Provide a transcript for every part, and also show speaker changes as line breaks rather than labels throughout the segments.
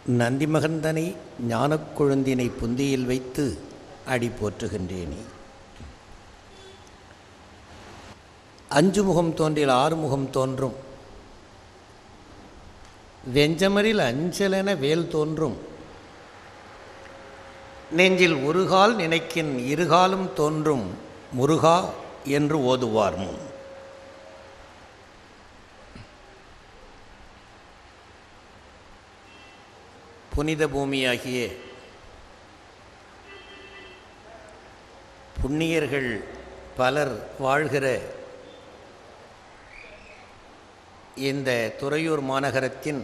நந்தி மகந்தனை ஞானக் கொழுந்தினை புந்தியில் வைத்து அடி போற்றுகின்றேனே அஞ்சு முகம் தோன்றில் ஆறு முகம் தோன்றும் வெஞ்சமரில் அஞ்சலென வேல் தோன்றும் நெஞ்சில் ஒருகால் நினைக்கின் இருகாலும் தோன்றும் முருகா என்று ஓதுவார் முன் புனித பூமியாகிய புண்ணியர்கள் பலர் வாழ்கிற இந்த துறையூர் மாநகரத்தின்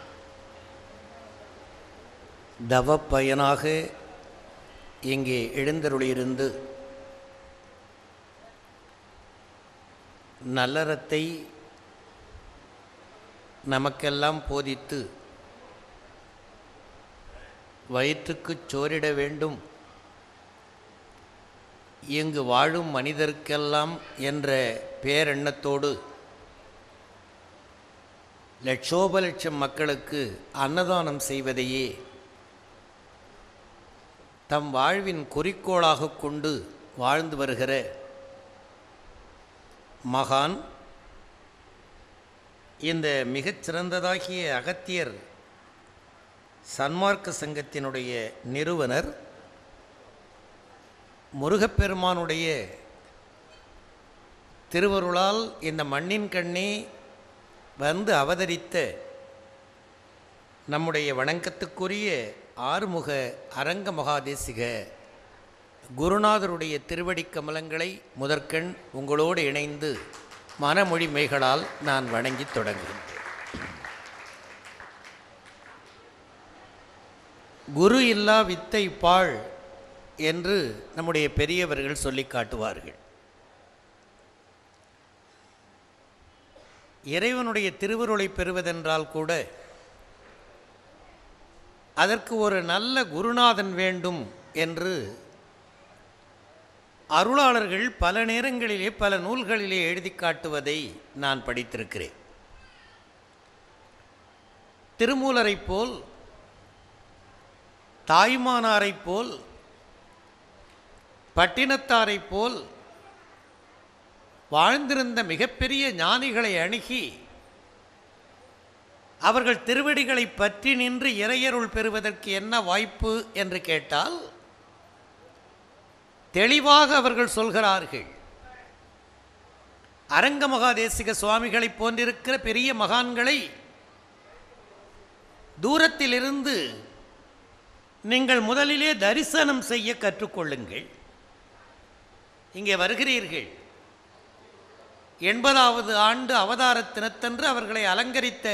தவப்பயனாக இங்கே எழுந்தருளியிருந்து நல்லறத்தை நமக்கெல்லாம் போதித்து வயிற்றுக்குச் சோரிட வேண்டும் இங்கு வாழும் மனிதருக்கெல்லாம் என்ற பேரெண்ணத்தோடு லட்சோப லட்சம் மக்களுக்கு அன்னதானம் செய்வதையே தம் வாழ்வின் குறிக்கோளாக கொண்டு வாழ்ந்து வருகிற மகான் இந்த மிகச்சிறந்ததாகிய அகத்தியர் சன்மார்க்க சங்கத்தினுடைய நிறுவனர் முருகப்பெருமானுடைய திருவருளால் இந்த மண்ணின் கண்ணே வந்து அவதரித்த நம்முடைய வணக்கத்துக்குரிய ஆறுமுக அரங்க மகாதேசிக குருநாதருடைய திருவடிக் கமலங்களை முதற்கண் உங்களோடு இணைந்து மனமொழி மெய்களால் நான் வணங்கித் தொடங்குகின்றேன் குரு இல்லா வித்தை பாழ் என்று நம்முடைய பெரியவர்கள் சொல்லி காட்டுவார்கள் இறைவனுடைய திருவருளை பெறுவதென்றால் கூட அதற்கு ஒரு நல்ல குருநாதன் வேண்டும் என்று அருளாளர்கள் பல நேரங்களிலே பல நூல்களிலே எழுதி காட்டுவதை நான் படித்திருக்கிறேன் திருமூலரைப் போல் தாய்மானாரைப் போல் பட்டினத்தாரைப் போல் வாழ்ந்திருந்த மிகப்பெரிய ஞானிகளை அணுகி அவர்கள் திருவடிகளை பற்றி நின்று இறையருள் பெறுவதற்கு என்ன வாய்ப்பு என்று கேட்டால் தெளிவாக அவர்கள் சொல்கிறார்கள் அரங்க மகாதேசிக சுவாமிகளைப் போன்றிருக்கிற பெரிய மகான்களை தூரத்திலிருந்து நீங்கள் முதலிலே தரிசனம் செய்ய கற்றுக்கொள்ளுங்கள் இங்கே வருகிறீர்கள் எண்பதாவது ஆண்டு அவதார தினத்தன்று அவர்களை அலங்கரித்த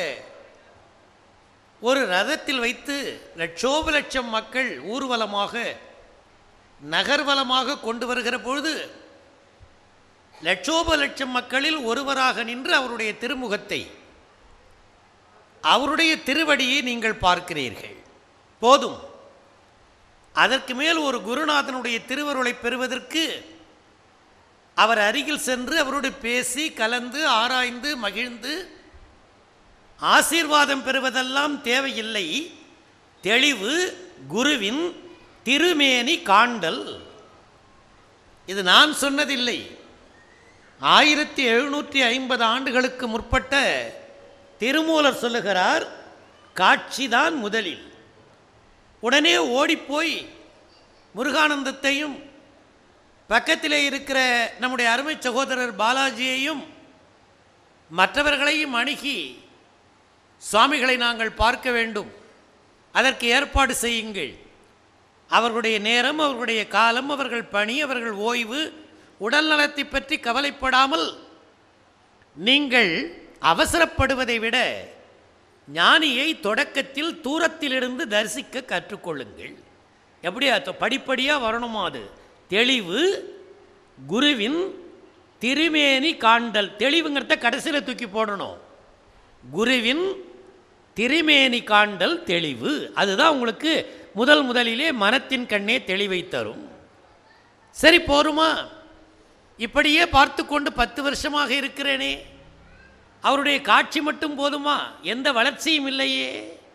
ஒரு ரதத்தில் வைத்து லட்சோப லட்சம் மக்கள் ஊர்வலமாக நகர்வலமாக கொண்டு வருகிற பொழுது லட்சோப லட்சம் மக்களில் ஒருவராக நின்று அவருடைய திருமுகத்தை அவருடைய திருவடியை நீங்கள் பார்க்கிறீர்கள் போதும் அதற்கு மேல் ஒரு குருநாதனுடைய திருவருளை பெறுவதற்கு அவர் அருகில் சென்று அவரோடு பேசி கலந்து ஆராய்ந்து மகிழ்ந்து ஆசீர்வாதம் பெறுவதெல்லாம் தேவையில்லை தெளிவு குருவின் திருமேனி காண்டல் இது நான் சொன்னதில்லை ஆயிரத்தி எழுநூற்றி ஐம்பது ஆண்டுகளுக்கு முற்பட்ட திருமூலர் சொல்லுகிறார் காட்சிதான் முதலில் உடனே ஓடிப்போய் முருகானந்தத்தையும் பக்கத்திலே இருக்கிற நம்முடைய அருமை சகோதரர் பாலாஜியையும் மற்றவர்களையும் அணுகி சுவாமிகளை நாங்கள் பார்க்க வேண்டும் அதற்கு ஏற்பாடு செய்யுங்கள் அவர்களுடைய நேரம் அவர்களுடைய காலம் அவர்கள் பணி அவர்கள் ஓய்வு உடல் நலத்தை பற்றி கவலைப்படாமல் நீங்கள் அவசரப்படுவதை விட ஞானியை தொடக்கத்தில் தூரத்திலிருந்து தரிசிக்க கற்றுக்கொள்ளுங்கள் எப்படியா படிப்படியாக வரணுமா அது தெளிவு குருவின் திருமேனி காண்டல் தெளிவுங்கிறத கடைசியில் தூக்கி போடணும் குருவின் திருமேனி காண்டல் தெளிவு அதுதான் உங்களுக்கு முதல் முதலிலே மனத்தின் கண்ணே தெளிவை தரும் சரி போருமா இப்படியே பார்த்து கொண்டு பத்து வருஷமாக இருக்கிறேனே அவருடைய காட்சி மட்டும் போதுமா எந்த வளர்ச்சியும் இல்லையே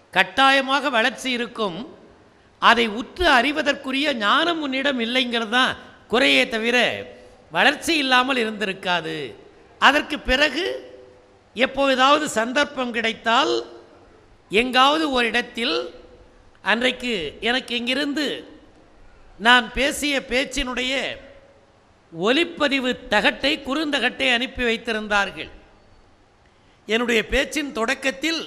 கட்டாயமாக வளர்ச்சி இருக்கும் அதை உற்று அறிவதற்குரிய ஞானம் உன்னிடம் இல்லைங்கிறது தான் குறையே தவிர வளர்ச்சி இல்லாமல் இருந்திருக்காது அதற்கு பிறகு எப்பொழுதாவது சந்தர்ப்பம் கிடைத்தால் எங்காவது ஒரு இடத்தில் அன்றைக்கு எனக்கு இங்கிருந்து நான் பேசிய பேச்சினுடைய ஒலிப்பதிவு தகட்டை குறுந்தகட்டை அனுப்பி வைத்திருந்தார்கள் என்னுடைய பேச்சின் தொடக்கத்தில்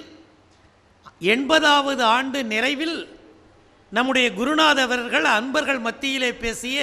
எண்பதாவது ஆண்டு நிறைவில் நம்முடைய குருநாதவர்கள் அன்பர்கள் மத்தியிலே பேசிய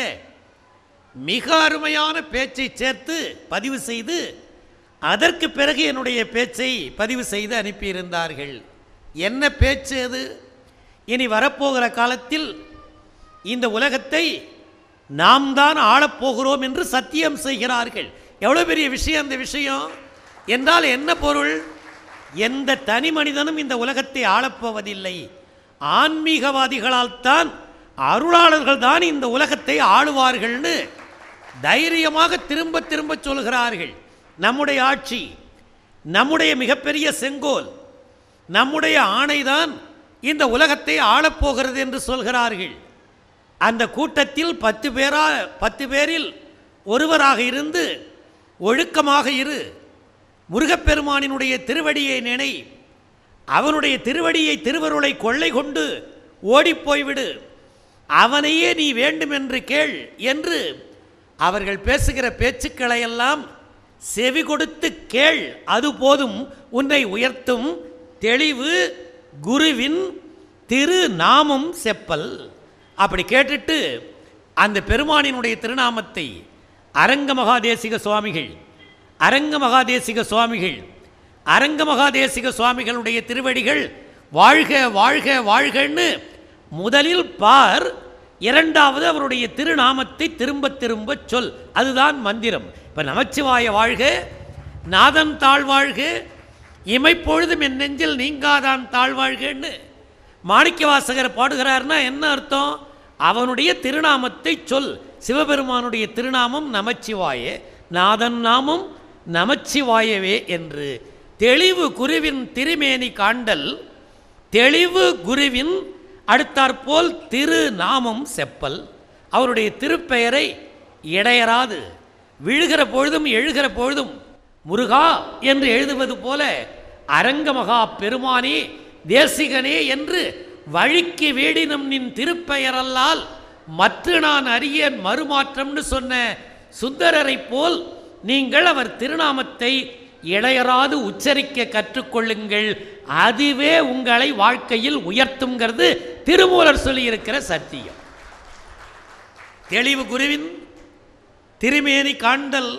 மிக அருமையான பேச்சை சேர்த்து பதிவு செய்து அதற்கு பிறகு என்னுடைய பேச்சை பதிவு செய்து அனுப்பியிருந்தார்கள் என்ன பேச்சு அது இனி வரப்போகிற காலத்தில் இந்த உலகத்தை நாம் தான் ஆளப்போகிறோம் என்று சத்தியம் செய்கிறார்கள் எவ்வளோ பெரிய விஷயம் அந்த விஷயம் என்றால் என்ன பொருள் எந்த தனி மனிதனும் இந்த உலகத்தை ஆளப்போவதில்லை ஆன்மீகவாதிகளால் தான் அருளாளர்கள் தான் இந்த உலகத்தை ஆளுவார்கள்னு தைரியமாக திரும்ப திரும்ப சொல்கிறார்கள் நம்முடைய ஆட்சி நம்முடைய மிகப்பெரிய செங்கோல் நம்முடைய ஆணைதான் இந்த உலகத்தை ஆளப்போகிறது என்று சொல்கிறார்கள் அந்த கூட்டத்தில் பத்து பேரா பத்து பேரில் ஒருவராக இருந்து ஒழுக்கமாக இரு முருகப்பெருமானினுடைய திருவடியை நினை அவனுடைய திருவடியை திருவருளை கொள்ளை கொண்டு ஓடிப்போய்விடு அவனையே நீ வேண்டுமென்று கேள் என்று அவர்கள் பேசுகிற பேச்சுக்களை எல்லாம் செவி கொடுத்து கேள் அது போதும் உன்னை உயர்த்தும் தெளிவு குருவின் திரு நாமம் செப்பல் அப்படி கேட்டுட்டு அந்த பெருமானினுடைய திருநாமத்தை அரங்க மகாதேசிக சுவாமிகள் அரங்க மகாதேசிக சுவாமிகள் அரங்க மகாதேசிக சுவாமிகளுடைய திருவடிகள் வாழ்க வாழ்க வாழ்கன்னு முதலில் பார் இரண்டாவது அவருடைய திருநாமத்தை திரும்ப திரும்ப சொல் அதுதான் மந்திரம் இப்போ நமச்சிவாய வாழ்க நாதன் தாழ்வாழ்க இமைப்பொழுதும் என் நெஞ்சில் நீங்காதான் தாழ்வாழ்கன்னு மாணிக்க வாசகர் பாடுகிறார்னா என்ன அர்த்தம் அவனுடைய திருநாமத்தை சொல் சிவபெருமானுடைய திருநாமம் நமச்சிவாய நாதன் நாமம் நமச்சிவாயவே என்று தெளிவு குருவின் திருமேனி காண்டல் தெளிவு குருவின் அடுத்தாற்போல் திரு நாமம் செப்பல் அவருடைய திருப்பெயரை இடையராது விழுகிற பொழுதும் எழுகிற பொழுதும் முருகா என்று எழுதுவது போல அரங்கமகா பெருமானே தேசிகனே என்று வழிக்கு வேடினும் நின் திருப்பெயரல்லால் மற்ற நான் அறியேன் மறுமாற்றம்னு சொன்ன சுந்தரரை போல் நீங்கள் அவர் திருநாமத்தை இடையராது உச்சரிக்க கற்றுக்கொள்ளுங்கள் அதுவே உங்களை வாழ்க்கையில் உயர்த்துங்கிறது திருமூலர் சொல்லியிருக்கிற சத்தியம் தெளிவு குருவின் திருமேனி காண்டல்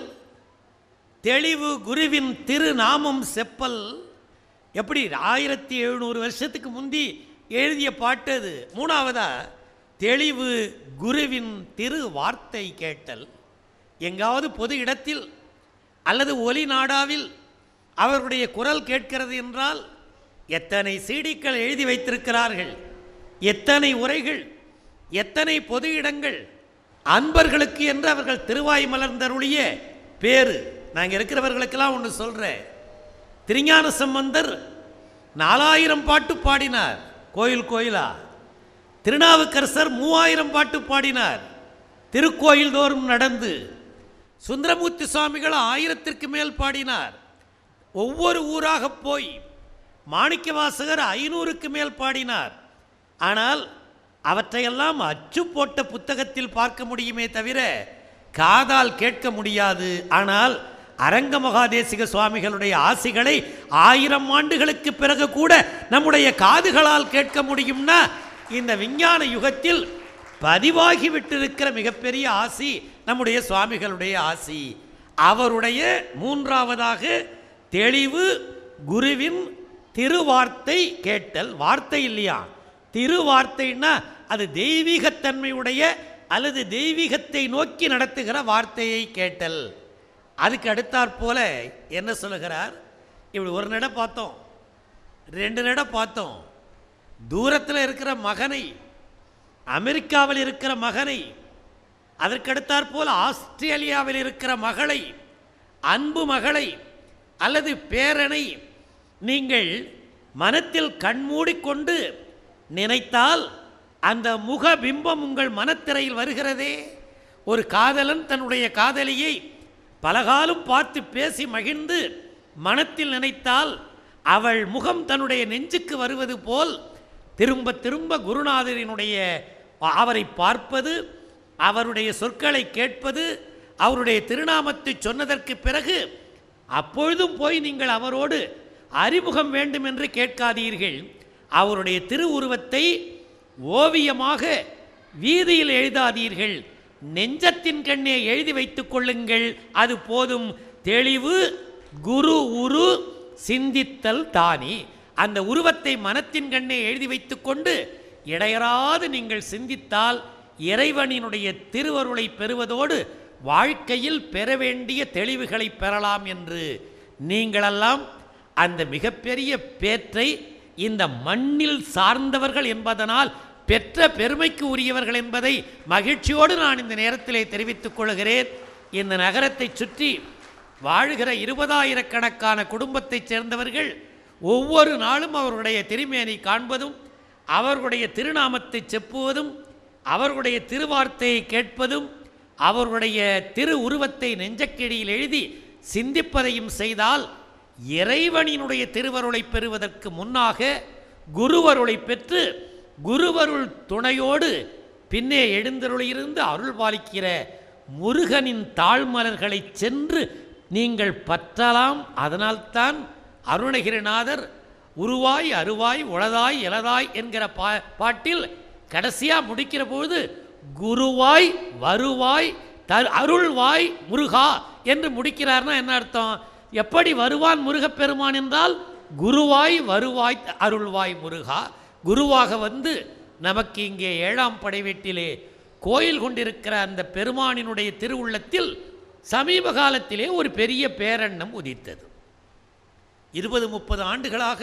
தெளிவு குருவின் திருநாமம் செப்பல் எப்படி ஆயிரத்தி எழுநூறு வருஷத்துக்கு முந்தி எழுதிய பாட்டு அது மூணாவதா தெளிவு குருவின் திரு வார்த்தை கேட்டல் எங்காவது பொது இடத்தில் அல்லது ஒலி நாடாவில் அவருடைய குரல் கேட்கிறது என்றால் எத்தனை சீடிக்கள் எழுதி வைத்திருக்கிறார்கள் எத்தனை உரைகள் எத்தனை பொது இடங்கள் அன்பர்களுக்கு என்று அவர்கள் திருவாய் மலர்ந்தருளிய பேரு நாங்கள் இருக்கிறவர்களுக்கெல்லாம் ஒன்று சொல்கிறேன் திருஞான சம்பந்தர் நாலாயிரம் பாட்டு பாடினார் கோயில் கோயிலா திருநாவுக்கரசர் மூவாயிரம் பாட்டு பாடினார் திருக்கோயில் தோறும் நடந்து சுந்தரமூர்த்தி சுவாமிகள் ஆயிரத்திற்கு மேல் பாடினார் ஒவ்வொரு ஊராக போய் மாணிக்கவாசகர் ஐநூறுக்கு மேல் பாடினார் ஆனால் அவற்றையெல்லாம் அச்சு போட்ட புத்தகத்தில் பார்க்க முடியுமே தவிர காதால் கேட்க முடியாது ஆனால் அரங்க மகாதேசிக சுவாமிகளுடைய ஆசிகளை ஆயிரம் ஆண்டுகளுக்கு பிறகு கூட நம்முடைய காதுகளால் கேட்க முடியும்னா இந்த விஞ்ஞான யுகத்தில் பதிவாகி விட்டிருக்கிற மிகப்பெரிய ஆசி நம்முடைய சுவாமிகளுடைய ஆசி அவருடைய மூன்றாவதாக தெளிவு குருவின் திருவார்த்தை கேட்டல் வார்த்தை இல்லையா திருவார்த்தைன்னா அது தெய்வீகத்தன்மையுடைய அல்லது தெய்வீகத்தை நோக்கி நடத்துகிற வார்த்தையை கேட்டல் அதுக்கு அடுத்தாற் போல என்ன சொல்லுகிறார் இப்படி ஒரு நட பார்த்தோம் ரெண்டு நட பார்த்தோம் தூரத்தில் இருக்கிற மகனை அமெரிக்காவில் இருக்கிற மகனை அதற்கடுத்தாற் போல் ஆஸ்திரேலியாவில் இருக்கிற மகளை அன்பு மகளை அல்லது பேரனை நீங்கள் மனத்தில் கண்மூடிக்கொண்டு நினைத்தால் அந்த முக பிம்பம் உங்கள் மனத்திரையில் வருகிறதே ஒரு காதலன் தன்னுடைய காதலியை பலகாலம் பார்த்து பேசி மகிழ்ந்து மனத்தில் நினைத்தால் அவள் முகம் தன்னுடைய நெஞ்சுக்கு வருவது போல் திரும்ப திரும்ப குருநாதரினுடைய அவரை பார்ப்பது அவருடைய சொற்களை கேட்பது அவருடைய திருநாமத்தை சொன்னதற்கு பிறகு அப்பொழுதும் போய் நீங்கள் அவரோடு அறிமுகம் வேண்டும் என்று கேட்காதீர்கள் அவருடைய திருவுருவத்தை ஓவியமாக வீதியில் எழுதாதீர்கள் நெஞ்சத்தின் கண்ணே எழுதி வைத்துக் கொள்ளுங்கள் அது போதும் தெளிவு குரு உரு சிந்தித்தல் தானி அந்த உருவத்தை மனத்தின் கண்ணே எழுதி வைத்துக்கொண்டு இடையறாது நீங்கள் சிந்தித்தால் இறைவனினுடைய திருவருளை பெறுவதோடு வாழ்க்கையில் பெற வேண்டிய தெளிவுகளை பெறலாம் என்று நீங்களெல்லாம் அந்த மிகப்பெரிய பேற்றை இந்த மண்ணில் சார்ந்தவர்கள் என்பதனால் பெற்ற பெருமைக்கு உரியவர்கள் என்பதை மகிழ்ச்சியோடு நான் இந்த நேரத்திலே தெரிவித்துக் கொள்கிறேன் இந்த நகரத்தை சுற்றி வாழ்கிற இருபதாயிரக்கணக்கான குடும்பத்தைச் சேர்ந்தவர்கள் ஒவ்வொரு நாளும் அவர்களுடைய திருமேனி காண்பதும் அவர்களுடைய திருநாமத்தை செப்புவதும் அவர்களுடைய திருவார்த்தையை கேட்பதும் அவர்களுடைய திரு உருவத்தை நெஞ்சக்கிடியில் எழுதி சிந்திப்பதையும் செய்தால் இறைவனினுடைய திருவருளை பெறுவதற்கு முன்னாக குருவருளை பெற்று குருவருள் துணையோடு பின்னே எழுந்தருளியிருந்து அருள் பாலிக்கிற முருகனின் தாழ்மலர்களை சென்று நீங்கள் பற்றலாம் அதனால்தான் அருணகிரிநாதர் உருவாய் அருவாய் உளதாய் இலதாய் என்கிற பா பாட்டில் கடைசியாக முடிக்கிற பொழுது குருவாய் வருவாய் தரு அருள்வாய் முருகா என்று முடிக்கிறார்னா என்ன அர்த்தம் எப்படி வருவான் முருகப்பெருமான் என்றால் குருவாய் வருவாய் அருள்வாய் முருகா குருவாக வந்து நமக்கு இங்கே ஏழாம் படை வீட்டிலே கோயில் கொண்டிருக்கிற அந்த பெருமானினுடைய திருவுள்ளத்தில் சமீப காலத்திலே ஒரு பெரிய பேரெண்ணம் உதித்தது இருபது முப்பது ஆண்டுகளாக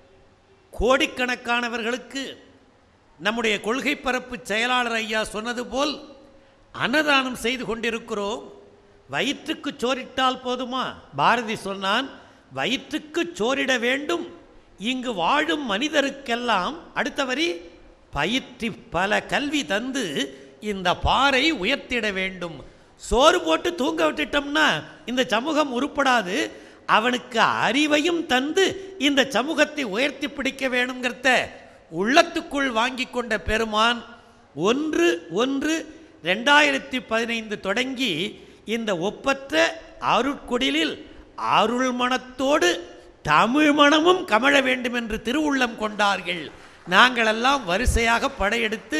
கோடிக்கணக்கானவர்களுக்கு நம்முடைய கொள்கை பரப்பு செயலாளர் ஐயா சொன்னது போல் அன்னதானம் செய்து கொண்டிருக்கிறோம் வயிற்றுக்கு சோறிட்டால் போதுமா பாரதி சொன்னான் வயிற்றுக்கு சோறிட வேண்டும் இங்கு வாழும் மனிதருக்கெல்லாம் அடுத்த வரி பயிற்றி பல கல்வி தந்து இந்த பாறை உயர்த்திட வேண்டும் சோறு போட்டு தூங்க விட்டுட்டோம்னா இந்த சமூகம் உருப்படாது அவனுக்கு அறிவையும் தந்து இந்த சமூகத்தை உயர்த்தி பிடிக்க வேணுங்கிறத உள்ளத்துக்குள் வாங்கி கொண்ட பெருமான் ஒன்று ஒன்று ரெண்டாயிரத்தி பதினைந்து தொடங்கி இந்த ஒப்பற்ற அருட்குடிலில் அருள் மனத்தோடு தமிழ் மனமும் கமழ வேண்டும் என்று திருவுள்ளம் கொண்டார்கள் நாங்களெல்லாம் வரிசையாக படையெடுத்து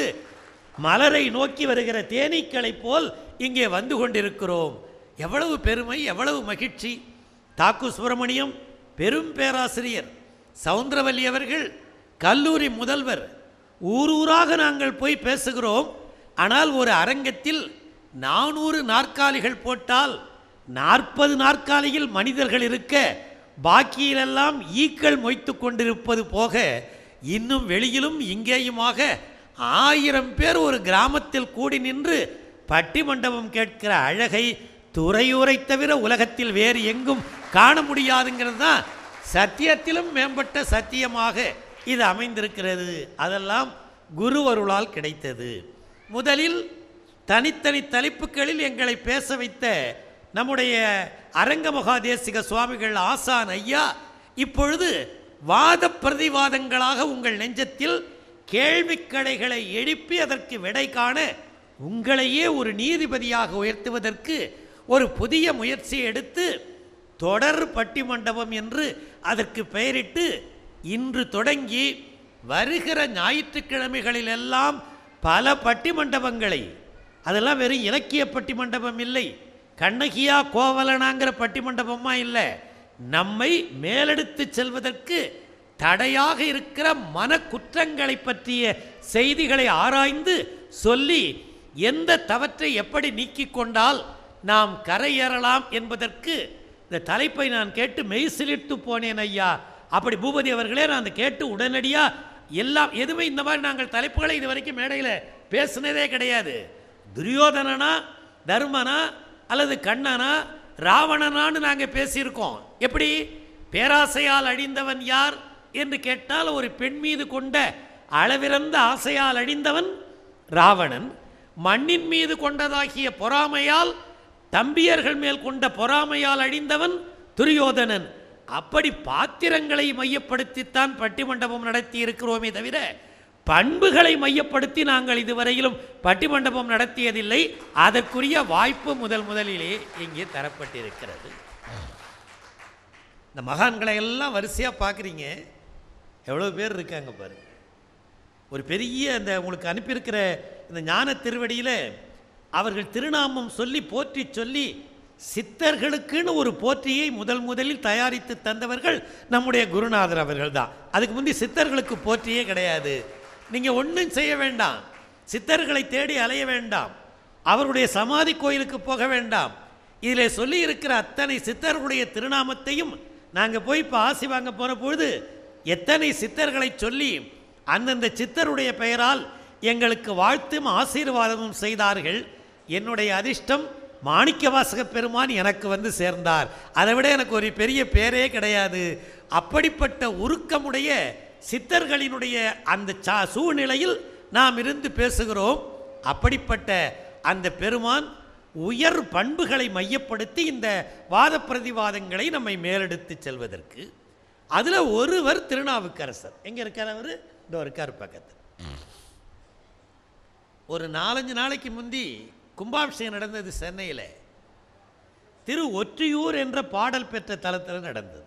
மலரை நோக்கி வருகிற தேனீக்களைப் போல் இங்கே வந்து கொண்டிருக்கிறோம் எவ்வளவு பெருமை எவ்வளவு மகிழ்ச்சி தாக்கு சுப்பிரமணியம் பெரும் பேராசிரியர் சவுந்தரவல்லி அவர்கள் கல்லூரி முதல்வர் ஊர் ஊராக நாங்கள் போய் பேசுகிறோம் ஆனால் ஒரு அரங்கத்தில் நானூறு நாற்காலிகள் போட்டால் நாற்பது நாற்காலியில் மனிதர்கள் இருக்க பாக்கியிலெல்லாம் ஈக்கள் மொய்த்து கொண்டிருப்பது போக இன்னும் வெளியிலும் இங்கேயுமாக ஆயிரம் பேர் ஒரு கிராமத்தில் கூடி நின்று பட்டி மண்டபம் கேட்கிற அழகை துறையூரை தவிர உலகத்தில் வேறு எங்கும் காண முடியாதுங்கிறது தான் சத்தியத்திலும் மேம்பட்ட சத்தியமாக இது அமைந்திருக்கிறது அதெல்லாம் குருவருளால் கிடைத்தது முதலில் தனித்தனி தலைப்புகளில் எங்களை பேச வைத்த நம்முடைய அரங்க மகாதேசிக சுவாமிகள் ஆசான் ஐயா இப்பொழுது வாத பிரதிவாதங்களாக உங்கள் நெஞ்சத்தில் கேள்விக்கடைகளை எழுப்பி அதற்கு விடை காண உங்களையே ஒரு நீதிபதியாக உயர்த்துவதற்கு ஒரு புதிய முயற்சியை எடுத்து தொடர் பட்டிமண்டபம் என்று அதற்கு பெயரிட்டு இன்று தொடங்கி வருகிற ஞாயிற்றுக்கிழமைகளிலெல்லாம் பல பட்டிமண்டபங்களை அதெல்லாம் வெறும் இலக்கிய பட்டிமண்டபம் இல்லை கண்ணகியா கோவலனாங்கிற பட்டிமண்டபமா இல்லை நம்மை மேலெடுத்து செல்வதற்கு தடையாக இருக்கிற மன குற்றங்களை பற்றிய செய்திகளை ஆராய்ந்து சொல்லி எந்த தவற்றை எப்படி நீக்கிக் கொண்டால் நாம் கரையேறலாம் என்பதற்கு இந்த தலைப்பை நான் கேட்டு மெய்சிலிட்டு போனேன் ஐயா அப்படி பூபதி அவர்களே நான் அதை கேட்டு உடனடியாக எல்லாம் எதுவுமே இந்த மாதிரி நாங்கள் தலைப்புகளை இது வரைக்கும் மேடையில் பேசுனதே கிடையாது துரியோதனனா தர்மனா அல்லது கண்ணனா ராவணனான்னு நாங்கள் பேசியிருக்கோம் எப்படி பேராசையால் அழிந்தவன் யார் என்று கேட்டால் ஒரு பெண் மீது கொண்ட அளவிறந்த ஆசையால் அழிந்தவன் ராவணன் மண்ணின் மீது கொண்டதாகிய பொறாமையால் தம்பியர்கள் மேல் கொண்ட பொறாமையால் அழிந்தவன் துரியோதனன் அப்படி பாத்திரங்களை மையப்படுத்தித்தான் பட்டிமண்டபம் நடத்தி இருக்கிறோமே தவிர பண்புகளை மையப்படுத்தி நாங்கள் இதுவரையிலும் பட்டிமண்டபம் நடத்தியதில்லை அதற்குரிய வாய்ப்பு முதல் முதலிலே இங்கே தரப்பட்டிருக்கிறது இந்த மகான்களை எல்லாம் வரிசையாக பார்க்குறீங்க எவ்வளோ பேர் இருக்காங்க பாரு ஒரு பெரிய அந்த உங்களுக்கு அனுப்பியிருக்கிற இந்த ஞான திருவடியில் அவர்கள் திருநாமம் சொல்லி போற்றி சொல்லி சித்தர்களுக்குன்னு ஒரு போற்றியை முதல் முதலில் தயாரித்து தந்தவர்கள் நம்முடைய குருநாதர் அவர்கள் தான் அதுக்கு முந்தி சித்தர்களுக்கு போற்றியே கிடையாது நீங்கள் ஒன்றும் செய்ய வேண்டாம் சித்தர்களை தேடி அலைய வேண்டாம் அவருடைய சமாதி கோயிலுக்கு போக வேண்டாம் இதில் சொல்லி இருக்கிற அத்தனை சித்தர்களுடைய திருநாமத்தையும் நாங்கள் போய் இப்போ ஆசி வாங்க போன பொழுது எத்தனை சித்தர்களை சொல்லி அந்தந்த சித்தருடைய பெயரால் எங்களுக்கு வாழ்த்தும் ஆசீர்வாதமும் செய்தார்கள் என்னுடைய அதிர்ஷ்டம் மாணிக்கவாசக பெருமான் எனக்கு வந்து சேர்ந்தார் அதை விட எனக்கு ஒரு பெரிய பேரே கிடையாது அப்படிப்பட்ட உருக்கமுடைய சித்தர்களினுடைய அந்த சா சூழ்நிலையில் நாம் இருந்து பேசுகிறோம் அப்படிப்பட்ட அந்த பெருமான் உயர் பண்புகளை மையப்படுத்தி இந்த வாத பிரதிவாதங்களை நம்மை மேலெடுத்து செல்வதற்கு அதில் ஒருவர் திருநாவுக்கரசர் எங்கே இருக்கார் அவர் இதோ இருக்கார் பக்கத்தில் ஒரு நாலஞ்சு நாளைக்கு முந்தி கும்பாபிஷேகம் நடந்தது சென்னையில் திரு ஒற்றியூர் என்ற பாடல் பெற்ற தலத்தில் நடந்தது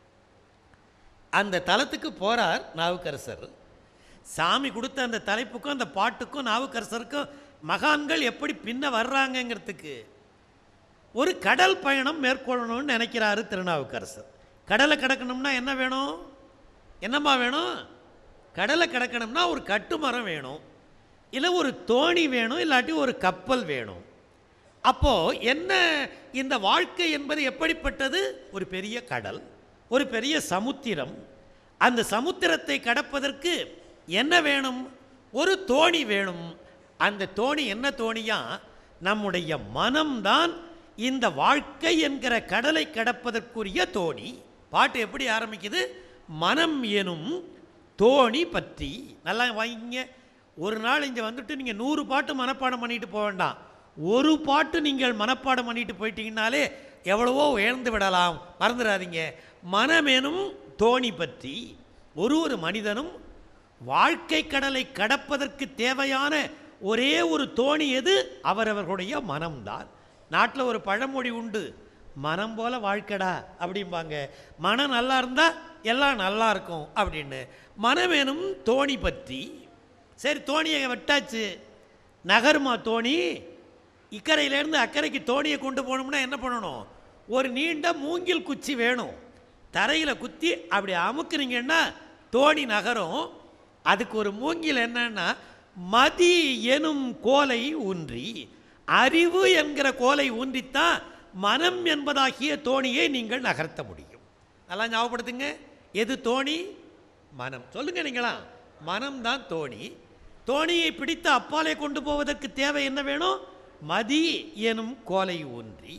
அந்த தலத்துக்கு போறார் நாவுக்கரசர் சாமி கொடுத்த அந்த தலைப்புக்கும் அந்த பாட்டுக்கும் நாவுக்கரசருக்கும் மகான்கள் எப்படி பின்ன வர்றாங்கங்கிறதுக்கு ஒரு கடல் பயணம் மேற்கொள்ளணும்னு நினைக்கிறாரு திருநாவுக்கரசர் கடலை கடக்கணும்னா என்ன வேணும் என்னம்மா வேணும் கடலை கடக்கணும்னா ஒரு கட்டுமரம் வேணும் இல்லை ஒரு தோணி வேணும் இல்லாட்டி ஒரு கப்பல் வேணும் அப்போ என்ன இந்த வாழ்க்கை என்பது எப்படிப்பட்டது ஒரு பெரிய கடல் ஒரு பெரிய சமுத்திரம் அந்த சமுத்திரத்தை கடப்பதற்கு என்ன வேணும் ஒரு தோணி வேணும் அந்த தோணி என்ன தோணியா நம்முடைய மனம்தான் இந்த வாழ்க்கை என்கிற கடலை கடப்பதற்குரிய தோணி பாட்டு எப்படி ஆரம்பிக்குது மனம் எனும் தோணி பற்றி நல்லா வாங்கிங்க ஒரு நாள் இங்கே வந்துட்டு நீங்கள் நூறு பாட்டு மனப்பாடம் பண்ணிட்டு போக வேண்டாம் ஒரு பாட்டு நீங்கள் மனப்பாடம் பண்ணிட்டு போயிட்டீங்கனாலே எவ்வளவோ உயர்ந்து விடலாம் மறந்துடாதீங்க மனமெனும் தோணி பற்றி ஒரு ஒரு மனிதனும் வாழ்க்கை கடலை கடப்பதற்கு தேவையான ஒரே ஒரு தோணி எது அவரவர்களுடைய மனம்தான் நாட்டில் ஒரு பழமொழி உண்டு மனம் போல வாழ்க்கடா அப்படிம்பாங்க மனம் நல்லா இருந்தால் எல்லாம் நல்லா இருக்கும் அப்படின்னு மனமெனும் தோணி பற்றி சரி தோணியை வெட்டாச்சு நகருமா தோணி இக்கரையிலேருந்து அக்கறைக்கு தோணியை கொண்டு போகணும்னா என்ன பண்ணணும் ஒரு நீண்ட மூங்கில் குச்சி வேணும் தரையில் குத்தி அப்படி அமுக்குனீங்கன்னா தோணி நகரும் அதுக்கு ஒரு மூங்கில் என்னன்னா மதி எனும் கோலை ஊன்றி அறிவு என்கிற கோலை ஊன்றித்தான் மனம் என்பதாகிய தோணியை நீங்கள் நகர்த்த முடியும் நல்லா ஞாபகப்படுத்துங்க எது தோணி மனம் சொல்லுங்க நீங்களா மனம்தான் தோணி தோணியை பிடித்து அப்பாலே கொண்டு போவதற்கு தேவை என்ன வேணும் மதி எனும் கோலை ஊன்றி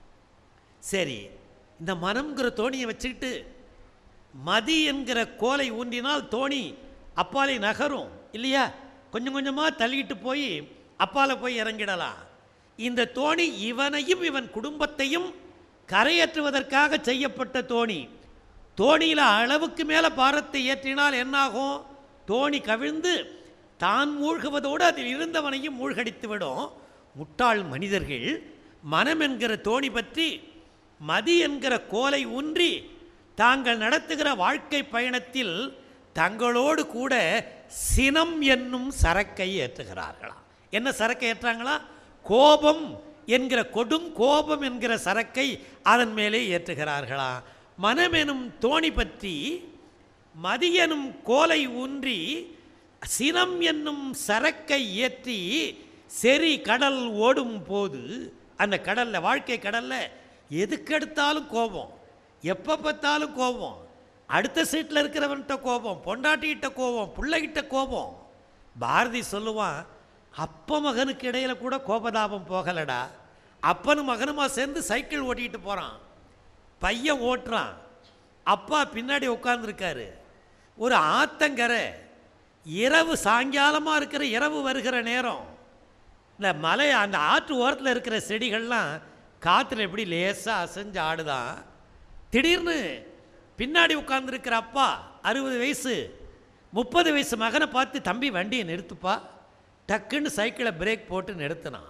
சரி இந்த மனம்ங்கிற தோணியை வச்சுக்கிட்டு மதி என்கிற கோலை ஊன்றினால் தோணி அப்பாலே நகரும் இல்லையா கொஞ்சம் கொஞ்சமாக தள்ளிட்டு போய் அப்பால போய் இறங்கிடலாம் இந்த தோணி இவனையும் இவன் குடும்பத்தையும் கரையேற்றுவதற்காக செய்யப்பட்ட தோணி தோணியில் அளவுக்கு மேலே பாரத்தை ஏற்றினால் என்னாகும் தோணி கவிழ்ந்து தான் மூழ்குவதோடு அதில் இருந்தவனையும் மூழ்கடித்து விடும் முட்டாள் மனிதர்கள் மனம் என்கிற தோணி பற்றி மதி என்கிற கோலை ஊன்றி தாங்கள் நடத்துகிற வாழ்க்கை பயணத்தில் தங்களோடு கூட சினம் என்னும் சரக்கை ஏற்றுகிறார்களாம் என்ன சரக்கை ஏற்றாங்களா கோபம் என்கிற கொடும் கோபம் என்கிற சரக்கை அதன் மேலே ஏற்றுகிறார்களாம் மனமெனும் தோணி பற்றி மதியனும் கோலை ஊன்றி சினம் என்னும் சரக்கை ஏற்றி செறி கடல் ஓடும் போது அந்த கடல்ல வாழ்க்கை கடல்ல எதுக்கெடுத்தாலும் கோபம் எப்போ பார்த்தாலும் கோபம் அடுத்த சீட்டில் இருக்கிறவன்கிட்ட கோபம் பொண்டாட்டிகிட்ட கோபம் பிள்ளைகிட்ட கோபம் பாரதி சொல்லுவான் அப்ப மகனுக்கு இடையில கூட கோபதாபம் போகலடா அப்பனும் மகனுமா சேர்ந்து சைக்கிள் ஓட்டிக்கிட்டு போகிறான் பையன் ஓட்டுறான் அப்பா பின்னாடி உட்காந்துருக்காரு ஒரு ஆத்தங்கரை இரவு சாயங்காலமாக இருக்கிற இரவு வருகிற நேரம் இந்த மலை அந்த ஆற்று ஓரத்தில் இருக்கிற செடிகள்லாம் காற்றுல எப்படி லேசாக அசைஞ்சு ஆடுதான் திடீர்னு பின்னாடி உட்கார்ந்துருக்கிற அப்பா அறுபது வயசு முப்பது வயசு மகனை பார்த்து தம்பி வண்டியை நிறுத்துப்பா டக்குன்னு சைக்கிளை பிரேக் போட்டு நிறுத்தினான்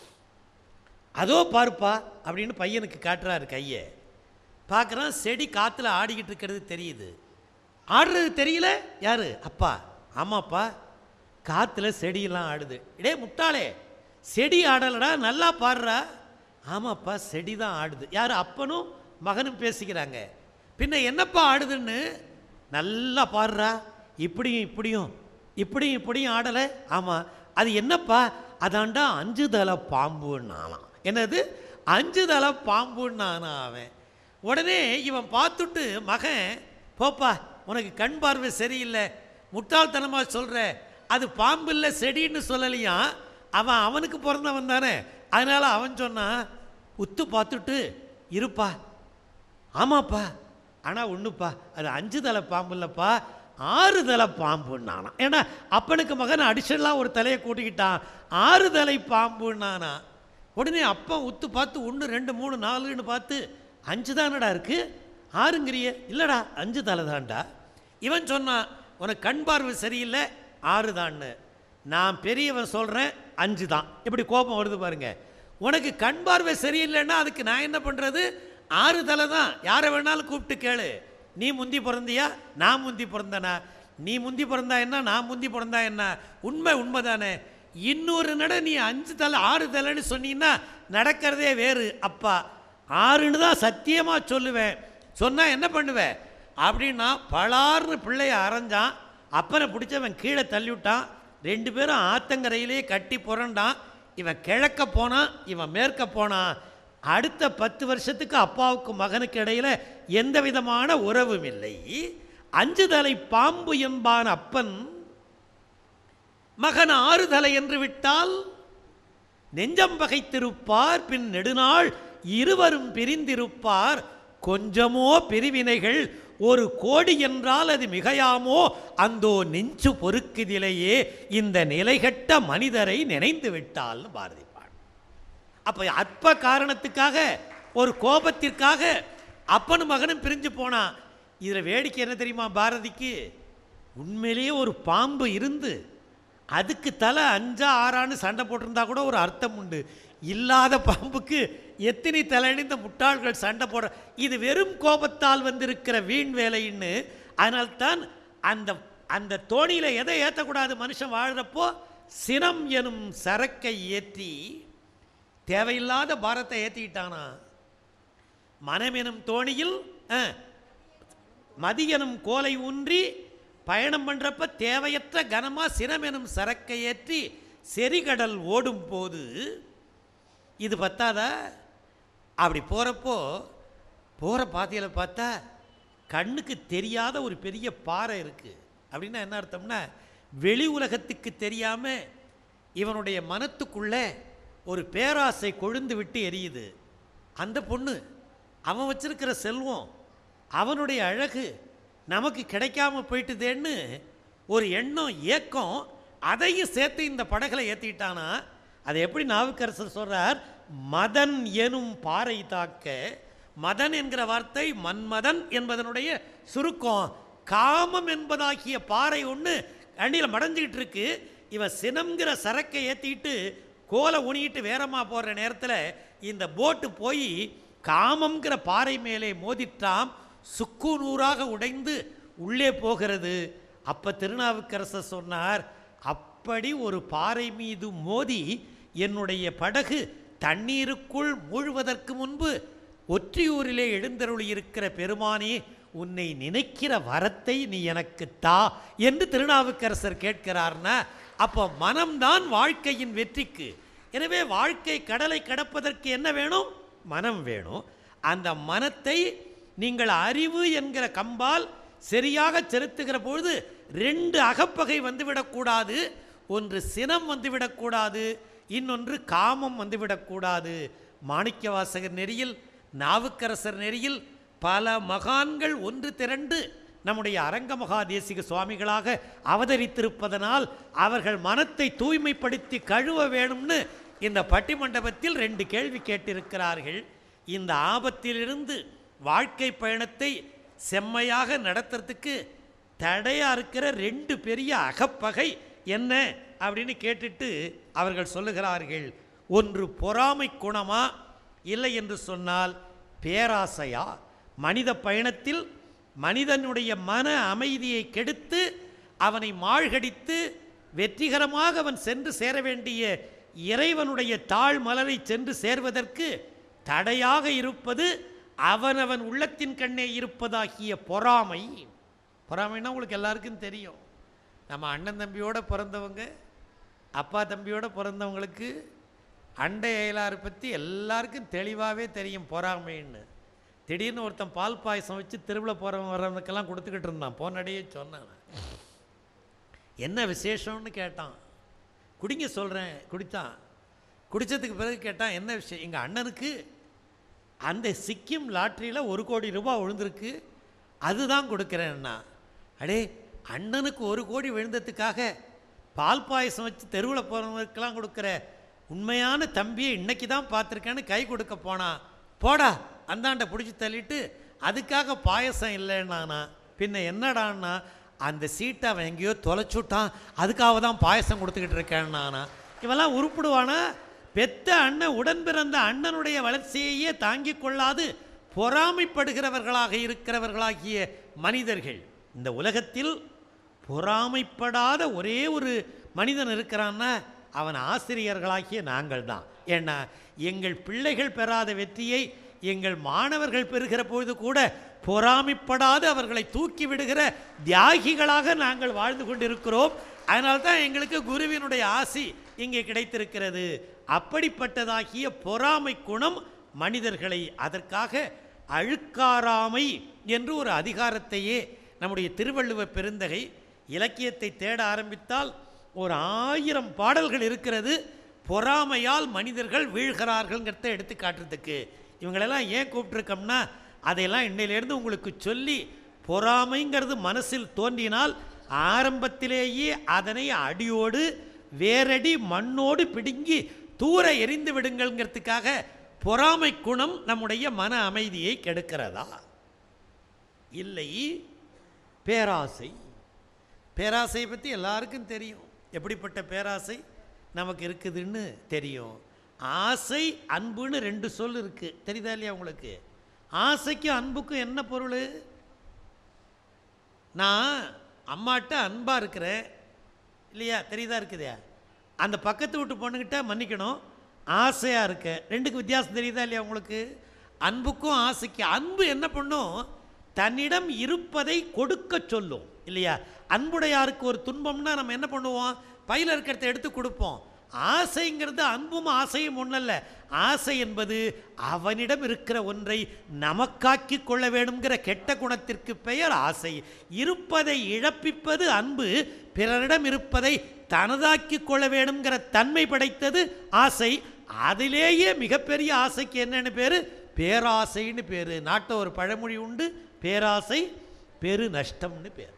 அதோ பாருப்பா அப்படின்னு பையனுக்கு காட்டுறாரு கையை பார்க்குறான் செடி காற்றுல ஆடிக்கிட்டு இருக்கிறது தெரியுது ஆடுறது தெரியல யாரு அப்பா ஆமாப்பா காற்றுல செடியெல்லாம் ஆடுது இடே முட்டாளே செடி ஆடலடா நல்லா பாடுறா ஆமாப்பா செடி தான் ஆடுது யார் அப்பனும் மகனும் பேசிக்கிறாங்க பின்ன என்னப்பா ஆடுதுன்னு நல்லா பாடுறா இப்படியும் இப்படியும் இப்படியும் இப்படியும் ஆடலை ஆமாம் அது என்னப்பா அதாண்டா அஞ்சு தலை பாம்புன்னாலாம் என்னது அஞ்சு தலை பாம்புன்னானா அவன் உடனே இவன் பார்த்துட்டு மகன் போப்பா உனக்கு கண் பார்வை சரியில்லை முட்டாள்தனமாக சொல்கிற அது பாம்பு இல்லை செடின்னு சொல்லலையா அவன் அவனுக்கு பிறந்தவன் தானே அதனால் அவன் சொன்னான் உத்து பார்த்துட்டு இருப்பா ஆமாப்பா ஆனால் ஒன்றுப்பா அது அஞ்சு தலை பாம்பு இல்லைப்பா ஆறு தலை பாம்புன்னானா ஏன்னா அப்பனுக்கு மகன் அடிஷனலாக ஒரு தலையை கூட்டிக்கிட்டான் ஆறு தலை பாம்புன்னானா உடனே அப்பன் உத்து பார்த்து ஒன்று ரெண்டு மூணு நாலுன்னு பார்த்து அஞ்சு தானடா இருக்கு ஆறுங்கிறிய இல்லைடா அஞ்சு தலை தான்டா இவன் சொன்னான் உனக்கு கண் பார்வை சரியில்லை ஆறு தான்னு நான் பெரியவன் சொல்கிறேன் அஞ்சு தான் இப்படி கோபம் வருது பாருங்க உனக்கு கண் பார்வை சரியில்லைன்னா அதுக்கு நான் என்ன பண்ணுறது ஆறு தலை தான் யாரை வேணாலும் கூப்பிட்டு கேளு நீ முந்தி பிறந்தியா நான் முந்தி பிறந்தனா நீ முந்தி பிறந்தா என்ன நான் முந்தி பிறந்தா என்ன உண்மை உண்மைதானே இன்னொரு நட நீ அஞ்சு தலை ஆறு தலைன்னு சொன்னீங்கன்னா நடக்கிறதே வேறு அப்பா ஆறுன்னு தான் சத்தியமாக சொல்லுவேன் சொன்னால் என்ன பண்ணுவேன் அப்படின்னா பலார்னு பிள்ளைய அரைஞ்சான் அப்பனை பிடிச்சவன் கீழே தள்ளிவிட்டான் ரெண்டு பேரும் ஆத்தங்கரையிலேயே கட்டி புரண்டான் இவன் கிழக்க போனான் இவன் மேற்க போனான் அடுத்த பத்து வருஷத்துக்கு அப்பாவுக்கும் மகனுக்கு இடையில எந்த விதமான உறவும் இல்லை அஞ்சு தலை பாம்பு என்பான் அப்பன் மகன் ஆறு தலை என்று விட்டால் நெஞ்சம் பகைத்திருப்பார் பின் நெடுநாள் இருவரும் பிரிந்திருப்பார் கொஞ்சமோ பிரிவினைகள் ஒரு கோடி என்றால் அது மிகையாமோ அந்தோ நெஞ்சு பொறுக்குதிலேயே இந்த நிலைகட்ட மனிதரை நினைந்து விட்டால்னு பாரதி பாடு அப்ப அற்ப காரணத்துக்காக ஒரு கோபத்திற்காக அப்பனும் மகனும் பிரிஞ்சு போனா இதுல வேடிக்கை என்ன தெரியுமா பாரதிக்கு உண்மையிலேயே ஒரு பாம்பு இருந்து அதுக்கு தலை அஞ்சா ஆறான்னு சண்டை போட்டிருந்தா கூட ஒரு அர்த்தம் உண்டு இல்லாத பாம்புக்கு எத்தனை தலைன்னு இந்த முட்டாள்கள் சண்டை போடுற இது வெறும் கோபத்தால் வந்திருக்கிற வீண் வேலைன்னு அதனால்தான் அந்த அந்த தோணியில எதை ஏற்றக்கூடாது மனுஷன் வாழ்கிறப்போ சினம் எனும் சரக்கை ஏற்றி தேவையில்லாத பாரத்தை ஏற்றிக்கிட்டானா மனம் எனும் தோணியில் ஆ, மதி எனும் கோலை ஊன்றி பயணம் பண்றப்ப தேவையற்ற கனமா சினம் எனும் சரக்கை ஏற்றி செரிகடல் ஓடும் போது இது பத்தாதா அப்படி போகிறப்போ போகிற பாதையில் பார்த்தா கண்ணுக்கு தெரியாத ஒரு பெரிய பாறை இருக்குது அப்படின்னா என்ன அர்த்தம்னா வெளி உலகத்துக்கு தெரியாமல் இவனுடைய மனத்துக்குள்ளே ஒரு பேராசை கொழுந்து விட்டு எரியுது அந்த பொண்ணு அவன் வச்சிருக்கிற செல்வம் அவனுடைய அழகு நமக்கு கிடைக்காம போயிட்டுதேன்னு ஒரு எண்ணம் ஏக்கம் அதையும் சேர்த்து இந்த படகுல ஏற்றிட்டானா அதை எப்படி நாவுக்கரசர் சொல்றார் மதன் எனும் பாறை தாக்க மதன் என்கிற வார்த்தை மன்மதன் என்பதனுடைய சுருக்கம் காமம் என்பதாகிய பாறை ஒன்று அண்டியில் மடஞ்சிக்கிட்டு இருக்கு இவன் சினம்ங்கிற சரக்கை ஏற்றிட்டு கோலை உணிட்டு வேறமா போடுற நேரத்தில் இந்த போட்டு போய் காமம்ங்கிற பாறை மேலே மோதிட்டாம் சுக்கு நூறாக உடைந்து உள்ளே போகிறது அப்ப திருநாவுக்கரசர் சொன்னார் அப்படி ஒரு பாறை மீது மோதி என்னுடைய படகு தண்ணீருக்குள் மூழ்வதற்கு முன்பு ஒற்றியூரிலே எழுந்தருளி இருக்கிற பெருமானே உன்னை நினைக்கிற வரத்தை நீ எனக்கு தா என்று திருநாவுக்கரசர் கேட்கிறார்னா அப்போ மனம்தான் வாழ்க்கையின் வெற்றிக்கு எனவே வாழ்க்கை கடலை கடப்பதற்கு என்ன வேணும் மனம் வேணும் அந்த மனத்தை நீங்கள் அறிவு என்கிற கம்பால் சரியாக செலுத்துகிற பொழுது ரெண்டு அகப்பகை வந்துவிடக்கூடாது ஒன்று சினம் வந்துவிடக்கூடாது இன்னொன்று காமம் வந்துவிடக்கூடாது மாணிக்கவாசகர் நெறியில் நாவுக்கரசர் நெறியில் பல மகான்கள் ஒன்று திரண்டு நம்முடைய அரங்கமகா தேசிக சுவாமிகளாக அவதரித்திருப்பதனால் அவர்கள் மனத்தை தூய்மைப்படுத்தி கழுவ வேணும்னு இந்த பட்டிமண்டபத்தில் ரெண்டு கேள்வி கேட்டிருக்கிறார்கள் இந்த ஆபத்திலிருந்து வாழ்க்கை பயணத்தை செம்மையாக நடத்துறதுக்கு தடையா இருக்கிற ரெண்டு பெரிய அகப்பகை என்ன அப்படின்னு கேட்டுட்டு அவர்கள் சொல்லுகிறார்கள் ஒன்று பொறாமை குணமா இல்லை என்று சொன்னால் பேராசையா மனித பயணத்தில் மனிதனுடைய மன அமைதியை கெடுத்து அவனை மாழ்கடித்து வெற்றிகரமாக அவன் சென்று சேர வேண்டிய இறைவனுடைய தாழ் மலரை சென்று சேர்வதற்கு தடையாக இருப்பது அவனவன் உள்ளத்தின் கண்ணே இருப்பதாகிய பொறாமை பொறாமைன்னா உங்களுக்கு எல்லாருக்கும் தெரியும் நம்ம அண்ணன் தம்பியோட பிறந்தவங்க அப்பா தம்பியோட பிறந்தவங்களுக்கு அண்டை அயலாரை பற்றி எல்லாருக்கும் தெளிவாகவே தெரியும் பொறாமைன்னு திடீர்னு ஒருத்தன் பால் பாயசம் வச்சு திருவிழா போகிறவன் வர்றவனுக்கெல்லாம் கொடுத்துக்கிட்டு இருந்தான் போனடையே சொன்னான் என்ன விசேஷம்னு கேட்டான் குடிங்க சொல்கிறேன் குடித்தான் குடித்ததுக்கு பிறகு கேட்டான் என்ன விஷயம் எங்கள் அண்ணனுக்கு அந்த சிக்கிம் லாட்ரியில் ஒரு கோடி ரூபாய் விழுந்திருக்கு அதுதான் கொடுக்குறேன்னா அடே அண்ணனுக்கு ஒரு கோடி விழுந்ததுக்காக பால் பாயசம் வச்சு தெருவில் போகிறவங்களுக்கெல்லாம் கொடுக்குற உண்மையான தம்பியை இன்னைக்கு தான் பார்த்துருக்கேன்னு கை கொடுக்க போனான் போடா அந்தாண்ட பிடிச்சி தள்ளிட்டு அதுக்காக பாயசம் இல்லைன்னானா பின்ன என்னடான்னா அந்த சீட்டை அவன் எங்கேயோ தொலைச்சுட்டான் அதுக்காக தான் பாயசம் கொடுத்துக்கிட்டு இருக்கேன்னானா இவெல்லாம் உருப்பிடுவானா பெத்த அண்ணன் உடன் பிறந்த அண்ணனுடைய வளர்ச்சியையே தாங்கிக் கொள்ளாது பொறாமைப்படுகிறவர்களாக இருக்கிறவர்களாகிய மனிதர்கள் இந்த உலகத்தில் பொறாமைப்படாத ஒரே ஒரு மனிதன் இருக்கிறான்னா அவன் ஆசிரியர்களாகிய நாங்கள் தான் ஏன்னா எங்கள் பிள்ளைகள் பெறாத வெற்றியை எங்கள் மாணவர்கள் பெறுகிற பொழுது கூட பொறாமைப்படாது அவர்களை தூக்கி விடுகிற தியாகிகளாக நாங்கள் வாழ்ந்து கொண்டிருக்கிறோம் அதனால தான் எங்களுக்கு குருவினுடைய ஆசி இங்கே கிடைத்திருக்கிறது அப்படிப்பட்டதாகிய பொறாமை குணம் மனிதர்களை அதற்காக அழுக்காராமை என்று ஒரு அதிகாரத்தையே நம்முடைய திருவள்ளுவ பெருந்தகை இலக்கியத்தை தேட ஆரம்பித்தால் ஒரு ஆயிரம் பாடல்கள் இருக்கிறது பொறாமையால் மனிதர்கள் வீழ்கிறார்கள்ங்கிறத எடுத்து காட்டுறதுக்கு இவங்களெல்லாம் ஏன் கூப்பிட்டுருக்கோம்னா அதையெல்லாம் இன்னையிலேருந்து உங்களுக்கு சொல்லி பொறாமைங்கிறது மனசில் தோன்றினால் ஆரம்பத்திலேயே அதனை அடியோடு வேரடி மண்ணோடு பிடுங்கி தூர எரிந்து விடுங்கள்ங்கிறதுக்காக பொறாமை குணம் நம்முடைய மன அமைதியை கெடுக்கிறதா இல்லை பேராசை பேராசையை பற்றி எல்லாருக்கும் தெரியும் எப்படிப்பட்ட பேராசை நமக்கு இருக்குதுன்னு தெரியும் ஆசை அன்புன்னு ரெண்டு சொல் இருக்கு தெரியுதா இல்லையா உங்களுக்கு ஆசைக்கும் அன்புக்கும் என்ன பொருள் நான் அம்மாட்ட அன்பாக இருக்கிறேன் இல்லையா தெரியுதா இருக்குதா அந்த பக்கத்து வீட்டு பொண்ணுக்கிட்ட மன்னிக்கணும் ஆசையாக இருக்க ரெண்டுக்கு வித்தியாசம் தெரியுதா இல்லையா உங்களுக்கு அன்புக்கும் ஆசைக்கு அன்பு என்ன பண்ணும் தன்னிடம் இருப்பதை கொடுக்க சொல்லும் இல்லையா அன்புடையாருக்கு ஒரு துன்பம்னா நம்ம என்ன பண்ணுவோம் பையில் இருக்கிறத எடுத்து கொடுப்போம் ஆசைங்கிறது அன்பும் ஆசையும் ஒன்றல்ல ஆசை என்பது அவனிடம் இருக்கிற ஒன்றை நமக்காக்கி கொள்ள வேணுங்கிற கெட்ட குணத்திற்கு பெயர் ஆசை இருப்பதை இழப்பிப்பது அன்பு பிறரிடம் இருப்பதை தனதாக்கி கொள்ள வேணுங்கிற தன்மை படைத்தது ஆசை அதிலேயே மிகப்பெரிய ஆசைக்கு என்னன்னு பேர் பேராசைன்னு பேர் நாட்டில் ஒரு பழமொழி உண்டு பேராசை பெரு நஷ்டம்னு பேர்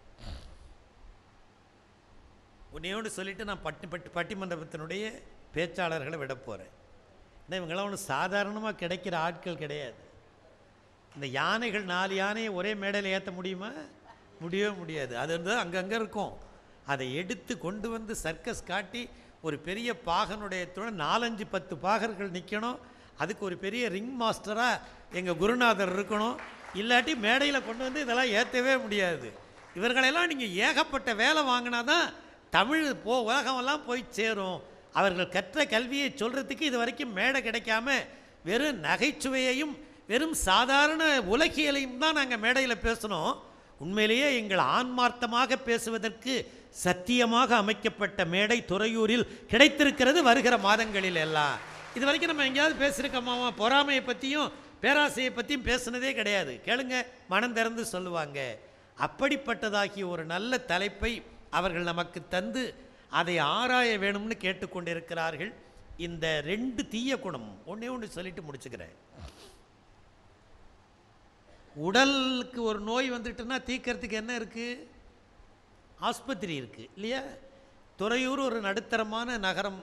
உன்னையோடு சொல்லிட்டு நான் பட்டி பட்டி பட்டிமன்றத்தினுடைய பேச்சாளர்களை விட போகிறேன் ஏன்னா இவங்களாம் ஒன்றும் சாதாரணமாக கிடைக்கிற ஆட்கள் கிடையாது இந்த யானைகள் நாலு யானையை ஒரே மேடையில் ஏற்ற முடியுமா முடியவே முடியாது அது வந்து அங்கங்கே இருக்கும் அதை எடுத்து கொண்டு வந்து சர்க்கஸ் காட்டி ஒரு பெரிய பாகனுடைய துணை நாலஞ்சு பத்து பாகர்கள் நிற்கணும் அதுக்கு ஒரு பெரிய ரிங் மாஸ்டராக எங்கள் குருநாதர் இருக்கணும் இல்லாட்டி மேடையில் கொண்டு வந்து இதெல்லாம் ஏற்றவே முடியாது இவர்களெல்லாம் நீங்கள் ஏகப்பட்ட வேலை வாங்கினா தான் தமிழ் போ உலகமெல்லாம் போய் சேரும் அவர்கள் கற்ற கல்வியை சொல்கிறதுக்கு இது வரைக்கும் மேடை கிடைக்காம வெறும் நகைச்சுவையையும் வெறும் சாதாரண உலகியலையும் தான் நாங்கள் மேடையில் பேசணும் உண்மையிலேயே எங்கள் ஆன்மார்த்தமாக பேசுவதற்கு சத்தியமாக அமைக்கப்பட்ட மேடை துறையூரில் கிடைத்திருக்கிறது வருகிற மாதங்களில் எல்லாம் இது வரைக்கும் நம்ம எங்கேயாவது பேசியிருக்கோமாமா பொறாமையை பற்றியும் பேராசையை பற்றியும் பேசுனதே கிடையாது கேளுங்க மனம் திறந்து சொல்லுவாங்க அப்படிப்பட்டதாகிய ஒரு நல்ல தலைப்பை அவர்கள் நமக்கு தந்து அதை ஆராய வேணும்னு கேட்டுக்கொண்டிருக்கிறார்கள் இந்த ரெண்டு தீய குணம் ஒன்றே ஒன்று சொல்லிட்டு முடிச்சுக்கிறேன் உடலுக்கு ஒரு நோய் வந்துட்டுன்னா தீர்க்கறதுக்கு என்ன இருக்குது ஆஸ்பத்திரி இருக்குது இல்லையா துறையூர் ஒரு நடுத்தரமான நகரம்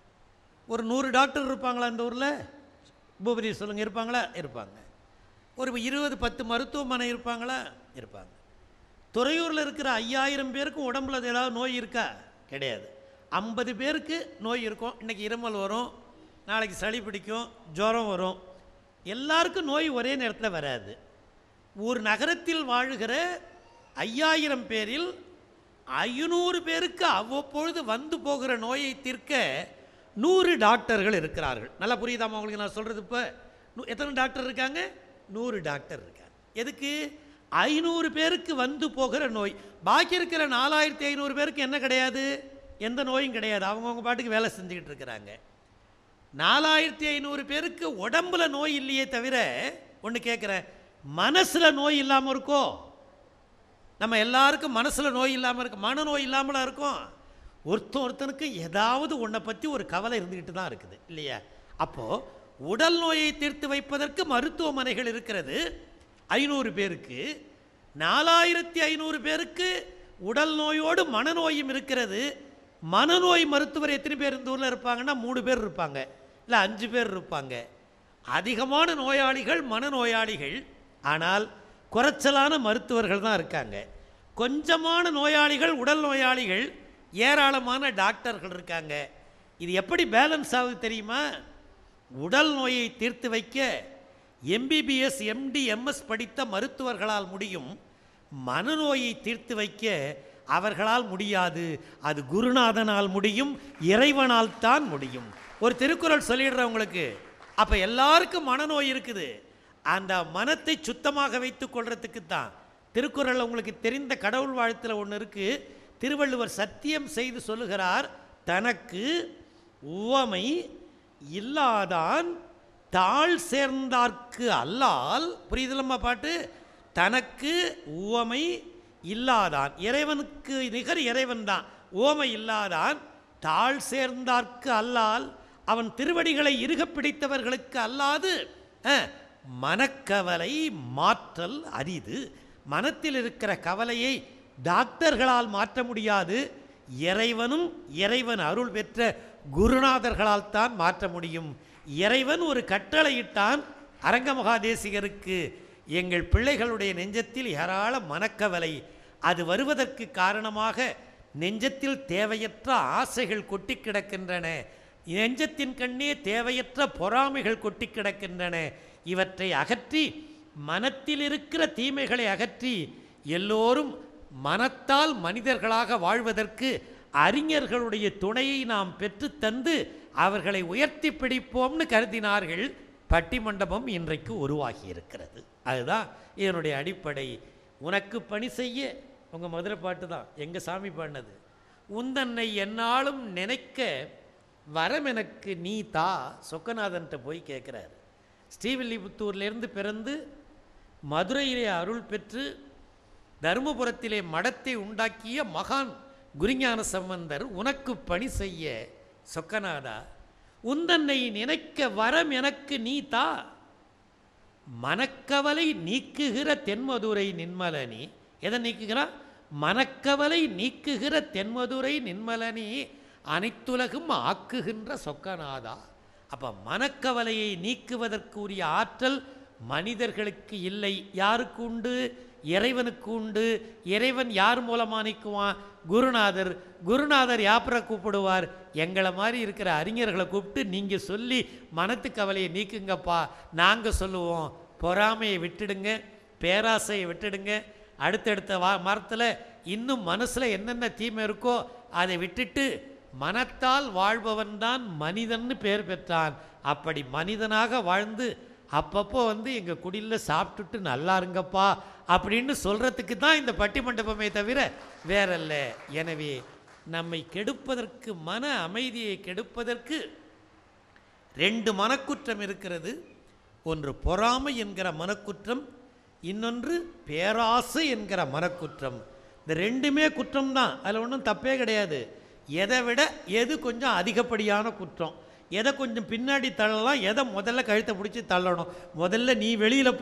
ஒரு நூறு டாக்டர் இருப்பாங்களா இந்த ஊரில் பூபதி சொல்லுங்கள் இருப்பாங்களா இருப்பாங்க ஒரு இருபது பத்து மருத்துவமனை இருப்பாங்களா இருப்பாங்க துறையூரில் இருக்கிற ஐயாயிரம் பேருக்கும் உடம்புல ஏதாவது நோய் இருக்கா கிடையாது ஐம்பது பேருக்கு நோய் இருக்கும் இன்றைக்கி இருமல் வரும் நாளைக்கு சளி பிடிக்கும் ஜுரம் வரும் எல்லாருக்கும் நோய் ஒரே நேரத்தில் வராது ஒரு நகரத்தில் வாழுகிற ஐயாயிரம் பேரில் ஐநூறு பேருக்கு அவ்வப்பொழுது வந்து போகிற நோயை தீர்க்க நூறு டாக்டர்கள் இருக்கிறார்கள் நல்லா புரியுதாமா உங்களுக்கு நான் சொல்கிறது இப்போ எத்தனை டாக்டர் இருக்காங்க நூறு டாக்டர் இருக்காங்க எதுக்கு ஐநூறு பேருக்கு வந்து போகிற நோய் பாக்கி இருக்கிற நாலாயிரத்தி ஐநூறு பேருக்கு என்ன கிடையாது எந்த நோயும் கிடையாது அவங்கவுங்க பாட்டுக்கு வேலை செஞ்சுக்கிட்டு இருக்கிறாங்க நாலாயிரத்தி ஐநூறு பேருக்கு உடம்புல நோய் இல்லையே தவிர ஒன்று கேட்குறேன் மனசில் நோய் இல்லாமல் இருக்கோ நம்ம எல்லாருக்கும் மனசில் நோய் இல்லாமல் இருக்கு மனநோய் இல்லாமலா இருக்கும் ஒருத்தன் ஒருத்தனுக்கு ஏதாவது ஒன்றை பற்றி ஒரு கவலை இருந்துக்கிட்டு தான் இருக்குது இல்லையா அப்போது உடல் நோயை தீர்த்து வைப்பதற்கு மருத்துவமனைகள் இருக்கிறது ஐநூறு பேருக்கு நாலாயிரத்தி ஐநூறு பேருக்கு உடல் நோயோடு மனநோயும் இருக்கிறது மனநோய் மருத்துவர் எத்தனை பேர் இந்த ஊரில் இருப்பாங்கன்னா மூணு பேர் இருப்பாங்க இல்லை அஞ்சு பேர் இருப்பாங்க அதிகமான நோயாளிகள் மனநோயாளிகள் ஆனால் குறைச்சலான மருத்துவர்கள் தான் இருக்காங்க கொஞ்சமான நோயாளிகள் உடல் நோயாளிகள் ஏராளமான டாக்டர்கள் இருக்காங்க இது எப்படி பேலன்ஸ் ஆகுது தெரியுமா உடல் நோயை தீர்த்து வைக்க எம்பிபிஎஸ் எம்டி எம்எஸ் படித்த மருத்துவர்களால் முடியும் மனநோயை தீர்த்து வைக்க அவர்களால் முடியாது அது குருநாதனால் முடியும் இறைவனால் தான் முடியும் ஒரு திருக்குறள் சொல்லிடுறேன் உங்களுக்கு அப்போ எல்லாருக்கும் மனநோய் இருக்குது அந்த மனத்தை சுத்தமாக வைத்துக் கொள்றதுக்கு தான் திருக்குறள் உங்களுக்கு தெரிந்த கடவுள் வாழ்த்தில் ஒன்று இருக்கு திருவள்ளுவர் சத்தியம் செய்து சொல்லுகிறார் தனக்கு உவமை இல்லாதான் தாழ் சேர்ந்தார்க்கு அல்லால் புரியுதுலம்மா பாட்டு தனக்கு உவமை இல்லாதான் இறைவனுக்கு நிகர் இறைவன் தான் உவமை இல்லாதான் தாழ் சேர்ந்தார்க்கு அல்லால் அவன் திருவடிகளை இறுகப் பிடித்தவர்களுக்கு அல்லாது அஹ், மனக்கவலை மாற்றல் அரிது மனத்தில் இருக்கிற கவலையை டாக்டர்களால் மாற்ற முடியாது இறைவனும் இறைவன் அருள் பெற்ற குருநாதர்களால் தான் மாற்ற முடியும் இறைவன் ஒரு கட்டளையிட்டான் அரங்க மகாதேசிகருக்கு எங்கள் பிள்ளைகளுடைய நெஞ்சத்தில் ஏராள மனக்கவலை அது வருவதற்கு காரணமாக நெஞ்சத்தில் தேவையற்ற ஆசைகள் கொட்டி கிடக்கின்றன நெஞ்சத்தின் கண்ணே தேவையற்ற பொறாமைகள் கொட்டி கிடக்கின்றன இவற்றை அகற்றி மனத்தில் இருக்கிற தீமைகளை அகற்றி எல்லோரும் மனத்தால் மனிதர்களாக வாழ்வதற்கு அறிஞர்களுடைய துணையை நாம் பெற்று தந்து அவர்களை உயர்த்தி பிடிப்போம்னு கருதினார்கள் பட்டிமண்டபம் இன்றைக்கு உருவாகி இருக்கிறது அதுதான் இதனுடைய அடிப்படை உனக்கு பணி செய்ய உங்கள் மதுரை பாட்டு தான் எங்கள் சாமி பாடினது உந்தன்னை என்னாலும் நினைக்க வரம் எனக்கு நீ தா சொக்கநாதன்ட்ட போய் கேட்குறாரு ஸ்ரீவில்லிபுத்தூர்லேருந்து பிறந்து மதுரையிலே அருள் பெற்று தருமபுரத்திலே மடத்தை உண்டாக்கிய மகான் குருஞான சம்பந்தர் உனக்கு பணி செய்ய சொக்கநாதா உந்தன்னை நினைக்க வரம் எனக்கு நீ தா மனக்கவலை நீக்குகிற தென்மதுரை நின்மலனி எதை நீக்குகிறா மனக்கவலை நீக்குகிற தென்மதுரை நின்மலனி அனைத்துலகும் ஆக்குகின்ற சொக்கநாதா அப்ப மனக்கவலையை நீக்குவதற்குரிய ஆற்றல் மனிதர்களுக்கு இல்லை யாருக்கு உண்டு இறைவனுக்கு உண்டு இறைவன் யார் மூலமா நீக்குவான் குருநாதர் குருநாதர் யாப்பரை கூப்பிடுவார் எங்களை மாதிரி இருக்கிற அறிஞர்களை கூப்பிட்டு நீங்கள் சொல்லி மனத்து கவலையை நீக்குங்கப்பா நாங்கள் சொல்லுவோம் பொறாமையை விட்டுடுங்க பேராசையை விட்டுடுங்க அடுத்தடுத்த வா மரத்தில் இன்னும் மனசில் என்னென்ன தீமை இருக்கோ அதை விட்டுட்டு மனத்தால் வாழ்பவன் தான் மனிதன்னு பேர் பெற்றான் அப்படி மனிதனாக வாழ்ந்து அப்பப்போ வந்து எங்கள் குடியில் சாப்பிட்டுட்டு நல்லா இருங்கப்பா அப்படின்னு சொல்கிறதுக்கு தான் இந்த பட்டிமண்டபமே தவிர வேறல்ல எனவே நம்மை கெடுப்பதற்கு மன அமைதியை கெடுப்பதற்கு ரெண்டு மனக்குற்றம் இருக்கிறது ஒன்று பொறாமை என்கிற மனக்குற்றம் இன்னொன்று பேராசை என்கிற மனக்குற்றம் இந்த ரெண்டுமே குற்றம் தான் அதில் ஒன்றும் தப்பே கிடையாது எதை விட எது கொஞ்சம் அதிகப்படியான குற்றம் எதை கொஞ்சம் பின்னாடி தள்ளலாம் எதை முதல்ல கழுத்தை பிடிச்சி தள்ளணும் முதல்ல நீ வெளியில் போ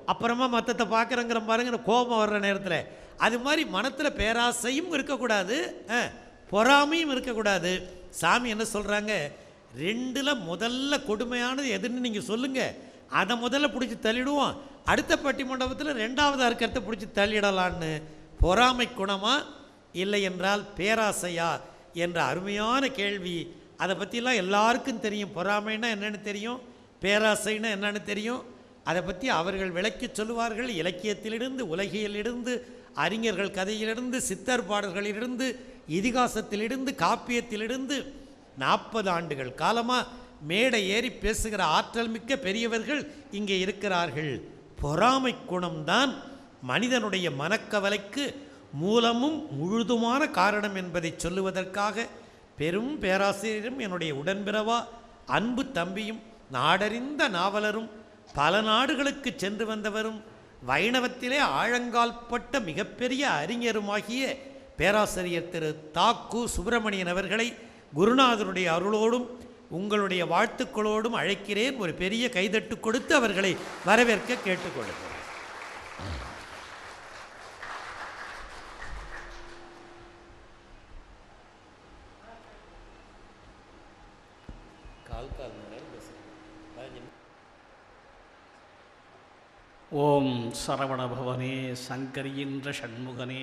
அப்புறமா மற்றத்தை பார்க்குறங்கிற பாருங்க கோபம் வர்ற நேரத்தில் அது மாதிரி மனத்தில் பேராசையும் இருக்கக்கூடாது அஹ், பொறாமையும் இருக்கக்கூடாது சாமி என்ன சொல்கிறாங்க ரெண்டில் முதல்ல கொடுமையானது எதுன்னு நீங்கள் சொல்லுங்கள் அதை முதல்ல பிடிச்சி தள்ளிடுவோம் அடுத்த பட்டி மண்டபத்தில் ரெண்டாவதாக இருக்கிறத பிடிச்சி தள்ளிடலான்னு பொறாமை குணமா இல்லை என்றால் பேராசையா என்ற அருமையான கேள்வி அதை பற்றிலாம் எல்லாருக்கும் தெரியும் பொறாமைன்னா என்னன்னு தெரியும் பேராசைன்னா என்னன்னு தெரியும் அதை பற்றி அவர்கள் விளக்கிச் சொல்லுவார்கள் இலக்கியத்திலிருந்து உலகியலிருந்து அறிஞர்கள் கதையிலிருந்து சித்தர் பாடல்களிலிருந்து இதிகாசத்திலிருந்து காப்பியத்திலிருந்து நாற்பது ஆண்டுகள் காலமாக மேடை ஏறி பேசுகிற ஆற்றல் மிக்க பெரியவர்கள் இங்கே இருக்கிறார்கள் பொறாமை குணம்தான் மனிதனுடைய மனக்கவலைக்கு மூலமும் முழுதுமான காரணம் என்பதை சொல்லுவதற்காக பெரும் பேராசிரியரும் என்னுடைய உடன்பிறவா அன்பு தம்பியும் நாடறிந்த நாவலரும் பல நாடுகளுக்கு சென்று வந்தவரும் வைணவத்திலே ஆழங்கால்பட்ட மிகப்பெரிய அறிஞருமாகிய பேராசிரியர் திரு தாக்கு சுப்பிரமணியன் அவர்களை குருநாதருடைய அருளோடும் உங்களுடைய வாழ்த்துக்களோடும் அழைக்கிறேன் ஒரு பெரிய கைதட்டு கொடுத்து அவர்களை வரவேற்க கேட்டுக்கொள்கிறேன் கால் கால்
ஓம் சரவணபவனே சங்கரியின்ற ஷண்முகனே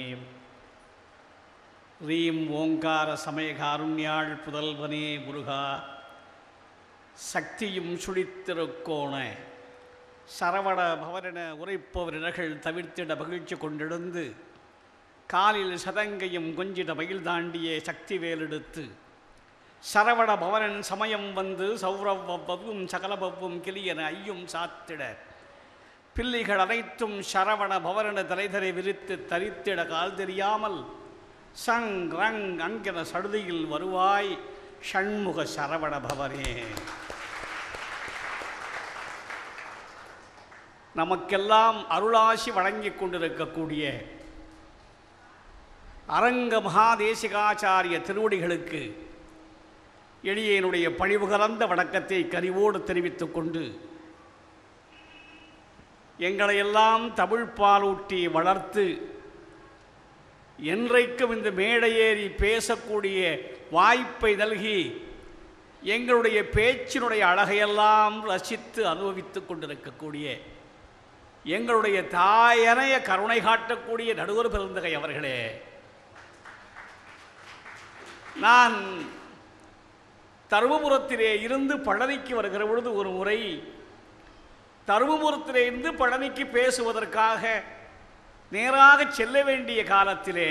ரீம் ஓங்கார சமயகாருண்யாள் புதல்வனே முருகா சக்தியும் சுழித்திருக்கோண சரவண பவரென உரைப்பவரினர்கள் தவிர்த்திட மகிழ்ச்சி கொண்டெழுந்து காலில் சதங்கையும் கொஞ்சிட மயில் தாண்டிய சக்தி வேலெடுத்து சரவண பவனன் சமயம் வந்து சௌரவவும் சகலபவும் கிளியன ஐயும் சாத்திட பிள்ளைகள் அனைத்தும் சரவண பவரன தலைதரை விரித்து தரித்திட கால் தெரியாமல் சங் ரங் அங்கென சடுதியில் வருவாய் ஷண்முக சரவண பவனே நமக்கெல்லாம் அருளாசி வழங்கிக் கொண்டிருக்கக்கூடிய அரங்க மகாதேசிகாச்சாரிய திருவடிகளுக்கு எளியனுடைய பணிவு கலந்த வணக்கத்தை கனிவோடு தெரிவித்துக் கொண்டு எங்களையெல்லாம் தமிழ் பாலூட்டி வளர்த்து என்றைக்கும் இந்த மேடையேறி பேசக்கூடிய வாய்ப்பை நல்கி எங்களுடைய பேச்சினுடைய அழகையெல்லாம் ரசித்து அனுபவித்துக் கொண்டிருக்கக்கூடிய எங்களுடைய தாயனைய கருணை காட்டக்கூடிய நடுவர் பெருந்தகை அவர்களே நான் தருமபுரத்திலே இருந்து பழனிக்கு வருகிற பொழுது ஒரு முறை தருமபுரத்திலே இருந்து பழனிக்கு பேசுவதற்காக நேராக செல்ல வேண்டிய காலத்திலே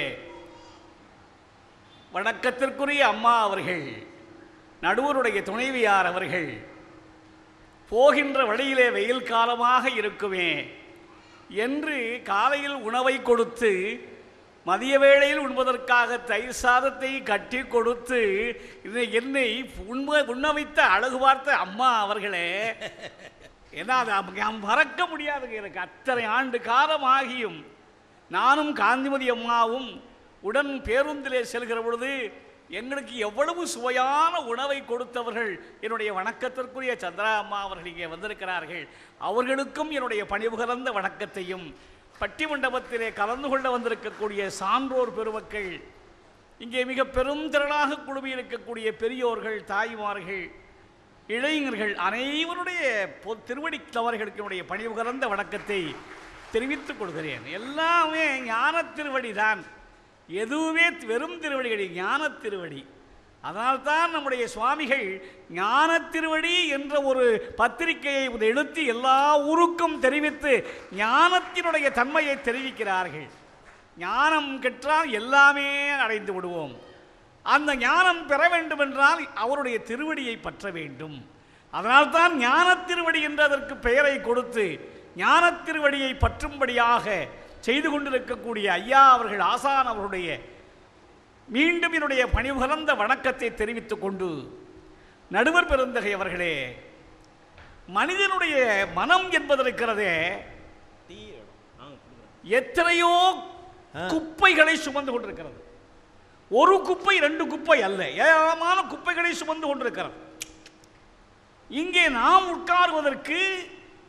வணக்கத்திற்குரிய அம்மா அவர்கள் நடுவருடைய துணைவியார் அவர்கள் போகின்ற வழியிலே வெயில் காலமாக இருக்குமே என்று காலையில் உணவை கொடுத்து மதிய வேளையில் உண்பதற்காக தயிர் சாதத்தை கட்டி கொடுத்து இதை என்னை உண்ம உண்ண வைத்த அழகு பார்த்த அம்மா அவர்களே ஏன்னா அது அப்ப நான் மறக்க முடியாதுங்க எனக்கு அத்தனை ஆண்டு காலம் ஆகியும் நானும் காந்திமதி அம்மாவும் உடன் பேருந்திலே செல்கிற பொழுது எங்களுக்கு எவ்வளவு சுவையான உணவை கொடுத்தவர்கள் என்னுடைய வணக்கத்திற்குரிய சந்திரா அம்மா அவர்கள் இங்கே வந்திருக்கிறார்கள் அவர்களுக்கும் என்னுடைய பணிபுகர்ந்த வணக்கத்தையும் பட்டி மண்டபத்திலே கலந்து கொள்ள வந்திருக்கக்கூடிய சான்றோர் பெருமக்கள் இங்கே மிக பெரும் திரளாக குழுமி இருக்கக்கூடிய பெரியோர்கள் தாய்மார்கள் இளைஞர்கள் அனைவருடைய பொ- திருவடி தவறுகளுக்கு என்னுடைய பணிவுகலந்த வணக்கத்தை தெரிவித்துக் கொள்கிறேன் எல்லாமே ஞான திருவடி தான் எதுவுமே வெறும் திருவடிகள் ஞான திருவடி அதனால்தான் நம்முடைய சுவாமிகள் ஞான திருவடி என்ற ஒரு பத்திரிகையை எழுத்தி எல்லா ஊருக்கும் தெரிவித்து ஞானத்தினுடைய தன்மையை தெரிவிக்கிறார்கள் ஞானம் கெட்டால் எல்லாமே அடைந்து விடுவோம் அந்த ஞானம் பெற வேண்டுமென்றால் அவருடைய திருவடியை பற்ற வேண்டும் அதனால்தான் ஞான திருவடி என்று அதற்கு பெயரை கொடுத்து ஞான திருவடியை பற்றும்படியாக செய்து கொண்டிருக்கக்கூடிய ஐயா அவர்கள் ஆசான் அவருடைய மீண்டும் என்னுடைய பணிவுகலந்த வணக்கத்தை தெரிவித்துக் கொண்டு நடுவர் பெருந்தகை அவர்களே மனிதனுடைய மனம் என்பது இருக்கிறதே எத்தனையோ குப்பைகளை சுமந்து கொண்டிருக்கிறது ஒரு குப்பை ரெண்டு குப்பை அல்ல ஏராளமான குப்பைகளை சுமந்து கொண்டிருக்கிறது இங்கே நாம் உட்காருவதற்கு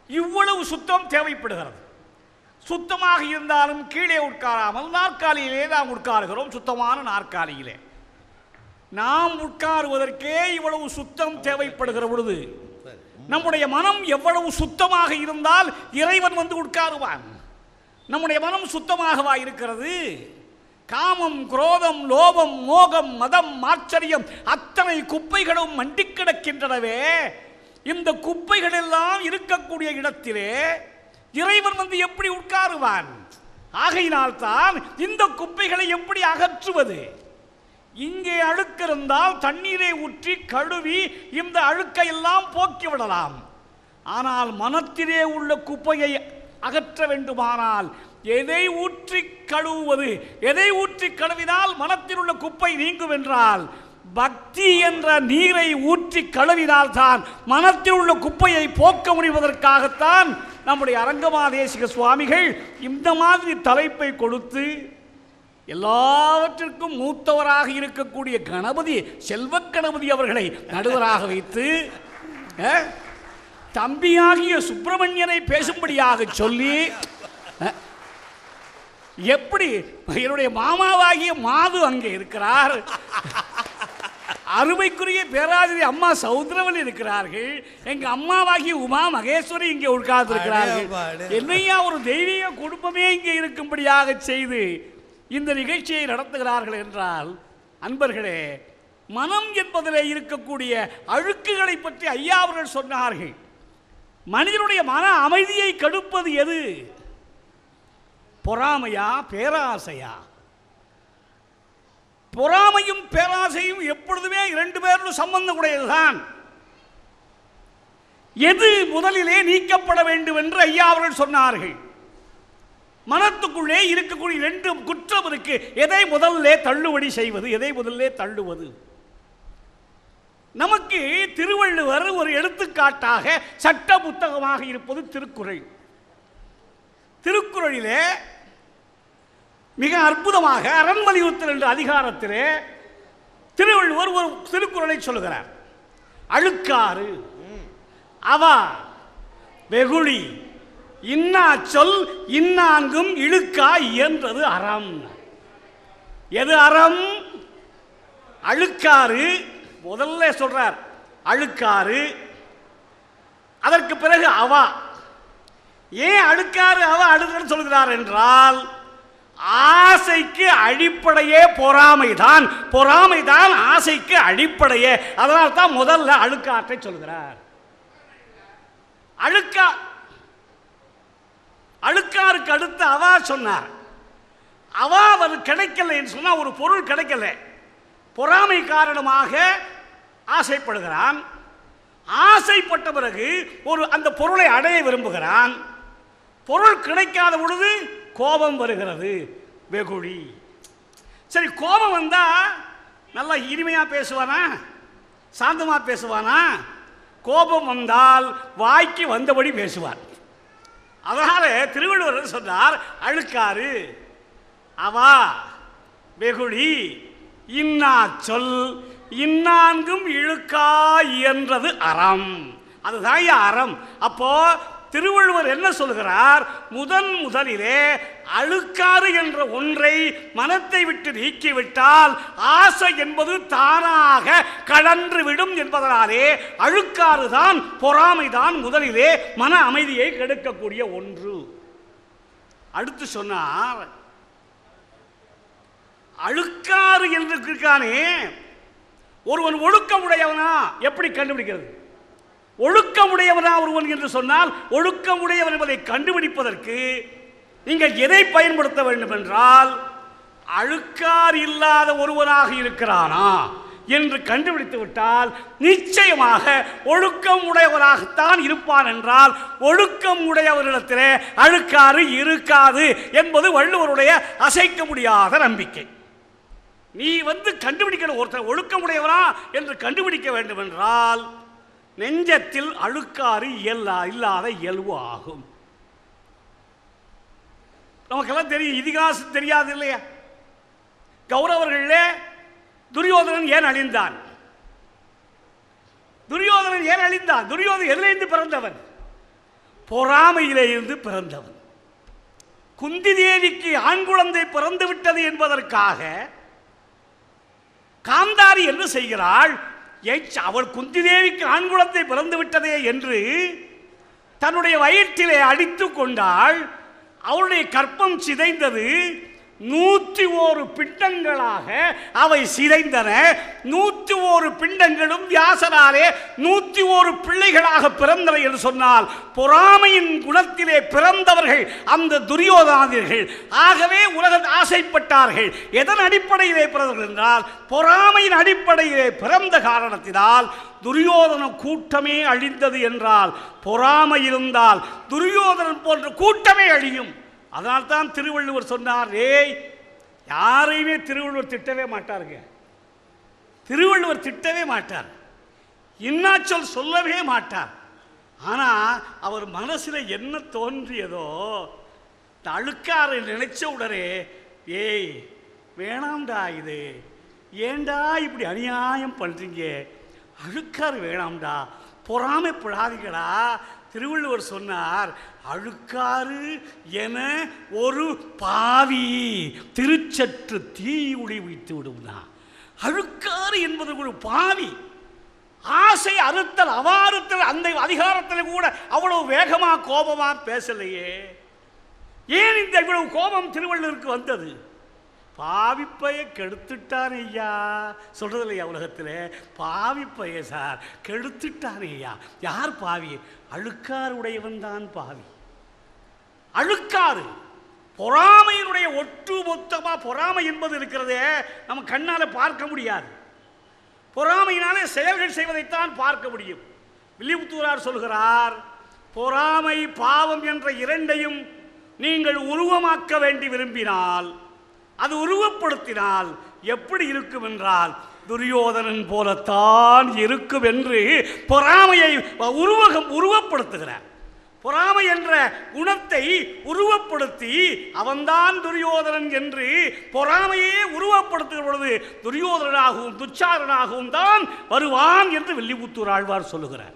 இவ்வளவு சுத்தம் தேவைப்படுகிறது சுத்தமாக இருந்தாலும் கீழே உட்காராமல் நாற்காலியிலே நாம் உட்காருகிறோம் சுத்தமான நாற்காலியிலே நாம் உட்காருவதற்கே இவ்வளவு சுத்தம் தேவைப்படுகிற பொழுது நம்முடைய மனம் எவ்வளவு சுத்தமாக இருந்தால் இறைவன் வந்து உட்காருவான் நம்முடைய மனம் சுத்தமாகவா இருக்கிறது காமம் குரோதம் லோபம் மோகம் மதம் ஆச்சரியம் அத்தனை குப்பைகளும் மண்டி கிடக்கின்றனவே இந்த குப்பைகள் எல்லாம் இருக்கக்கூடிய இடத்திலே இறைவன் வந்து எப்படி உட்காருவான் ஆகையினால் தான் இந்த குப்பைகளை எப்படி அகற்றுவது இங்கே அழுக்கு இருந்தால் தண்ணீரை ஊற்றி கழுவி இந்த அழுக்கை எல்லாம் போக்கி விடலாம் ஆனால் மனத்திலே உள்ள குப்பையை அகற்ற வேண்டுமானால் எதை ஊற்றி கழுவுவது எதை ஊற்றி கழுவினால் மனத்தில் உள்ள குப்பை நீங்கும் என்றால் பக்தி என்ற நீரை ஊற்றி கழுவினால் தான் மனத்தில் உள்ள குப்பையை போக்க முடிவதற்காகத்தான் நம்முடைய அரங்கமாதேசிக சுவாமிகள் இந்த மாதிரி தலைப்பை கொடுத்து எல்லாவற்றிற்கும் மூத்தவராக இருக்கக்கூடிய கணபதி செல்வக் கணபதி அவர்களை நடுவராக வைத்து அஹ், தம்பியாகிய சுப்பிரமணியனை பேசும்படியாக சொல்லி அஹ், எப்படி என்னுடைய மாமாவாகிய மாது அங்கே இருக்கிறார் அருமைக்குரிய பேராசிரியர் அம்மா சௌத்ரவன் இருக்கிறார்கள் எங்க அம்மாவாகிய உமா மகேஸ்வரி இங்கே உட்கார்ந்து இருக்கிறார்கள்
அடேப்பா, அடே.
என்னையா ஒரு தெய்வீக குடும்பமே இங்கே இருக்கும்படியாக செய்து இந்த நிகழ்ச்சியை நடத்துகிறார்கள் என்றால் அன்பர்களே மனம் என்பதிலே இருக்கக்கூடிய அழுக்குகளை பற்றி ஐயா அவர்கள் சொன்னார்கள் மனிதனுடைய மன அமைதியை கெடுப்பது எது பொறாமையா பேராசையா பொறாமையும் பேராசையும் எப்பொழுதுமே இரண்டு பேரும் சம்பந்தம் உடையதுதான் எது முதலிலே நீக்கப்பட வேண்டும் என்று ஐயா அவர்கள் சொன்னார்கள் மனத்துக்குள்ளே இருக்கக்கூடிய ரெண்டு குற்றம் இருக்கு எதை முதல்ல தள்ளுபடி செய்வது எதை முதல்ல தள்ளுவது நமக்கு திருவள்ளுவர் ஒரு எடுத்துக்காட்டாக சட்ட புத்தகமாக இருப்பது திருக்குறள் திருக்குறளிலே மிக அற்புதமாக அரண்மலியுறுத்தல் என்ற அதிகாரத்திலே திருவள்ளுவர் ஒரு திருக்குறளை சொல்லுகிறார் அழுக்காறு அவா வெகுளி இன்னா சொல் இன்னாங்கும் இழுக்கா இயன்றது அறம் எது அறம் அழுக்காறு முதல்ல சொல்றார் அழுக்காறு அதற்கு பிறகு அவா ஏன் அழுக்காறு அவ அழுக்குன்னு சொல்கிறார் என்றால் ஆசைக்கு அடிப்படையே பொறாமைதான் பொறாமைதான் ஆசைக்கு அடிப்படையே அதனால் தான் முதல்ல அழுக்காற்றை சொல்கிறார் அழுக்கா அழுக்காருக்கு அடுத்து அவா சொன்னார் அவா அது கிடைக்கல என்று சொன்னா ஒரு பொருள் கிடைக்கல பொறாமை காரணமாக ஆசைப்படுகிறான் ஆசைப்பட்ட பிறகு ஒரு அந்த பொருளை அடைய விரும்புகிறான் பொருள் கிடைக்காத பொழுது கோபம் வருகிறது வெகுளி சரி கோபம் வந்தா நல்லா இனிமையா பேசுவானா சாந்தமா பேசுவானா கோபம் வந்தால் வாய்க்கு வந்தபடி பேசுவார் அதனால திருவள்ளுவர் சொன்னார் அழுக்காறு அவா வெகுளி இன்னா சொல் இன்னான்கும் இழுக்கா என்றது அறம் அதுதான் ஐயா அறம் அப்போ திருவள்ளுவர் என்ன சொல்கிறார் முதன் முதலிலே அழுக்காறு என்ற ஒன்றை மனத்தை விட்டு நீக்கிவிட்டால் ஆசை என்பது தானாக கழன்று விடும் என்பதனாலே அழுக்காறு தான் பொறாமைதான் முதலிலே மன அமைதியை கெடுக்கக்கூடிய ஒன்று அடுத்து சொன்னார் அழுக்காறு என்று இருக்கானே ஒருவன் ஒழுக்கம் உடையவனா எப்படி கண்டுபிடிக்கிறது ஒழுக்கம் உடையவனா ஒருவன் என்று சொன்னால் ஒழுக்கம் உடையவன் என்பதை கண்டுபிடிப்பதற்கு நீங்கள் எதை பயன்படுத்த வேண்டும் என்றால் அழுக்கார் இல்லாத ஒருவனாக இருக்கிறானா என்று கண்டுபிடித்து விட்டால் நிச்சயமாக ஒழுக்கம் உடையவராகத்தான் இருப்பான் என்றால் ஒழுக்கம் உடையவரிடத்திலே அழுக்காறு இருக்காது என்பது வள்ளுவருடைய அசைக்க முடியாத நம்பிக்கை நீ வந்து கண்டுபிடிக்கணும் ஒருத்தர் ஒழுக்கமுடையவரா என்று கண்டுபிடிக்க வேண்டும் என்றால் நெஞ்சத்தில் அழுக்காறு இயல்லா இல்லாத இயல்பு ஆகும் நமக்கெல்லாம் தெரியும் இதிகாசம் தெரியாது இல்லையா கௌரவர்களே துரியோதனன் ஏன் அழிந்தான் துரியோதனன் ஏன் அழிந்தான் துரியோதனன் எதிலிருந்து பிறந்தவன் பொறாமையிலே இருந்து பிறந்தவன் குந்தி தேவிக்கு ஆண் குழந்தை பிறந்து விட்டது என்பதற்காக காந்தாரி என்ன செய்கிறாள் எச், அவள் குந்தி தேவிக்கு ஆண் குழந்தை பிறந்து விட்டதே என்று தன்னுடைய வயிற்றிலே அடித்து கொண்டாள் அவளுடைய கற்பம் சிதைந்தது நூற்றி ஓரு பிண்டங்களாக அவை சிதைந்தன நூற்றி ஓரு பிண்டங்களும் வியாசனாலே நூற்றி ஓரு பிள்ளைகளாக பிறந்தன என்று சொன்னால் பொறாமையின் குணத்திலே பிறந்தவர்கள் அந்த துரியோதனாதிர்கள் ஆகவே உலக ஆசைப்பட்டார்கள் எதன் அடிப்படையிலே பிறந்தவர்கள் என்றால் பொறாமையின் அடிப்படையிலே பிறந்த காரணத்தினால் துரியோதன கூட்டமே அழிந்தது என்றால் பொறாமை இருந்தால் துரியோதனன் போன்ற கூட்டமே அழியும் அதனால்தான் திருவள்ளுவர் சொன்னார் ஏய் யாரையுமே திருவள்ளுவர் திட்டவே மாட்டாருங்க திருவள்ளுவர் திட்டவே மாட்டார் இன்னாச்சொல் சொல்லவே மாட்டார் ஆனால் அவர் மனசில் என்ன தோன்றியதோ இந்த அழுக்காரை நினைச்ச உடனே ஏய் வேணாம்டா இது ஏன்டா இப்படி அநியாயம் பண்ணுறீங்க அழுக்காறு வேணாம்டா பொறாமைப்படாதீங்கடா திருவள்ளுவர் சொன்னார் அழுக்காறு என ஒரு பாவி திருச்சற்று தீயுடி வைத்து விடும்னா அழுக்காறு என்பது ஒரு பாவி ஆசை அறுத்தல் அவாறுத்தல் அந்த அதிகாரத்தில் கூட அவ்வளவு வேகமா கோபமா பேசலையே ஏன் இந்த இவ்வளவு கோபம் திருவள்ளுவருக்கு வந்தது பாவிப்பைய கெடுத்துட்டான் ஐயா சொல்றது இல்லையா உலகத்தில் பாவிப்பைய சார் கெடுத்துட்டான் ஐயா யார் பாவி அழுக்காறு உடையவன் தான் பாவி அழுக்காறு பொறாமையினுடைய ஒட்டு மொத்தமா பொறாமை என்பது இருக்கிறதே நம்ம கண்ணால பார்க்க முடியாது பொறாமையினாலே செயல்கள் செய்வதைத்தான் பார்க்க முடியும் வில்லிபுத்தூரார் சொல்கிறார் பொறாமை பாவம் என்ற இரண்டையும் நீங்கள் உருவமாக்க வேண்டி விரும்பினால் அது உருவப்படுத்தினால் எப்படி இருக்கும் என்றால் துரியோதனன் போலத்தான் இருக்கும் என்று பொறாமையை உருவகம் உருவப்படுத்துகிறார் பொறாமை என்ற குணத்தை உருவப்படுத்தி அவன்தான் துரியோதனன் என்று பொறாமையே உருவப்படுத்துகிற பொழுது துரியோதனனாகவும் துச்சாரனாகவும் தான் வருவான் என்று வெள்ளிபுத்தூர் ஆழ்வார் சொல்லுகிறார்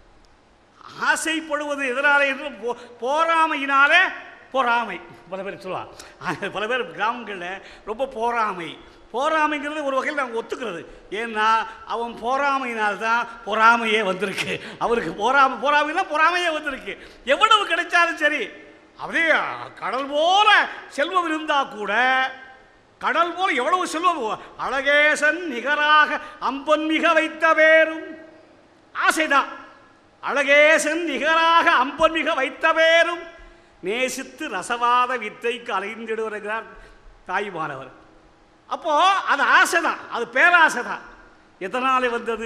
ஆசைப்படுவது எதனாலே என்று போ- போராமையினாலே பொறாமை பல பேர் சொல்லுவாங்க பல பேர் கிராமங்களில் ரொம்ப போராமை போராமைங்கிறது ஒரு வகையில் நாங்கள் ஒத்துக்கிறது ஏன்னா அவன் போராமையினால் தான் பொறாமையே வந்திருக்கு அவருக்கு போராமை போராமைனா பொறாமையே வந்திருக்கு எவ்வளவு கிடைச்சாலும் சரி அப்படியே கடல் போல செல்வம் இருந்தால் கூட கடல் போல எவ்வளவு செல்வம் அழகேசன் நிகராக அம்பன் மிக வைத்த வேறும் ஆசைதான் அழகேசன் நிகராக அம்பன் மிக வைத்த பேரும் நேசித்து ரசவாத வித்தைக்கு அலைந்திடு வருகிறார் தாய்மானவர் அப்போ அது ஆசைதான் அது பேராசைதான் எதனாலே வந்தது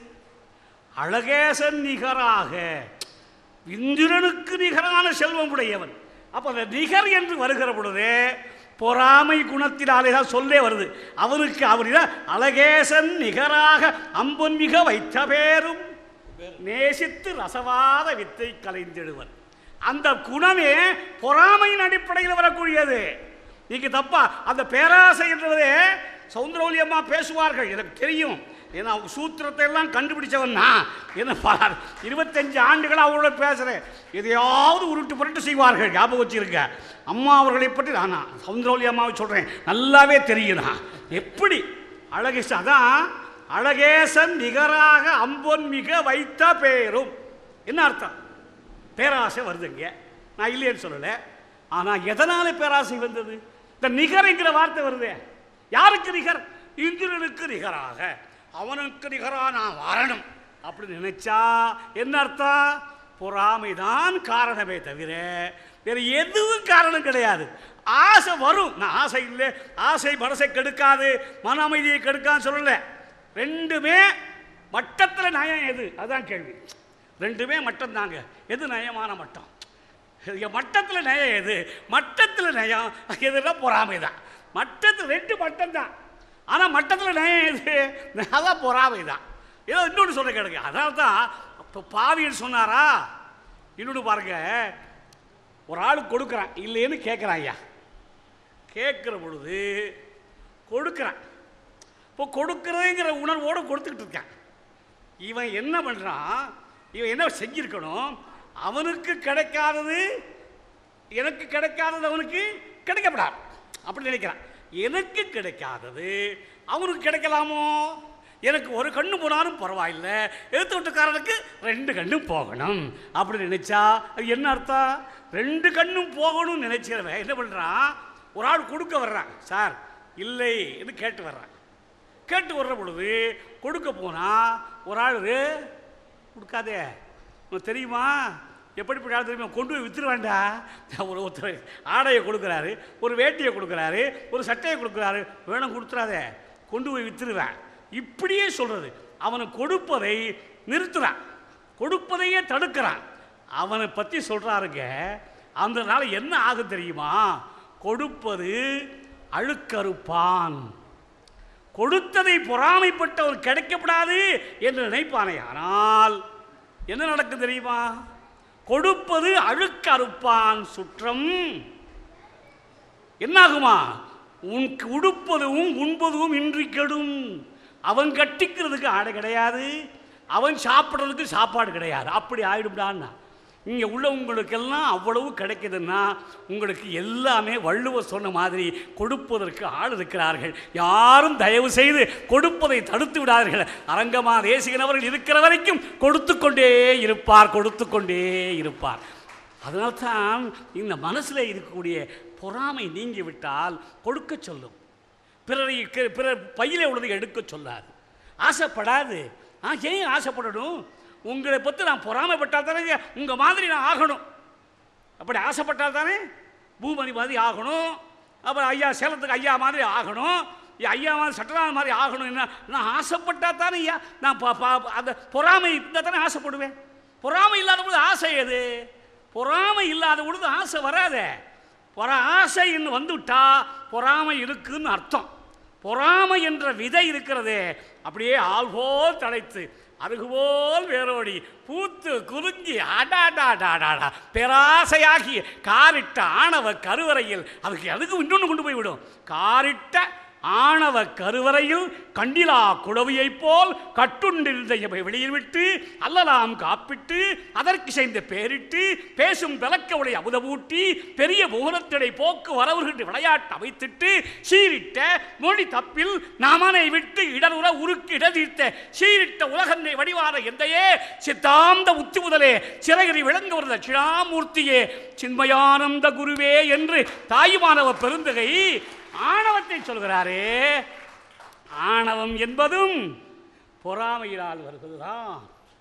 அழகேசன் நிகராக இந்திரனுக்கு நிகரான செல்வம் உடையவன் அப்போ அந்த நிகர் என்று வருகிற பொழுது பொறாமை குணத்தினாலே தான் சொல்லே வருது அவனுக்கு அவர் இதான் அழகேசன் நிகராக அம்பன் மிக வைத்த பேரும் நேசித்து ரசவாத வித்தை கலைந்திடுவர் அந்த குணமே பொறாமையின் அடிப்படையில் வரக்கூடியது நீங்க தப்பா அந்த பேராசை என்றதே சௌந்தரவல்லி அம்மா பேசுவார்கள் எனக்கு தெரியும் ஏன்னா அவங்க சூத்திரத்தை எல்லாம் கண்டுபிடிச்சவன் நான் என்ன பார் இருபத்தஞ்சு ஆண்டுகளாக அவங்களோட பேசுகிறேன் எதையாவது உருட்டு புரட்டு செய்வார்கள் ஞாபகம் வச்சிருக்க அம்மா அவர்களை பற்றி நான் சௌந்தரவல்லி அம்மாவை சொல்கிறேன் நல்லாவே தெரியும் நான் எப்படி அழகேச அதான் அழகேசன் நிகராக அம்பொன் மிக வைத்த பேரும் என்ன அர்த்தம் பேராசை வருதுங்க நான் இல்லைன்னு சொல்லலை ஆனால் எதனால பேராசை வந்தது இந்த நிகர்ங்கிற வார்த்தை வருது யாருக்கு நிகர் இந்திரனுக்கு நிகராக அவனுக்கு நிகராக நான் வரணும் அப்படின்னு நினைச்சா என்ன அர்த்தம் பொறாமைதான் காரணமே தவிர வேற எதுவும் காரணம் கிடையாது ஆசை வரும் நான் ஆசை இல்லை ஆசை மனசை கெடுக்காது மன அமைதியை கெடுக்கான்னு சொல்லலை ரெண்டுமே மட்டத்தில் நயம் எது அதான் கேள்வி ரெண்டுமே மட்டம் தாங்க எது நயமான மட்டம் இங்க மட்டத்தில் நயம் எது மட்டத்தில் நயம் எதுனா பொறாமை தான் மட்டத்தில் ரெண்டு மட்டம் தான் ஆனால் மட்டத்தில் நயம் எது அதான் பொறாமை தான் ஏதோ இன்னொன்று சொல்ல கேளுங்க அதனால தான் இப்போ பாவின்னு சொன்னாரா இன்னொன்று பாருங்க ஒரு ஆள் கொடுக்குறான் இல்லைன்னு கேட்குறான் ஐயா கேட்குற பொழுது கொடுக்குறான் இப்போ கொடுக்குறதுங்கிற உணர்வோடு கொடுத்துக்கிட்டு இருக்கான் இவன் என்ன பண்ணுறான் இவன் என்ன செஞ்சிருக்கணும் அவனுக்கு கிடைக்காதது எனக்கு கிடைக்காதது அவனுக்கு கிடைக்கப்படாது அப்படி நினைக்கிறான் எனக்கு கிடைக்காதது அவனுக்கு கிடைக்கலாமோ எனக்கு ஒரு கண்ணு போனாலும் பரவாயில்ல எழுத்து வீட்டுக்காரனுக்கு ரெண்டு கண்ணும் போகணும் அப்படி நினைச்சா அது என்ன அர்த்தம் ரெண்டு கண்ணும் போகணும்னு நினைச்சிருவன் என்ன பண்ணுறான் ஒரு ஆள் கொடுக்க வர்றான் சார் இல்லை என்று கேட்டு வர்றான் கேட்டு வர்ற பொழுது கொடுக்க போனா ஒரு ஆள் கொடுக்காதே உனக்கு தெரியுமா எப்படிப்பட்ட ஆள் தெரியுமா கொண்டு போய் வித்துருவாண்டா ஒரு ஒருத்தர் ஆடையை கொடுக்குறாரு ஒரு வேட்டியை கொடுக்குறாரு ஒரு சட்டையை கொடுக்குறாரு வேணும் கொடுத்துறாதே கொண்டு போய் வித்துருவேன் இப்படியே சொல்றது அவனை கொடுப்பதை நிறுத்துறான் கொடுப்பதையே தடுக்கிறான் அவனை பற்றி சொல்கிறாருங்க அந்த நாள் என்ன ஆகும் தெரியுமா கொடுப்பது அழுக்கறுப்பான் கொடுத்ததை பொறாமைப்பட்டவர் கிடைக்கப்படாது என்று நினைப்பானே ஆனால் என்ன நடக்கும் தெரியுமா கொடுப்பது அழுக்கறுப்பான் சுற்றம் என்னாகுமா உன் உடுப்பதும் உண்பதும் இன்றி கெடும் அவன் கட்டிக்கிறதுக்கு ஆடை கிடையாது அவன் சாப்பிட்றதுக்கு சாப்பாடு கிடையாது அப்படி ஆயிடும்டான்னா இங்கே உள்ளவங்களுக்கெல்லாம் அவ்வளவு கிடைக்குதுன்னா உங்களுக்கு எல்லாமே வள்ளுவர் சொன்ன மாதிரி கொடுப்பதற்கு ஆள் இருக்கிறார்கள் யாரும் தயவு செய்து கொடுப்பதை தடுத்து விடாதீர்கள் அரங்கமா தேசிகன் அவர்கள் இருக்கிற வரைக்கும் கொடுத்து கொண்டே இருப்பார் கொடுத்து கொண்டே இருப்பார் அதனால்தான் இந்த மனசில் இருக்கக்கூடிய பொறாமை நீங்கிவிட்டால் கொடுக்க சொல்லும் பிறரை கி- பிறர் பையில உள்ளதை எடுக்க சொல்லாது ஆசைப்படாது ஆ ஏன் ஆசைப்படணும் உங்களை பற்றி நான் பொறாமைப்பட்டால் தானே உங்கள் மாதிரி நான் ஆகணும் அப்படி ஆசைப்பட்டால் தானே பூமணி மாதிரி ஆகணும் அப்புறம் ஐயா சேலத்துக்கு ஐயா மாதிரி ஆகணும் ஐயா, ஐயா மாதிரி சட்டநாத மாதிரி ஆகணும் என்ன நான் ஆசைப்பட்டா தானே ஐயா நான் ப- ப- அந்த பொறாமை இருந்தால் தானே ஆசைப்படுவேன் பொறாமை இல்லாத பொழுது ஆசை எது பொறாமை இல்லாத பொழுது ஆசை வராதே பொற ஆசை இன்னும் வந்துவிட்டா பொறாமை இருக்குன்னு அர்த்தம் பொறாமை என்ற விதை இருக்கிறதே அப்படியே ஆள்போல் தழைத்து அருகுபோல் வேரோடி பூத்து குலுங்கி அடாடாடாடாடா பேராசையாகி காரிட்ட ஆணவ கருவறையில் அதுக்கு அதுக்கு இன்னொன்று கொண்டு போய் விடும் காரிட்ட ஆணவ கருவறையில் கண்டிலா குளவியைப் போல் கட்டுண்டிருந்த எமை வெளியில் விட்டு அல்லலாம் காப்பிட்டு அதற்கு செய்த பேரிட்டு பேசும் விளக்கவுடைய அமுதமூட்டி பெரிய புகழத்திடை போக்கு வரவுகின்ற விளையாட்டு அமைத்திட்டு சீரிட்ட மொழி தப்பில் நாமனை விட்டு இடருற உருக்கு இடதீர்த்த சீரிட்ட உலகன்னை வடிவான எந்தையே சித்தாந்த உச்சி முதலே சிறகிரி விளங்குவது தட்சிணாமூர்த்தியே சின்மயானந்த குருவே என்று தாயுமானவ பெருந்தகை ஆணவத்தை சொல்கிறாரே ஆணவம் என்பதும் பொறாமையினால் வருவதுதான்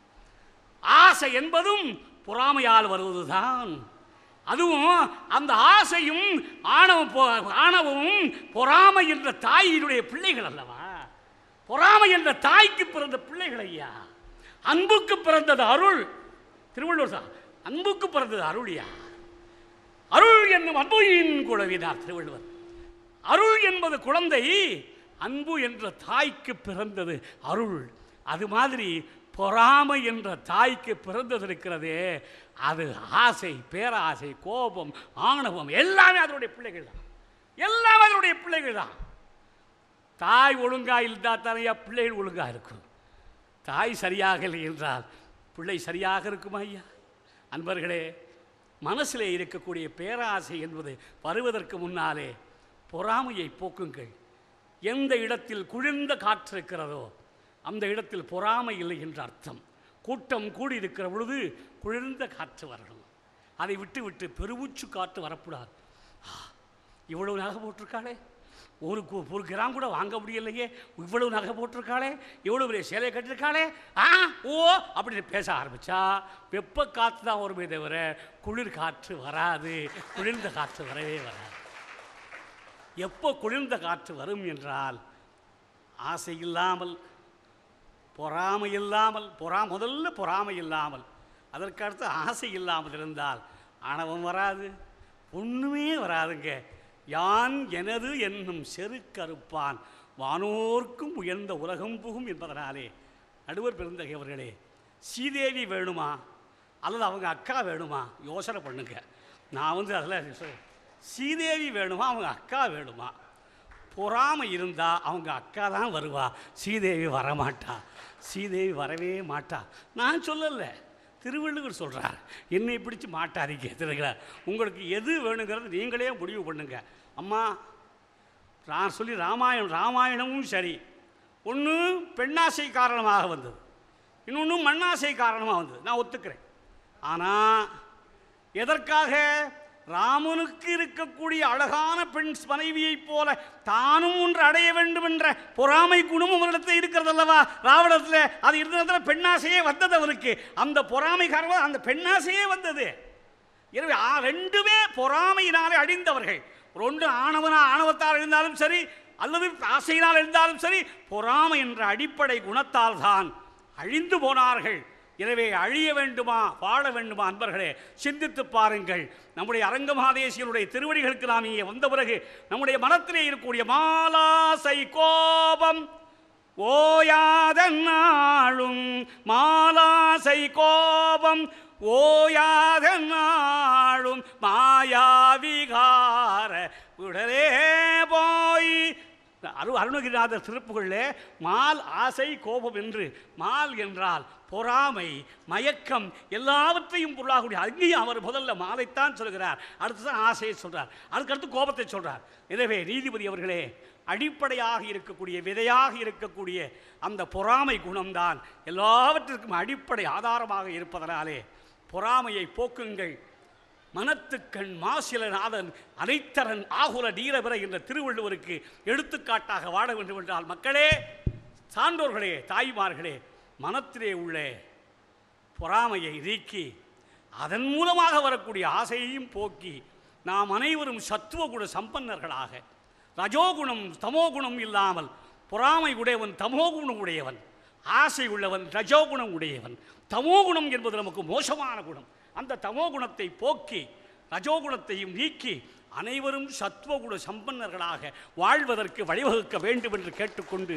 ஆசை என்பதும் பொறாமையால் வருவதுதான் அதுவும் அந்த ஆசையும் ஆணவம் பொ- ஆணவமும் பொறாமை என்ற தாயினுடைய பிள்ளைகள் அல்லவா பொறாமை என்ற தாய்க்கு பிறந்த பிள்ளைகள் ஐயா அன்புக்கு பிறந்தது அருள் திருவள்ளுவர் சார் அன்புக்கு பிறந்தது அருளியா அருள் என்னும் அன்புயின் குழவினார் திருவள்ளுவர் அருள் என்பது குழந்தை அன்பு என்ற தாய்க்கு பிறந்தது அருள் அது மாதிரி பொறாமை என்ற தாய்க்கு பிறந்தது இருக்கிறதே அது ஆசை பேராசை கோபம் ஆணவம் எல்லாமே அதனுடைய பிள்ளைகள் தான் எல்லாமே அதனுடைய பிள்ளைகள் தான் தாய் ஒழுங்கா இருந்தால் தானே பிள்ளைகள் ஒழுங்கா இருக்கும் தாய் சரியாக இல்லை என்றால் பிள்ளை சரியாக இருக்குமா ஐயா அன்பர்களே மனசிலே இருக்கக்கூடிய பேராசை என்பது வருவதற்கு முன்னாலே பொறாமையை போக்குங்கள் எந்த இடத்தில் குளிர்ந்த காற்று இருக்கிறதோ அந்த இடத்தில் பொறாமை இல்லை என்ற அர்த்தம் கூட்டம் கூடி இருக்கிற பொழுது குளிர்ந்த காற்று வரணும் அதை விட்டு விட்டு பெருமூச்சு காற்று வரக்கூடாது ஆ, இவ்வளவு நகை போட்டிருக்காளே ஒரு கு- ஒரு கிராம் கூட வாங்க முடியலையே இவ்வளவு நகை போட்டிருக்காளே இவ்வளவு பெரிய சேலை கட்டிருக்காளே ஆ ஓ அப்படின்னு பேச ஆரம்பிச்சா வெப்ப காற்று தான் வருமே தவிர குளிர் காற்று வராது குளிர்ந்த காற்று வரவே வராது எப்போ குளிர்ந்த காற்று வரும் என்றால் ஆசை இல்லாமல் பொறாமை இல்லாமல் பொறா முதல்ல பொறாமை இல்லாமல் அதற்கடுத்து ஆசை இல்லாமல் இருந்தால் ஆணவம் வராது ஒன்றுமே வராதுங்க யான் எனது என்னும் செருக்கறுப்பான் வானோர்க்கும் உயர்ந்த உலகம் புகும் என்பதனாலே நடுவர் பெருந்தகை அவர்களே ஸ்ரீதேவி வேணுமா அல்லது அவங்க அக்கா வேணுமா யோசனை பண்ணுங்க நான் வந்து அதில் சொ- ஸ்ரீதேவி வேணுமா அவங்க அக்கா வேணுமா பொறாமை இருந்தால் அவங்க அக்கா தான் வருவா ஸ்ரீதேவி வரமாட்டா ஸ்ரீதேவி வரவே மாட்டா நான் சொல்லலை திருவள்ளுவர் சொல்கிறார் என்னை பிடிச்சு மாட்டாதீங்க திருங்களா உங்களுக்கு எது வேணுங்கிறது நீங்களே முடிவு பண்ணுங்க அம்மா நான் சொல்லி ராமாயணம் ராமாயணமும் சரி ஒன்று பெண்ணாசை காரணமாக வந்தது இன்னொன்று மண்ணாசை காரணமாக வந்தது நான் ஒத்துக்கிறேன் ஆனால் எதற்காக ராமனுக்கு இருக்கக்கூடிய அழகான பெண் மனைவியைப் போல தானும் ஒன்று அடைய வேண்டும் என்ற பொறாமை குணமும் அவரிடத்தில் இருக்கிறது அல்லவா ராவணத்தில் அது இருந்ததுல பெண்ணாசையே வந்தது அவருக்கு அந்த பொறாமை காரணமாக அந்த பெண்ணாசையே வந்தது எனவே ஆ ரெண்டுமே பொறாமையினாலே அழிந்தவர்கள் ஒன்று ஆணவனா ஆணவத்தால் இருந்தாலும் சரி அல்லது ஆசையினால் இருந்தாலும் சரி பொறாமை என்ற அடிப்படை குணத்தால் தான் அழிந்து போனார்கள் எனவே அழிய வேண்டுமா வாழ வேண்டுமா அன்பர்களே சிந்தித்து பாருங்கள் நம்முடைய அரங்கமாதேசியனுடைய திருவடிகளுக்கு நாம் இங்கே வந்த பிறகு நம்முடைய மனத்திலே இருக்கக்கூடிய மாலாசை கோபம் ஓயாத நாளும் மாலாசை கோபம் ஓயாத நாளும் மாயாவிகார உடலே போய் அரு அருணகிரிநாதர் திருப்புகளிலே மால் ஆசை கோபம் என்று மால் என்றால் பொறாமை மயக்கம் எல்லாவற்றையும் பொருளாகக்கூடிய அங்கேயும் அவர் முதல்ல மாலைத்தான் சொல்கிறார் அடுத்ததான் ஆசையை சொல்றார் அதுக்கடுத்து கோபத்தை சொல்றார் எனவே நீதிபதி அவர்களே அடிப்படையாக இருக்கக்கூடிய விதையாக இருக்கக்கூடிய அந்த பொறாமை குணம்தான் எல்லாவற்றிற்கும் அடிப்படை ஆதாரமாக இருப்பதனாலே பொறாமையை போக்குங்கள் மனத்துக்கண் மாசிலநாதன் அனைத்தரன் ஆகுல நீரபிற என்ற திருவள்ளுவருக்கு எடுத்துக்காட்டாக வாழ வேண்டும் என்றால் மக்களே சான்றோர்களே தாய்மார்களே மனத்திலே உள்ள பொறாமையை நீக்கி அதன் மூலமாக வரக்கூடிய ஆசையையும் போக்கி நாம் அனைவரும் சத்துவகுண சம்பன்னர்களாக ரஜோகுணம் தமோகுணம் இல்லாமல் பொறாமை உடையவன் தமோகுணம் உடையவன் ஆசை உள்ளவன் ரஜோகுணம் உடையவன் தமோகுணம் என்பது நமக்கு மோசமான குணம் அந்த தமோகுணத்தை போக்கி ரஜோகுணத்தையும் நீக்கி அனைவரும் சத்துவகுண சம்பன்னர்களாக வாழ்வதற்கு வழிவகுக்க வேண்டும் என்று கேட்டுக்கொண்டு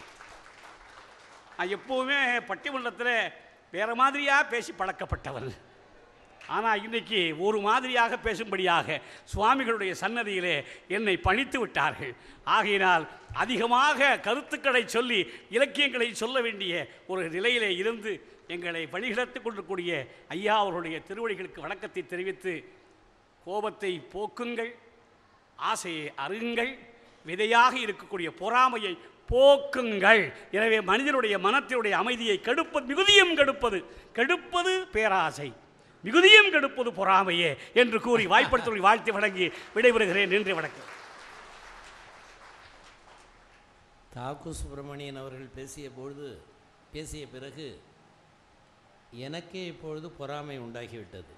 நான் எப்போவுமே பட்டிமன்றத்தில் வேறு மாதிரியாக பேசி பழக்கப்பட்டவன் ஆனால் இன்னைக்கு ஒரு மாதிரியாக பேசும்படியாக சுவாமிகளுடைய சன்னதியிலே என்னை பணித்து விட்டார்கள் ஆகையினால் அதிகமாக கருத்துக்களை சொல்லி இலக்கியங்களை சொல்ல வேண்டிய ஒரு நிலையிலே இருந்து எங்களை வழிகிடத்துக் கொண்டிருக்கூடிய ஐயா அவர்களுடைய திருவடிகளுக்கு வணக்கத்தை தெரிவித்து கோபத்தை போக்குங்கள் ஆசையை அருங்கள் விதையாக இருக்கக்கூடிய பொறாமையை போக்குங்கள் எனவே மனிதனுடைய மனத்தினுடைய அமைதியை கெடுப்பது மிகுதியும் கெடுப்பது கெடுப்பது பேராசை மிகுதியும் கெடுப்பது பொறாமையே என்று கூறி வாய்ப்படுத்தி வாழ்த்தி வழங்கி விடைபெறுகிறேன் நன்றி வணக்கம்
தாக்கு சுப்பிரமணியன் அவர்கள் பேசிய பொழுது பேசிய பிறகு எனக்கே இப்பொழுது பொறாமை உண்டாகிவிட்டது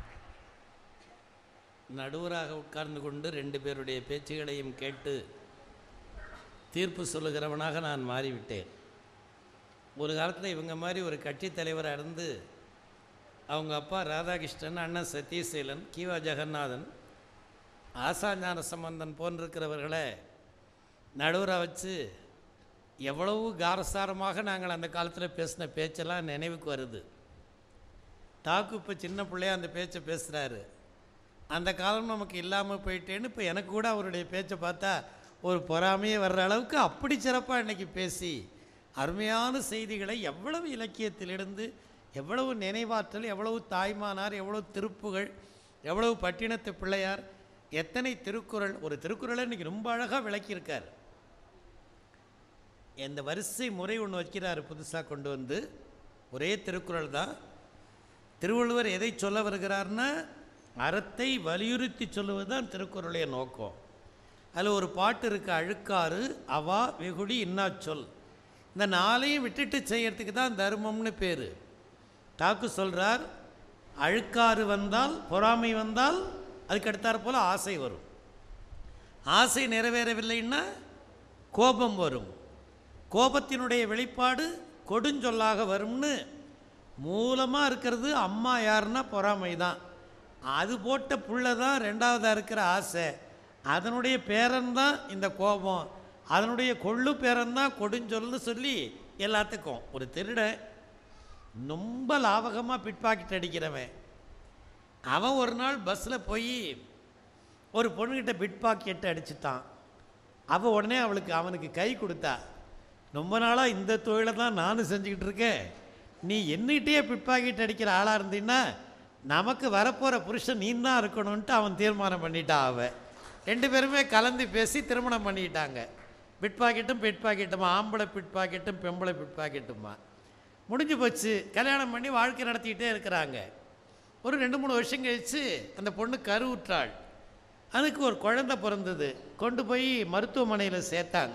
நடுவராக உட்கார்ந்து கொண்டு ரெண்டு பேருடைய பேச்சுகளையும் கேட்டு தீர்ப்பு சொல்லுகிறவனாக நான் மாறிவிட்டேன் ஒரு காலத்தில் இவங்க மாதிரி ஒரு கட்சித் தலைவராக இருந்து அவங்க அப்பா ராதாகிருஷ்ணன் அண்ணன் சத்யசீலன் கீவா ஜெகநாதன் ஆசாஞான சம்பந்தன் போன்றிருக்கிறவர்களை நடுவராக வச்சு எவ்வளவு காரசாரமாக நாங்கள் அந்த காலத்தில் பேசின பேச்செல்லாம் நினைவுக்கு வருது தாக்கு இப்போ சின்ன பிள்ளையா அந்த பேச்சை பேசுகிறாரு அந்த காலம் நமக்கு இல்லாமல் போயிட்டேன்னு இப்போ எனக்கு கூட அவருடைய பேச்சை பார்த்தா ஒரு பொறாமையே வர்ற அளவுக்கு அப்படி சிறப்பாக இன்னைக்கு பேசி அருமையான செய்திகளை எவ்வளவு இலக்கியத்திலிருந்து எவ்வளவு நினைவாற்றல் எவ்வளவு தாய்மானார் எவ்வளவு திருப்புகள் எவ்வளவு பட்டினத்து பிள்ளையார் எத்தனை திருக்குறள் ஒரு திருக்குறளை இன்னைக்கு ரொம்ப அழகாக விளக்கியிருக்கார் இந்த வரிசை முறை ஒன்று வைக்கிறார் புதுசாக கொண்டு வந்து ஒரே திருக்குறள் தான் திருவள்ளுவர் எதை சொல்ல வருகிறார்னா அறத்தை வலியுறுத்தி சொல்லுவது தான் திருக்குறளுடைய நோக்கம் அதில் ஒரு பாட்டு இருக்கு அழுக்காறு அவா வெகுடி இன்னா சொல் இந்த நாளையும் விட்டுட்டு செய்யறதுக்கு தான் தர்மம்னு பேர் தாக்கு சொல்கிறார் அழுக்காறு வந்தால் பொறாமை வந்தால் அதுக்கு அடுத்தாற் போல் ஆசை வரும் ஆசை நிறைவேறவில்லைன்னா கோபம் வரும் கோபத்தினுடைய வெளிப்பாடு கொடுஞ்சொல்லாக வரும்னு மூலமாக இருக்கிறது அம்மா யாருன்னா பொறாமை தான் அது போட்ட புள்ள தான் ரெண்டாவதாக இருக்கிற ஆசை அதனுடைய பேரன் தான் இந்த கோபம் அதனுடைய கொள்ளு பேரன் தான் கொடுஞ்சொல்னு சொல்லி எல்லாத்துக்கும் ஒரு திருடன் ரொம்ப லாவகமாக பிட் பாக்கெட் அடிக்கிறவன் அவன் ஒரு நாள் பஸ்ஸில் போய் ஒரு பொண்ணுக்கிட்ட பிட் பாக்கெட் அடிச்சுட்டான் அவள் உடனே அவளுக்கு அவனுக்கு கை கொடுத்தா ரொம்ப நாளாக இந்த தொழிலை தான் நானும் செஞ்சுக்கிட்டு இருக்கேன்
நீ என்னகிட்டயே பிட்பாக்கெட் அடிக்கிற ஆளாக இருந்தீன்னா நமக்கு வரப்போகிற புருஷன் நீ தான் இருக்கணும்ன்ட்டு அவன் தீர்மானம் பண்ணிட்டான் அவன் ரெண்டு பேருமே கலந்து பேசி திருமணம் பண்ணிக்கிட்டாங்க பிட்பாக்கெட்டும் பிட்பாக்கெட்டுமா ஆம்பளை பிட்பாக்கெட்டும் பெம்பளை பிட்பாக்கெட்டுமா முடிஞ்சு போச்சு கல்யாணம் பண்ணி வாழ்க்கை நடத்திக்கிட்டே இருக்கிறாங்க ஒரு ரெண்டு மூணு வருஷம் கழிச்சு அந்த பொண்ணு கருவுற்றாள் அதுக்கு ஒரு குழந்தை பிறந்தது கொண்டு போய் மருத்துவமனையில் சேர்த்தாங்க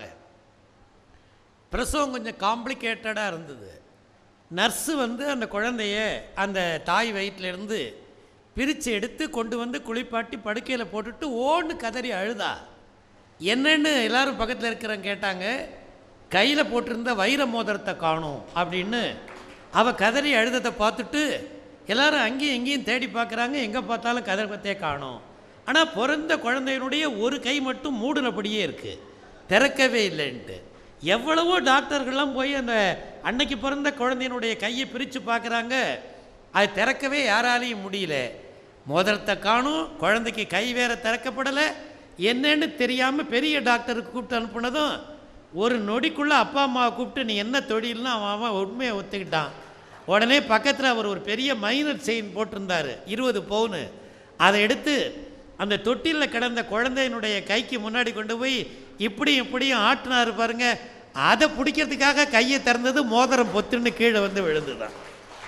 பிரசவம் கொஞ்சம் காம்ப்ளிகேட்டடாக இருந்தது நர்ஸு வந்து அந்த குழந்தைய அந்த தாய் வயிற்றிலேருந்து பிரித்து எடுத்து கொண்டு வந்து குளிப்பாட்டி படுக்கையில் போட்டுட்டு ஓன்னு கதறி அழுதா என்னன்னு எல்லாரும் பக்கத்தில் இருக்கிறவங்க கேட்டாங்க கையில் போட்டிருந்த வைர மோதிரத்தை காணும் அப்படின்னு அவள் கதறி அழுதத்தை பார்த்துட்டு எல்லாரும் அங்கேயும் இங்கேயும் தேடி பார்க்குறாங்க எங்கே பார்த்தாலும் கதறத்தை காணும் ஆனால் பிறந்த குழந்தையினுடைய ஒரு கை மட்டும் மூடினபடியே இருக்குது திறக்கவே இல்லைன்ட்டு எவ்வளவோ டாக்டர்கள்லாம் போய் அந்த அன்னைக்கு பிறந்த குழந்தையினுடைய கையை பிரித்து பார்க்குறாங்க அது திறக்கவே யாராலையும் முடியல மோதிரத்தை காணும் குழந்தைக்கு கை வேற திறக்கப்படலை என்னன்னு தெரியாமல் பெரிய டாக்டருக்கு கூப்பிட்டு அனுப்புனதும் ஒரு நொடிக்குள்ளே அப்பா அம்மாவை கூப்பிட்டு நீ என்ன தொழில்னு அவன் அவன் உண்மையை ஒத்துக்கிட்டான் உடனே பக்கத்தில் அவர் ஒரு பெரிய மைனர் செயின் போட்டிருந்தார் இருபது பவுனு அதை எடுத்து அந்த தொட்டிலில் கிடந்த குழந்தையினுடைய கைக்கு முன்னாடி கொண்டு போய் இப்படியும் இப்படியும் ஆட்டினாரு பாருங்க அதை பிடிக்கிறதுக்காக கையை திறந்தது மோதிரம் பொத்துன்னு கீழே வந்து விழுந்துதான்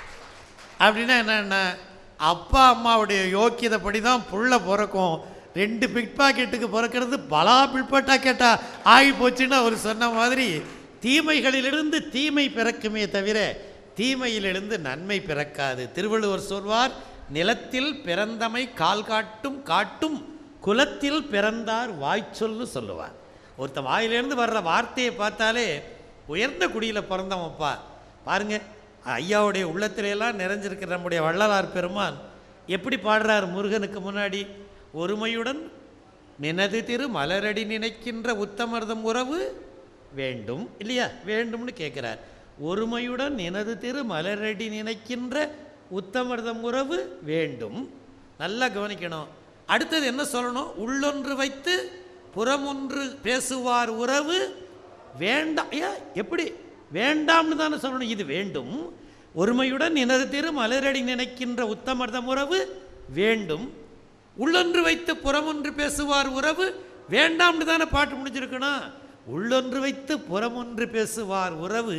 அப்படின்னா என்னன்னா அப்பா அம்மாவுடைய யோக்கியதைப்படி தான் புள்ள பிறக்கும் ரெண்டு பிக் பாக்கெட்டுக்கு பிறக்கிறது பலா பிட்பாட்டா கேட்டா ஆகி போச்சுன்னு அவர் சொன்ன மாதிரி தீமைகளிலிருந்து தீமை பிறக்குமே தவிர தீமையிலிருந்து நன்மை பிறக்காது திருவள்ளுவர் சொல்வார் நிலத்தில் பிறந்தமை கால் காட்டும் காட்டும் குலத்தில் பிறந்தார் வாய்ச்சொல்னு சொல்லுவார் ஒருத்த வாயிலிருந்து வர்ற வார்த்தையை பார்த்தாலே உயர்ந்த குடியில் பிறந்தவன்ப்பா பாருங்க ஐயாவுடைய உள்ளத்தில எல்லாம் நிறைஞ்சிருக்கிற நம்முடைய வள்ளலார் பெருமான் எப்படி பாடுறார் முருகனுக்கு முன்னாடி ஒருமையுடன் நினது திரு மலரடி நினைக்கின்ற உத்தமர்தம் உறவு வேண்டும் இல்லையா வேண்டும்னு கேட்குறார் ஒருமையுடன் நினது திரு மலரடி நினைக்கின்ற உத்தமர்தம் உறவு வேண்டும் நல்லா கவனிக்கணும் அடுத்தது என்ன சொல்லணும் உள்ளொன்று வைத்து புறமொன்று பேசுவார் உறவு வேண்டாம் ஏன் எப்படி வேண்டாம்னு தானே சொல்லணும் இது வேண்டும் ஒருமையுடன் எனது திரு மலரடி நினைக்கின்ற உத்தமர்தம் உறவு வேண்டும் உள்ளொன்று வைத்து புறமொன்று பேசுவார் உறவு வேண்டாம்னு தானே பாட்டு முடிஞ்சிருக்கணும் உள்ளொன்று வைத்து புறமொன்று பேசுவார் உறவு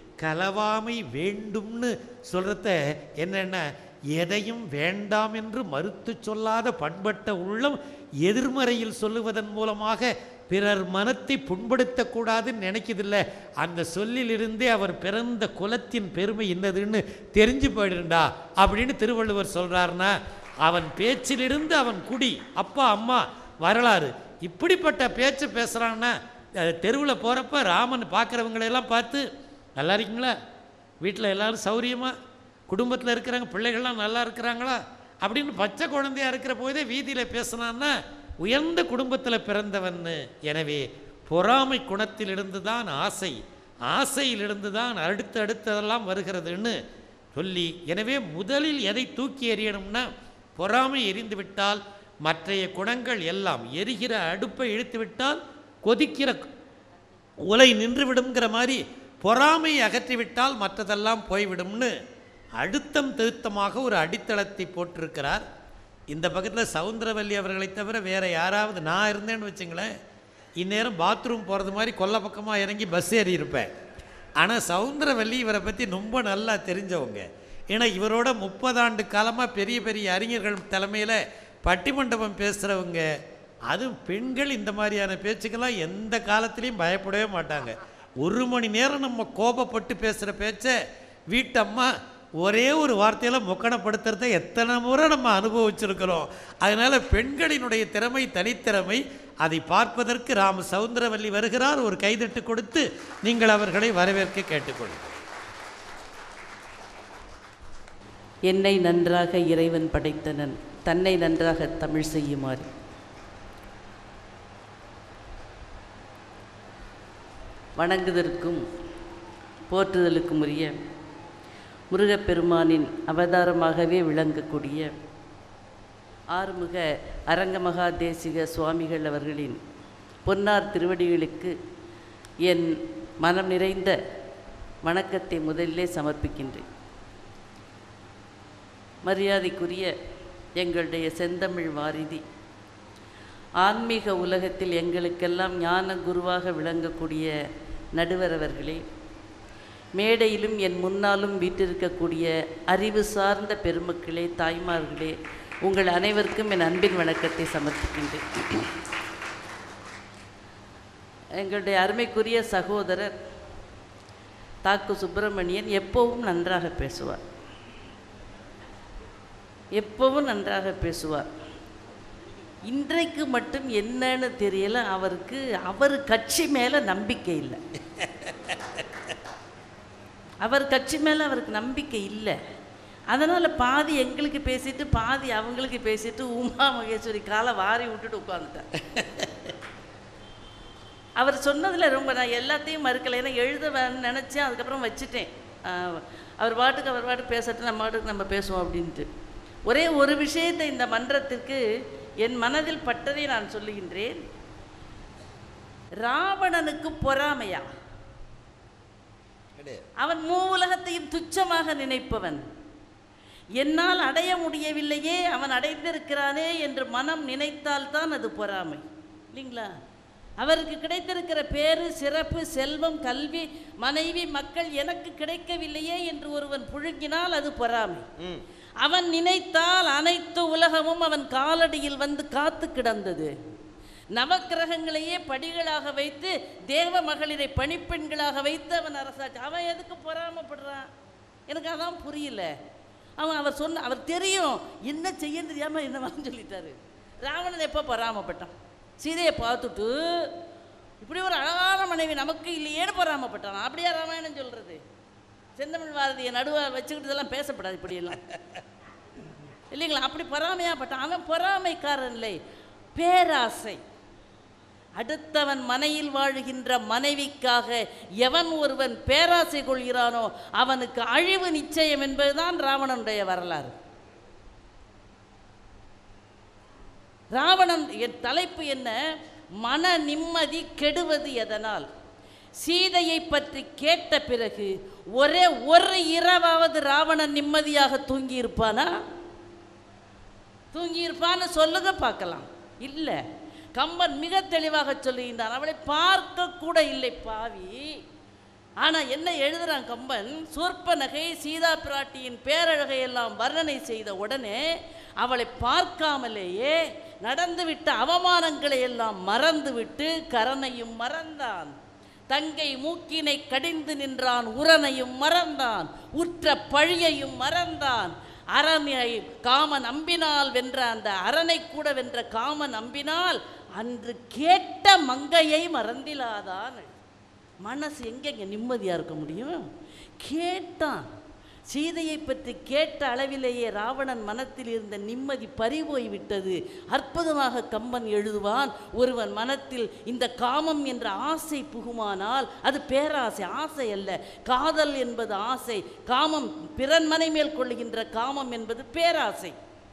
கலவாமை வேண்டும்னு சொல்கிறத என்னென்ன எதையும் வேண்டாம் என்று மறுத்து சொல்லாத பண்பட்ட உள்ளம் எதிர்மறையில் சொல்லுவதன் மூலமாக பிறர் மனத்தை புண்படுத்தக்கூடாதுன்னு நினைக்குதில்ல அந்த சொல்லிலிருந்தே அவர் பிறந்த குலத்தின் பெருமை என்னதுன்னு தெரிஞ்சு போயிடுண்டா அப்படின்னு திருவள்ளுவர் சொல்கிறாருன்னா அவன் பேச்சிலிருந்து அவன் குடி அப்பா அம்மா வரலாறு இப்படிப்பட்ட பேச்சு பேசுகிறான்னா தெருவில் போகிறப்ப ராமன் பார்க்குறவங்களையெல்லாம் பார்த்து நல்லா இருக்கீங்களா வீட்டில் எல்லாரும் சௌரியமா குடும்பத்தில் இருக்கிறாங்க பிள்ளைகள்லாம் நல்லா இருக்கிறாங்களா அப்படின்னு பச்சை குழந்தையா இருக்கிற போதே வீதியில் பேசினான்னா உயர்ந்த குடும்பத்தில் பிறந்தவன்னு எனவே பொறாமை குணத்திலிருந்து தான் ஆசை ஆசையிலிருந்து தான் அடுத்து அடுத்ததெல்லாம் வருகிறதுன்னு சொல்லி எனவே முதலில் எதை தூக்கி எறியணும்னா பொறாமை எரிந்து விட்டால் மற்றைய குணங்கள் எல்லாம் எரிகிற அடுப்பை இழுத்து விட்டால் கொதிக்கிற உலை நின்றுவிடுங்கிற மாதிரி பொறாமையை அகற்றிவிட்டால் மற்றதெல்லாம் போய்விடும்னு அழுத்தம் திருத்தமாக ஒரு அடித்தளத்தை போட்டிருக்கிறார் இந்த பக்கத்தில் சவுந்தரவல்லி அவர்களை தவிர வேறு யாராவது நான் இருந்தேன்னு வச்சுங்களேன் இந்நேரம் பாத்ரூம் போகிறது மாதிரி கொல்லை பக்கமாக இறங்கி பஸ் ஏறி இருப்பேன் ஆனால் சவுந்தரவல்லி இவரை பற்றி ரொம்ப நல்லா தெரிஞ்சவங்க ஏன்னா இவரோட முப்பதாண்டு காலமாக பெரிய பெரிய அறிஞர்கள் தலைமையில் பட்டிமண்டபம் பேசுகிறவங்க அதுவும் பெண்கள் இந்த மாதிரியான பேச்சுக்கெல்லாம் எந்த காலத்துலேயும் பயப்படவே மாட்டாங்க ஒரு மணி நேரம் நம்ம கோபப்பட்டு பேசுகிற பேச்சை வீட்டம்மா ஒரே ஒரு வார்த்தையில் முக்கணப்படுத்துறத எத்தனை முறை நம்ம அனுபவிச்சிருக்கிறோம் அதனால் பெண்களினுடைய திறமை தனித்திறமை அதை பார்ப்பதற்கு ராம சவுந்தரவல்லி வருகிறார் ஒரு கைதட்டு கொடுத்து நீங்கள் அவர்களை வரவேற்க கேட்டுக்கொள்ளுங்கள்
என்னை நன்றாக இறைவன் படைத்தனன் தன்னை நன்றாக தமிழ் செய்யுமாறு வணங்குதற்கும் போற்றுதலுக்கும் உரிய முருகப்பெருமானின் அவதாரமாகவே விளங்கக்கூடிய ஆறுமுக அரங்கமகா தேசிக சுவாமிகள் அவர்களின் பொன்னார் திருவடிகளுக்கு என் மனம் நிறைந்த வணக்கத்தை முதலிலே சமர்ப்பிக்கின்றேன் மரியாதைக்குரிய எங்களுடைய செந்தமிழ் வாரிதி ஆன்மீக உலகத்தில் எங்களுக்கெல்லாம் ஞான குருவாக விளங்கக்கூடிய நடுவர் அவர்களே மேடையிலும் என் முன்னாலும் வீட்டிருக்கக்கூடிய அறிவு சார்ந்த பெருமக்களே தாய்மார்களே உங்கள் அனைவருக்கும் என் அன்பின் வணக்கத்தை சமர்ப்பிக்கின்றேன் எங்களுடைய அருமைக்குரிய சகோதரர் தாக்கு சுப்பிரமணியன் எப்பவும் நன்றாக பேசுவார் எப்பவும் நன்றாக பேசுவார் இன்றைக்கு மட்டும் என்னன்னு தெரியல அவருக்கு அவர் கட்சி மேலே நம்பிக்கை இல்லை அவர் கட்சி மேலே அவருக்கு நம்பிக்கை இல்லை அதனால் பாதி எங்களுக்கு பேசிட்டு பாதி அவங்களுக்கு பேசிட்டு உமா மகேஸ்வரி காலை வாரி விட்டுட்டு உட்காந்துட்டார் அவர் சொன்னதில் ரொம்ப நான் எல்லாத்தையும் மறுக்கலை ஏன்னா எழுத வேணும்னு நினச்சேன் அதுக்கப்புறம் வச்சுட்டேன் ஆஹ் அவர் பாட்டுக்கு அவர் பாட்டுக்கு பேசட்டும் நம்ம பாட்டுக்கு நம்ம பேசுவோம் அப்படின்ட்டு ஒரே ஒரு விஷயத்தை இந்த மன்றத்திற்கு என் மனதில் பட்டதை நான் சொல்லுகின்றேன் ராவணனுக்கு பொறாமையா அவன் மூ உலகத்தையும் துச்சமாக நினைப்பவன் என்னால் அடைய முடியவில்லையே அவன் அடைந்திருக்கிறானே என்று மனம் நினைத்தால்தான் அது பொறாமை இல்லைங்களா அவருக்கு கிடைத்திருக்கிற பேரு சிறப்பு செல்வம் கல்வி மனைவி மக்கள் எனக்கு கிடைக்கவில்லையே என்று ஒருவன் புழுங்கினால் அது பொறாமை அவன் நினைத்தால் அனைத்து உலகமும் அவன் காலடியில் வந்து காத்து கிடந்தது நவக்கிரகங்களையே படிகளாக வைத்து தேவ மகளிரை பணிப்பெண்களாக வைத்து அவன் அரசாட்சி அவன் எதுக்கு பொறாமப்படுறான் எனக்கு அதான் புரியல அவன் அவர் சொன்ன அவர் தெரியும் என்ன செய்ய தெரியாம என்னவான்னு சொல்லிட்டாரு ராவணன் எப்போ பொறாமப்பட்டான் சீதையை பார்த்துட்டு இப்படி ஒரு அழகான மனைவி நமக்கு இல்லையேன்னு பொறாமப்பட்டான் அப்படியா ராமாயணம் சொல்றது செந்தமிழ் பாரதியை நடுவ வச்சுக்கிட்டு இதெல்லாம் பேசப்படாது இப்படியெல்லாம் இல்லைங்களா அப்படி பொறாமையாப்பட்டான் அவன் பொறாமைக்காரன் இல்லை பேராசை அடுத்தவன் மனையில் வாழுகின்ற மனைவிக்காக எவன் ஒருவன் பேராசை கொள்கிறானோ அவனுக்கு அழிவு நிச்சயம் என்பதுதான் ராவணனுடைய வரலாறு ராவணன் என் தலைப்பு என்ன மன நிம்மதி கெடுவது எதனால் சீதையை பற்றி கேட்ட பிறகு ஒரே ஒரு இரவாவது ராவணன் நிம்மதியாக தூங்கி இருப்பானா தூங்கி இருப்பான்னு சொல்லுங்க பார்க்கலாம் இல்லை கம்பன் மிக தெளிவாக சொல்லுகின்றான் அவளை பார்க்க கூட இல்லை பாவி ஆனால் என்ன எழுதுறான் கம்பன் சொற்ப நகை சீதா பிராட்டியின் பேரழகை எல்லாம் வர்ணனை செய்த உடனே அவளை பார்க்காமலேயே நடந்துவிட்ட அவமானங்களை எல்லாம் மறந்துவிட்டு கரனையும் மறந்தான் தங்கை மூக்கினை கடிந்து நின்றான் உரனையும் மறந்தான் உற்ற பழியையும் மறந்தான் அரணை காமன் அம்பினால் வென்ற அந்த அரணை கூட வென்ற காமன் அம்பினால் அன்று கேட்ட மங்கையை மறந்திலாதான் மனசு எங்கெங்க நிம்மதியாக இருக்க முடியும் கேட்டான் சீதையை பற்றி கேட்ட அளவிலேயே ராவணன் மனத்தில் இருந்த நிம்மதி பறிபோய் விட்டது அற்புதமாக கம்பன் எழுதுவான் ஒருவன் மனத்தில் இந்த காமம் என்ற ஆசை புகுமானால் அது பேராசை ஆசை அல்ல காதல் என்பது ஆசை காமம் பிறன் மனை மேல் கொள்ளுகின்ற காமம் என்பது பேராசை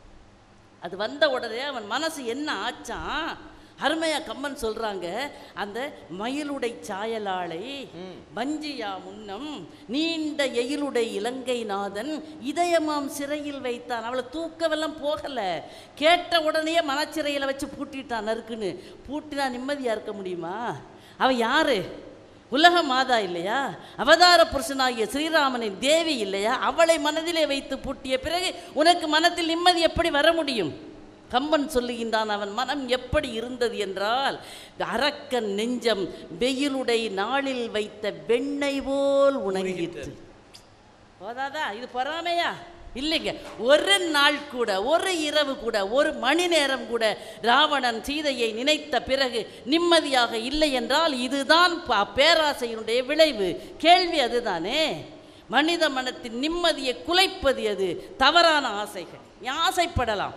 அது வந்த உடனே அவன் மனசு என்ன ஆச்சான் அருமையா கம்மன் சொல்றாங்க அந்த மயிலுடை சாயலாளை வஞ்சியா முன்னம் நீண்ட எயிலுடை இலங்கை நாதன் இதயமாம் சிறையில் வைத்தான் அவளை தூக்கவெல்லாம் போகல கேட்ட உடனே மனச்சிறையில் வச்சு பூட்டிட்டான் நறுக்குன்னு பூட்டினா நிம்மதியா இருக்க முடியுமா அவன் யாரு உலக மாதா இல்லையா அவதார புருஷனாகிய ஸ்ரீராமனின் தேவி இல்லையா அவளை மனதிலே வைத்து பூட்டிய பிறகு உனக்கு மனத்தில் நிம்மதி எப்படி வர முடியும் கம்பன் சொல்லுகின்றான் அவன் மனம் எப்படி இருந்தது என்றால் அரக்கன் நெஞ்சம் வெயிலுடை நாளில் வைத்த வெண்ணெய் போல் உணங்கிற்று போதாதா இது பொறாமையா இல்லைங்க ஒரு நாள் கூட ஒரு இரவு கூட ஒரு மணி நேரம் கூட ராவணன் சீதையை நினைத்த பிறகு நிம்மதியாக இல்லை என்றால் இதுதான் ப- பேராசையினுடைய விளைவு கேள்வி அதுதானே மனித மனத்தின் நிம்மதியை குலைப்பது அது தவறான ஆசைகள் நீ ஆசைப்படலாம்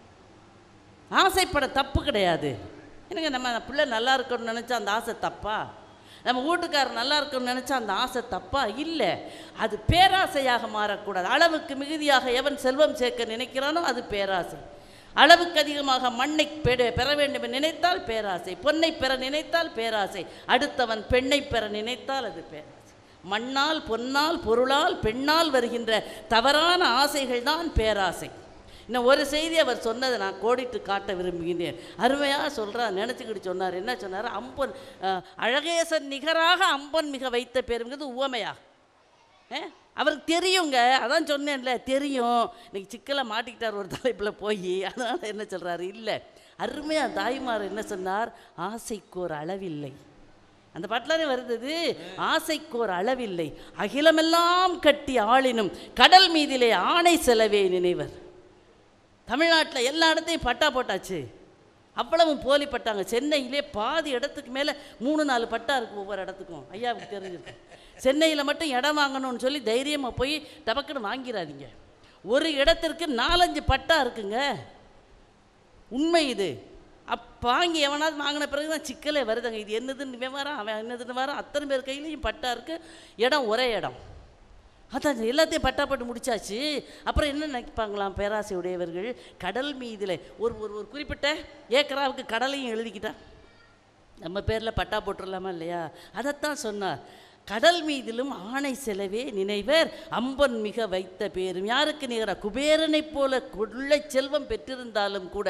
ஆசைப்பட தப்பு கிடையாது என்னங்க நம்ம பிள்ளை நல்லா இருக்கணும்னு நினச்சா அந்த ஆசை தப்பா நம்ம வீட்டுக்காரர் நல்லா இருக்கணும்னு நினச்சா அந்த ஆசை தப்பா இல்லை அது பேராசையாக மாறக்கூடாது அளவுக்கு மிகுதியாக எவன் செல்வம் சேர்க்க நினைக்கிறானோ அது பேராசை அளவுக்கு அதிகமாக மண்ணை பெற பெற வேண்டும் என்று நினைத்தால் பேராசை பொன்னை பெற நினைத்தால் பேராசை அடுத்தவன் பெண்ணை பெற நினைத்தால் அது பேராசை மண்ணால் பொன்னால் பொருளால் பெண்ணால் வருகின்ற தவறான ஆசைகள் தான் பேராசை இன்னும் ஒரு செய்தி அவர் சொன்னதை நான் கோடிட்டு காட்ட விரும்புகின்றேன் அருமையாக சொல்கிறார் நினச்சிக்கிட்டு சொன்னார் என்ன சொன்னார் அம்பன் அஹ், அழகேசன் நிகராக அம்பன் மிக வைத்த பேருங்கிறது உவமையா ஏ? அவருக்கு தெரியுங்க அதான் சொன்னேன்ல தெரியும் இன்னைக்கு சிக்கலை மாட்டிக்கிட்டார் ஒரு தலைப்பில் போய் அதனால் என்ன சொல்கிறாரு இல்லை அருமையாக தாய்மார் என்ன சொன்னார் ஆசைக்கோர் அளவில்லை அந்த பாட்டிலானே வருது ஆசைக்கோர் அளவில்லை அகிலமெல்லாம் கட்டி ஆளினும் கடல் மீதிலே ஆணை செலவே நினைவர் தமிழ்நாட்டில் எல்லா இடத்தையும் பட்டா போட்டாச்சு அவ்வளவு போலி பட்டாங்க சென்னையிலே பாதி இடத்துக்கு மேலே மூணு நாலு பட்டா இருக்குது ஒவ்வொரு இடத்துக்கும் ஐயாவுக்கு தெரிஞ்சிருக்கு சென்னையில் மட்டும் இடம் வாங்கணும்னு சொல்லி தைரியமாக போய் டபக்குன்னு வாங்கிடாதீங்க ஒரு இடத்திற்கு நாலஞ்சு பட்டா இருக்குங்க உண்மை இது அப் வாங்கி எவனாவது வாங்கின பிறகு தான் சிக்கலே வருதுங்க இது என்னதுன்னு இவன் வரான் அவன் என்னதுன்னு வரான் அத்தனை பேர் கையிலையும் பட்டா இருக்குது இடம் ஒரே இடம் அதான் எல்லாத்தையும் பட்டா போட்டு முடிச்சாச்சு அப்புறம் என்ன நினைப்பாங்களாம் பேராசை உடையவர்கள் கடல் மீதில் ஒரு ஒரு ஒரு குறிப்பிட்ட ஏக்கராவுக்கு கடலையும் எழுதிக்கிட்டா நம்ம பேரில் பட்டா போட்டுடலாமா இல்லையா அதைத்தான் சொன்னார் கடல் மீதிலும் ஆணை செலவே நினைவர் அம்பன் மிக வைத்த பேரும் யாருக்கு நிகராக குபேரனைப் போல கொள்ளை செல்வம் பெற்றிருந்தாலும் கூட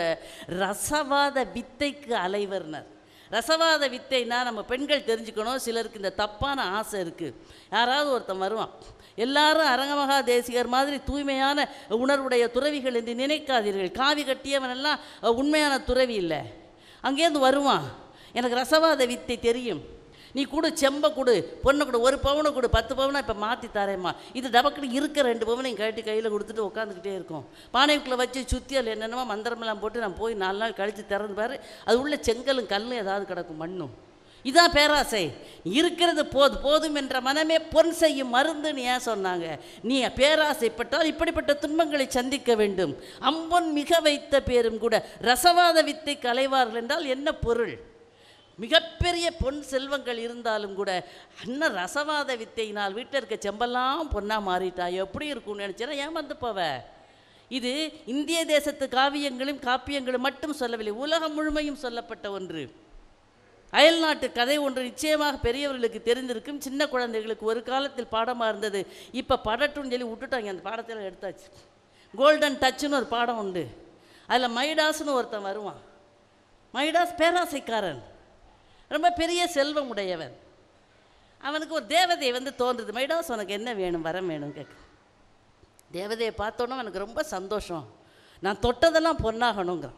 ரசவாத வித்தைக்கு அலைவர்னர் ரசவாத வித்தைனா நம்ம பெண்கள் தெரிஞ்சுக்கணும் சிலருக்கு இந்த தப்பான ஆசை இருக்குது யாராவது ஒருத்தன் வருவான் எல்லாரும் அரங்கமகா தேசிகர் மாதிரி தூய்மையான உணர்வுடைய துறவிகள் என்று நினைக்காதீர்கள் காவி கட்டியவனெல்லாம் அஹ், உண்மையான துறவி இல்லை அங்கேருந்து வருவான் எனக்கு ரசவாத வித்தை தெரியும் நீ கொடு செம்ப கொடு பொண்ணை கொடு ஒரு பவுனை கொடு பத்து பவுனை இப்போ மாற்றி தரேம்மா இது டபக்குன்னு இருக்க ரெண்டு பவுனையும் கழட்டி கையில் கொடுத்துட்டு உட்காந்துக்கிட்டே இருக்கும் பானைக்குள்ளே வச்சு சுற்றி அதில் என்னென்னமோ மந்திரமெல்லாம் போட்டு நான் போய் நாலு நாள் கழித்து திறந்து பாரு அது உள்ள செங்கலும் கல்லும் ஏதாவது கிடக்கும் மண்ணும் இதான் பேராசை இருக்கிறது போது போதும் என்ற மனமே பொன் செய்யும் மருந்துன்னு ஏன் சொன்னாங்க நீ பேராசைப்பட்டால் இப்படிப்பட்ட துன்பங்களை சந்திக்க வேண்டும் அம்பொன் மிக வைத்த பேரும் கூட ரசவாத வித்தை கலைவார்கள் என்றால் என்ன பொருள் மிகப்பெரிய பொன் செல்வங்கள் இருந்தாலும் கூட அண்ணன் ரசவாத வித்தையினால் வீட்டில் இருக்க செம்பெல்லாம் பொண்ணா மாறிட்டா எப்படி இருக்கும்னு நினச்சேன்னா ஏமாந்து போவ இது இந்திய தேசத்து காவியங்களும் காப்பியங்களும் மட்டும் சொல்லவில்லை உலகம் முழுமையும் சொல்லப்பட்ட ஒன்று அயல்நாட்டு கதை ஒன்று நிச்சயமாக பெரியவர்களுக்கு தெரிந்திருக்கும் சின்ன குழந்தைகளுக்கு ஒரு காலத்தில் பாடமாக இருந்தது இப்போ படட்டும்னு சொல்லி விட்டுட்டாங்க அந்த பாடத்தில் எடுத்தாச்சு கோல்டன் டச்சுன்னு ஒரு பாடம் உண்டு அதில் மைடாஸ்னு ஒருத்தன் வருவான் மைடாஸ் பேராசைக்காரன் ரொம்ப பெரிய செல்வம் உடையவன் அவனுக்கு ஒரு தேவதை வந்து தோன்றுது மைடாஸ் உனக்கு என்ன வேணும் வரம் வேணும் கேட்க தேவதையை பார்த்தோன்னே எனக்கு ரொம்ப சந்தோஷம் நான் தொட்டதெல்லாம் பொன்னாகணுங்கிறான்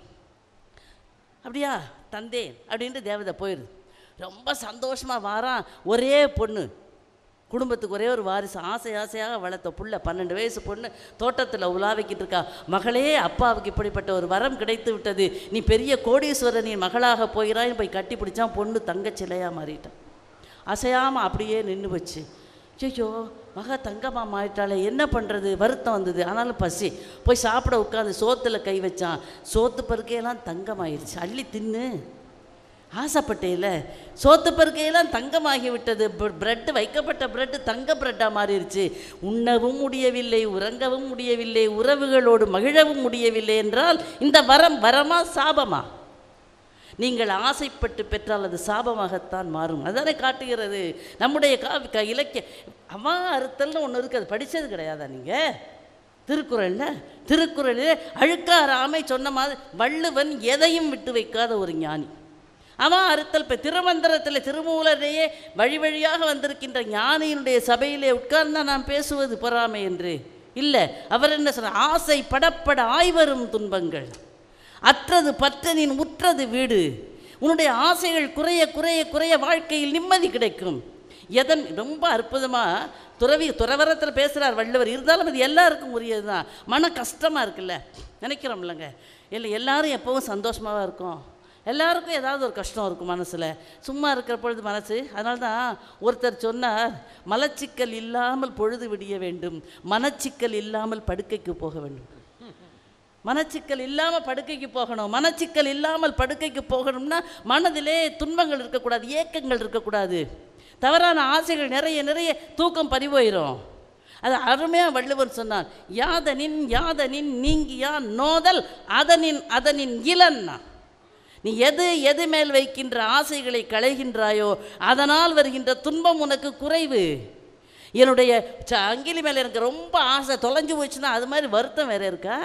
அப்படியா தந்தேன் அப்படின்ட்டு தேவதை போயிடுது ரொம்ப சந்தோஷமாக வாரான் ஒரே பொண்ணு குடும்பத்துக்கு ஒரே ஒரு வாரிசு ஆசை ஆசையாக வளர்த்த புள்ள பன்னெண்டு வயசு பொண்ணு தோட்டத்தில் உலாவிக்கிட்டு இருக்கா மகளே அப்பாவுக்கு இப்படிப்பட்ட ஒரு வரம் கிடைத்து விட்டது நீ பெரிய கோடீஸ்வரனின் மகளாக போகிறாய் போய் கட்டி பிடிச்சான் பொண்ணு தங்கச் சிலையாக மாறிட்டான் அசையாமல் அப்படியே நின்று போச்சு ஐயோ மக தங்கம்மா மாறிட்டாலே என்ன பண்ணுறது வருத்தம் வந்தது ஆனாலும் பசி போய் சாப்பிட உட்காந்து சோத்தில் கை வச்சான் சோத்து பருக்கையெல்லாம் தங்கமாயிருச்சு அள்ளி தின்னு ஆசைப்பட்டேல சோத்து பருக்கையெல்லாம் தங்கமாகி விட்டது பிரெட்டு வைக்கப்பட்ட பிரெட்டு தங்க பிரெட்டாக மாறிடுச்சு உண்ணவும் முடியவில்லை உறங்கவும் முடியவில்லை உறவுகளோடு மகிழவும் முடியவில்லை என்றால் இந்த வரம் வரமா சாபமா நீங்கள் ஆசைப்பட்டு பெற்றால் அது சாபமாகத்தான் மாறும் அதானே காட்டுகிறது நம்முடைய காவி க இலக்கிய அவா அறுத்தல்னு ஒன்று இருக்குது அது படித்தது கிடையாதா நீங்கள் திருக்குறளில் திருக்குறளில் அழுக்கார ஆமை சொன்ன மாதிரி வள்ளுவன் எதையும் விட்டு வைக்காத ஒரு ஞானி அவன் அறுத்தல் இப்போ திருமந்திரத்தில் திருமூலரையே வழி வழியாக வந்திருக்கின்ற ஞானியினுடைய சபையிலே உட்கார்ந்தா நான் பேசுவது பொறாமை என்று இல்லை அவர் என்ன சொன்னார் ஆசை படப்பட ஆய்வரும் துன்பங்கள் அற்றது பற்றனின் உற்றது வீடு உன்னுடைய ஆசைகள் குறைய குறைய குறைய வாழ்க்கையில் நிம்மதி கிடைக்கும் எதன் ரொம்ப அற்புதமாக துறவி துறவரத்தில் பேசுகிறார் வள்ளுவர் இருந்தாலும் அது எல்லாருக்கும் உரியது தான் மன கஷ்டமாக இருக்குல்ல நினைக்கிறோம்லங்க இல்லை எல்லாரும் எப்பவும் சந்தோஷமாக இருக்கும் எல்லாருக்கும் ஏதாவது ஒரு கஷ்டம் இருக்கும் மனசில் சும்மா இருக்கிற பொழுது மனசு அதனால தான் ஒருத்தர் சொன்னார் மலச்சிக்கல் இல்லாமல் பொழுது விடிய வேண்டும் மனச்சிக்கல் இல்லாமல் படுக்கைக்கு போக வேண்டும் மனச்சிக்கல் இல்லாமல் படுக்கைக்கு போகணும் மனச்சிக்கல் இல்லாமல் படுக்கைக்கு போகணும்னா மனதிலே துன்பங்கள் இருக்கக்கூடாது ஏக்கங்கள் இருக்கக்கூடாது தவறான ஆசைகள் நிறைய நிறைய தூக்கம் பறிபோயிடும் அது அருமையாக வள்ளுவர் சொன்னான் யாதனின் யாதனின் நீங்கியா நோதல் அதனின் அதனின் இளன்னா நீ எது எது மேல் வைக்கின்ற ஆசைகளை களைகின்றாயோ அதனால் வருகின்ற துன்பம் உனக்கு குறைவு என்னுடைய ச- அங்கிலி மேலே எனக்கு ரொம்ப ஆசை தொலைஞ்சு போச்சுன்னா அது மாதிரி வருத்தம் வேற இருக்கா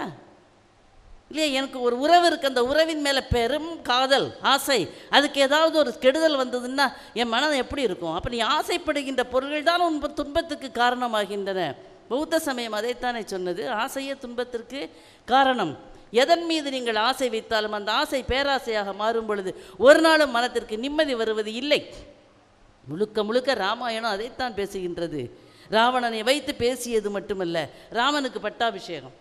இல்லையா எனக்கு ஒரு உறவு இருக்குது அந்த உறவின் மேலே பெரும் காதல் ஆசை அதுக்கு ஏதாவது ஒரு கெடுதல் வந்ததுன்னா என் மனம் எப்படி இருக்கும் அப்போ நீ ஆசைப்படுகின்ற பொருள்கள் தான் உன் துன்பத்துக்கு காரணமாகின்றன பௌத்த சமயம் அதைத்தானே சொன்னது ஆசையே துன்பத்திற்கு காரணம் எதன் மீது நீங்கள் ஆசை வைத்தாலும் அந்த ஆசை பேராசையாக மாறும் பொழுது ஒரு நாளும் மனத்திற்கு நிம்மதி வருவது இல்லை முழுக்க முழுக்க ராமாயணம் அதைத்தான் பேசுகின்றது ராவணனை வைத்து பேசியது மட்டுமல்ல ராமனுக்கு பட்டாபிஷேகம்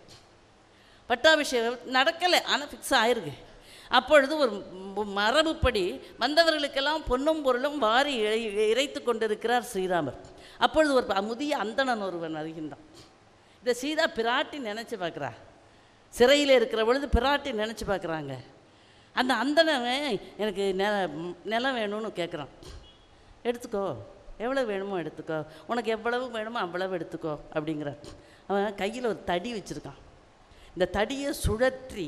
பட்டாபிஷேகம் நடக்கலை ஆனால் ஃபிக்ஸ் ஆயிருக்கு அப்பொழுது ஒரு ம- மரபுப்படி வந்தவர்களுக்கெல்லாம் பொன்னும் பொருளும் வாரி இறை- இறைத்து கொண்டிருக்கிறார் ஸ்ரீராமர் அப்பொழுது ஒரு ப- முதிய அந்தணன் ஒருவன் வருகின்றான் இதை சீதா பிராட்டி நினச்சி பார்க்குறா சிறையில் இருக்கிற பொழுது பிராட்டி நினச்சி பார்க்குறாங்க அந்த அந்தணன் எனக்கு நில நிலம் வேணும்னு கேட்குறான் எடுத்துக்கோ எவ்வளோ வேணுமோ எடுத்துக்கோ உனக்கு எவ்வளவு வேணுமோ அவ்வளவு எடுத்துக்கோ அப்படிங்கிறார் அவன் கையில் ஒரு தடி வச்சுருக்கான் இந்த தடியை சுழற்றி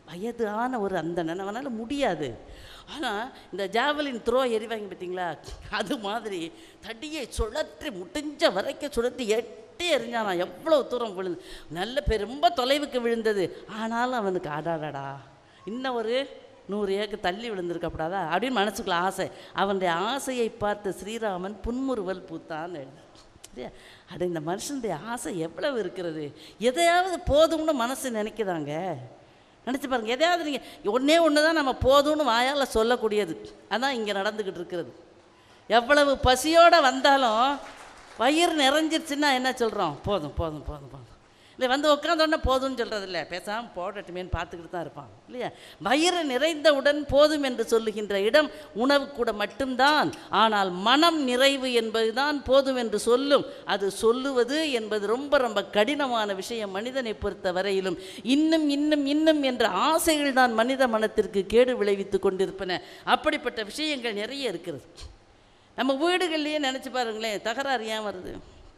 வயதான ஒரு அந்தணன் அவனால் முடியாது ஆனால் இந்த ஜாவலின் த்ரோ எறிவாங்க பார்த்தீங்களா அது மாதிரி தடியை சுழற்றி முடிஞ்ச வரைக்கும் சுழற்றி எட்டி எறிஞ்சானா எவ்வளோ தூரம் விழுந்து நல்ல பெ- ரொம்ப தொலைவுக்கு விழுந்தது ஆனாலும் அவனுக்கு அடாடடா இன்னும் ஒரு நூறு ஏக்கர் தள்ளி விழுந்திருக்கப்படாதா அப்படின்னு மனசுக்குள்ள ஆசை அவனுடைய ஆசையை பார்த்த ஸ்ரீராமன் புன்முறுவல் பூத்தான்னு எழுதுறார். இல்லையா அட இந்த மனுஷனுடைய ஆசை எவ்வளவு இருக்கிறது எதையாவது போதும்னு மனசு நினைக்கிறாங்க நினச்சி பாருங்க எதையாவது நீங்கள் ஒன்றே ஒன்று தான் நம்ம போதும்னு வாயால் சொல்லக்கூடியது அதான் இங்கே நடந்துக்கிட்டு இருக்கிறது எவ்வளவு பசியோடு வந்தாலும் வயிறு நிறைஞ்சிருச்சுன்னா என்ன சொல்கிறோம் போதும் போதும் போதும் போதும் இல்லை வந்து உட்காந்தோடனே போதும்னு சொல்கிறது இல்லை பேசாமல் போடட்டுமேன்னு பார்த்துக்கிட்டு தான் இருப்பான் இல்லையா வயிறு நிறைந்தவுடன் போதும் என்று சொல்லுகின்ற இடம் உணவு கூட மட்டும்தான் ஆனால் மனம் நிறைவு என்பதுதான் போதும் என்று சொல்லும் அது சொல்லுவது என்பது ரொம்ப ரொம்ப கடினமான விஷயம் மனிதனை பொறுத்த வரையிலும் இன்னும் இன்னும் இன்னும் என்ற ஆசைகள் தான் மனித மனத்திற்கு கேடு விளைவித்து கொண்டிருப்பன அப்படிப்பட்ட விஷயங்கள் நிறைய இருக்கிறது நம்ம வீடுகள்லேயே நினச்சி பாருங்களேன் தகராறு ஏன் வருது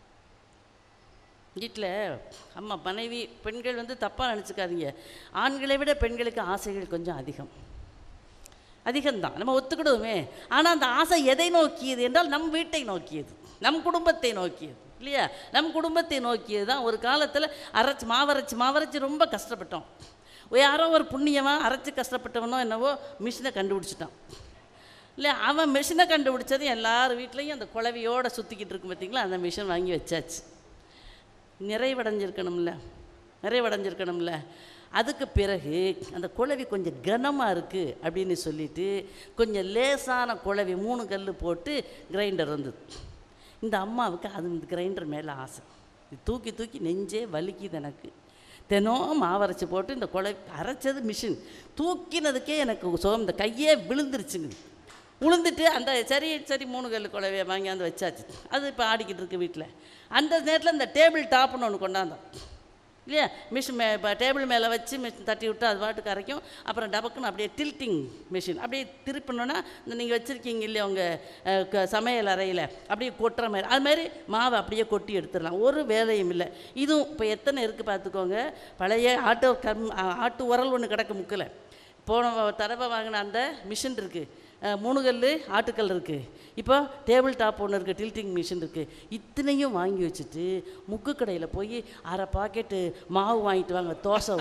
வீட்டில் அம்மா மனைவி பெண்கள் வந்து தப்பாக நினச்சிக்காதீங்க ஆண்களை விட பெண்களுக்கு ஆசைகள் கொஞ்சம் அதிகம் அதிகம்தான் நம்ம ஒத்துக்கிடுவோமே ஆனால் அந்த ஆசை எதை நோக்கியது என்றால் நம் வீட்டை நோக்கியது நம் குடும்பத்தை நோக்கியது இல்லையா நம் குடும்பத்தை நோக்கியது தான் ஒரு காலத்தில் அரைச்சி மாவரைச்சி மாவரைச்சி ரொம்ப கஷ்டப்பட்டோம் யாரோ ஒரு புண்ணியமாக அரைச்சி கஷ்டப்பட்டவனோ என்னவோ மிஷினை கண்டுபிடிச்சிட்டான் இல்லை அவன் மிஷினை கண்டுபிடிச்சது எல்லார் வீட்லேயும் அந்த குழவியோடு சுற்றிக்கிட்டு இருக்கும் பார்த்தீங்களா அந்த மிஷின் வாங்கி வச்சாச்சு நிறைவடைஞ்சிருக்கணும்ல நிறைவடைஞ்சிருக்கணும்ல அதுக்கு பிறகு அந்த குழவி கொஞ்சம் கனமாக இருக்குது அப்படின்னு சொல்லிட்டு கொஞ்சம் லேசான குழவி மூணு கல் போட்டு கிரைண்டர் வந்தது இந்த அம்மாவுக்கு அது இந்த கிரைண்டர் மேலே ஆசை இது தூக்கி தூக்கி நெஞ்சே வலிக்குது எனக்கு தினம் மாவரைச்சி போட்டு இந்த குழவி அரைச்சது மிஷின் தூக்கினதுக்கே எனக்கு சுகம் இந்த கையே விழுந்துருச்சுங்க உளுந்துட்டு அந்த சரி சரி மூணு கல் குழவையை வாங்கியாந்து வச்சாச்சு அது இப்போ ஆடிக்கிட்டு இருக்கு வீட்டில் அந்த நேரத்தில் இந்த டேபிள் டாப்னு ஒன்று கொண்டாந்தோம் இல்லையா மிஷின் மே இப்போ டேபிள் மேலே வச்சு மிஷின் தட்டி விட்டு அது பாட்டுக்கு அரைக்கும் அப்புறம் டபக்குன்னு அப்படியே டில்ட்டிங் மிஷின் அப்படியே திருப்பினோன்னா இந்த நீங்கள் வச்சுருக்கீங்க இல்லையா உங்கள் சமையல் அறையில் அப்படியே கொட்டுற மாதிரி அது மாதிரி மாவை அப்படியே கொட்டி எடுத்துடலாம் ஒரு வேலையும் இல்லை இதுவும் இப்போ எத்தனை இருக்குது பார்த்துக்கோங்க பழைய ஆட்டோ கம் ஆட்டு உரல் ஒன்று கிடக்கு முக்கில் போன தடவை வாங்கின அந்த மிஷின் இருக்குது அஹ், மூணு கல் ஆட்டுக்கல் இருக்குது இப்போ டேபிள் டாப் ஒன்று இருக்குது டில்ட்டிங் மிஷின் இருக்குது இத்தனையும் வாங்கி வச்சுட்டு முக்கு கடையில் போய் அரை பாக்கெட்டு மாவு வாங்கிட்டு வாங்க தோசை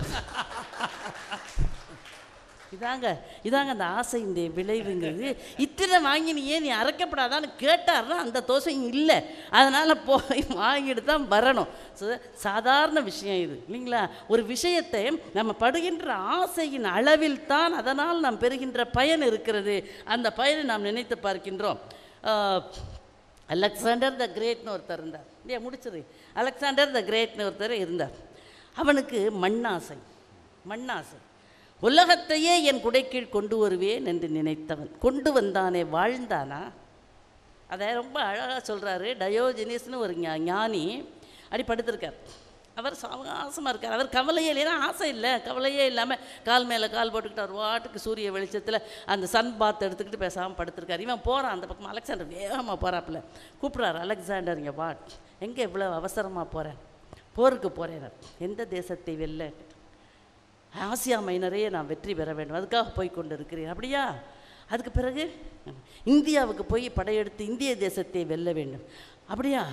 இதாங்க இதாங்க அந்த ஆசையினுடைய விளைவுங்கிறது இத்தனை வாங்கி நீ ஏன் நீ அரைக்கப்படாதான்னு கேட்டார்னா அந்த தோசையும் இல்லை அதனால் போய் வாங்கிட்டு தான் வரணும் சா- சாதாரண விஷயம் இது இல்லைங்களா ஒரு விஷயத்தை நம்ம படுகின்ற ஆசையின் அளவில் தான் அதனால் நாம் பெறுகின்ற பயன் இருக்கிறது அந்த பயனை நாம் நினைத்து பார்க்கின்றோம் ஆஹ், அலெக்சாண்டர் த கிரேட்னு ஒருத்தர் இருந்தார் இல்லையா முடிச்சது அலெக்சாண்டர் த கிரேட்னு ஒருத்தர் இருந்தார் அவனுக்கு மண்ணாசை மண்ணாசை உலகத்தையே என் குடைக்கீழ் கொண்டு வருவேன் என்று நினைத்தவன் கொண்டு வந்தானே வாழ்ந்தானா அதை ரொம்ப அழகாக சொல்கிறாரு டயோஜினிஸ்னு ஒரு ஞா- ஞானி அப்படி படுத்திருக்கார் அவர் சாவகாசமாக இருக்கார் அவர் கவலையே இல்லைன்னா ஆசை இல்லை கவலையே இல்லாமல் கால் மேலே கால் போட்டுக்கிட்டு அவர் வாட்டுக்கு சூரிய வெளிச்சத்தில் அந்த சன் பாத் எடுத்துக்கிட்டு பேசாமல் படுத்திருக்கார் இவன் போகிறான் அந்த பக்கம் அலெக்சாண்டர் வேகமாக போகிறாப்புல கூப்பிட்றாரு அலெக்சாண்டர் இங்கே வா எங்கே இவ்வளோ அவசரமாக போகிறேன் போருக்கு போகிறேன் எந்த தேசத்தை வெல்ல ஆசியா மைனரையே நான் வெற்றி பெற வேண்டும் அதுக்காக போய் கொண்டு இருக்கிறேன் அப்படியா அதுக்கு பிறகு இந்தியாவுக்கு போய் படையெடுத்து இந்திய தேசத்தை வெல்ல வேண்டும் அப்படியா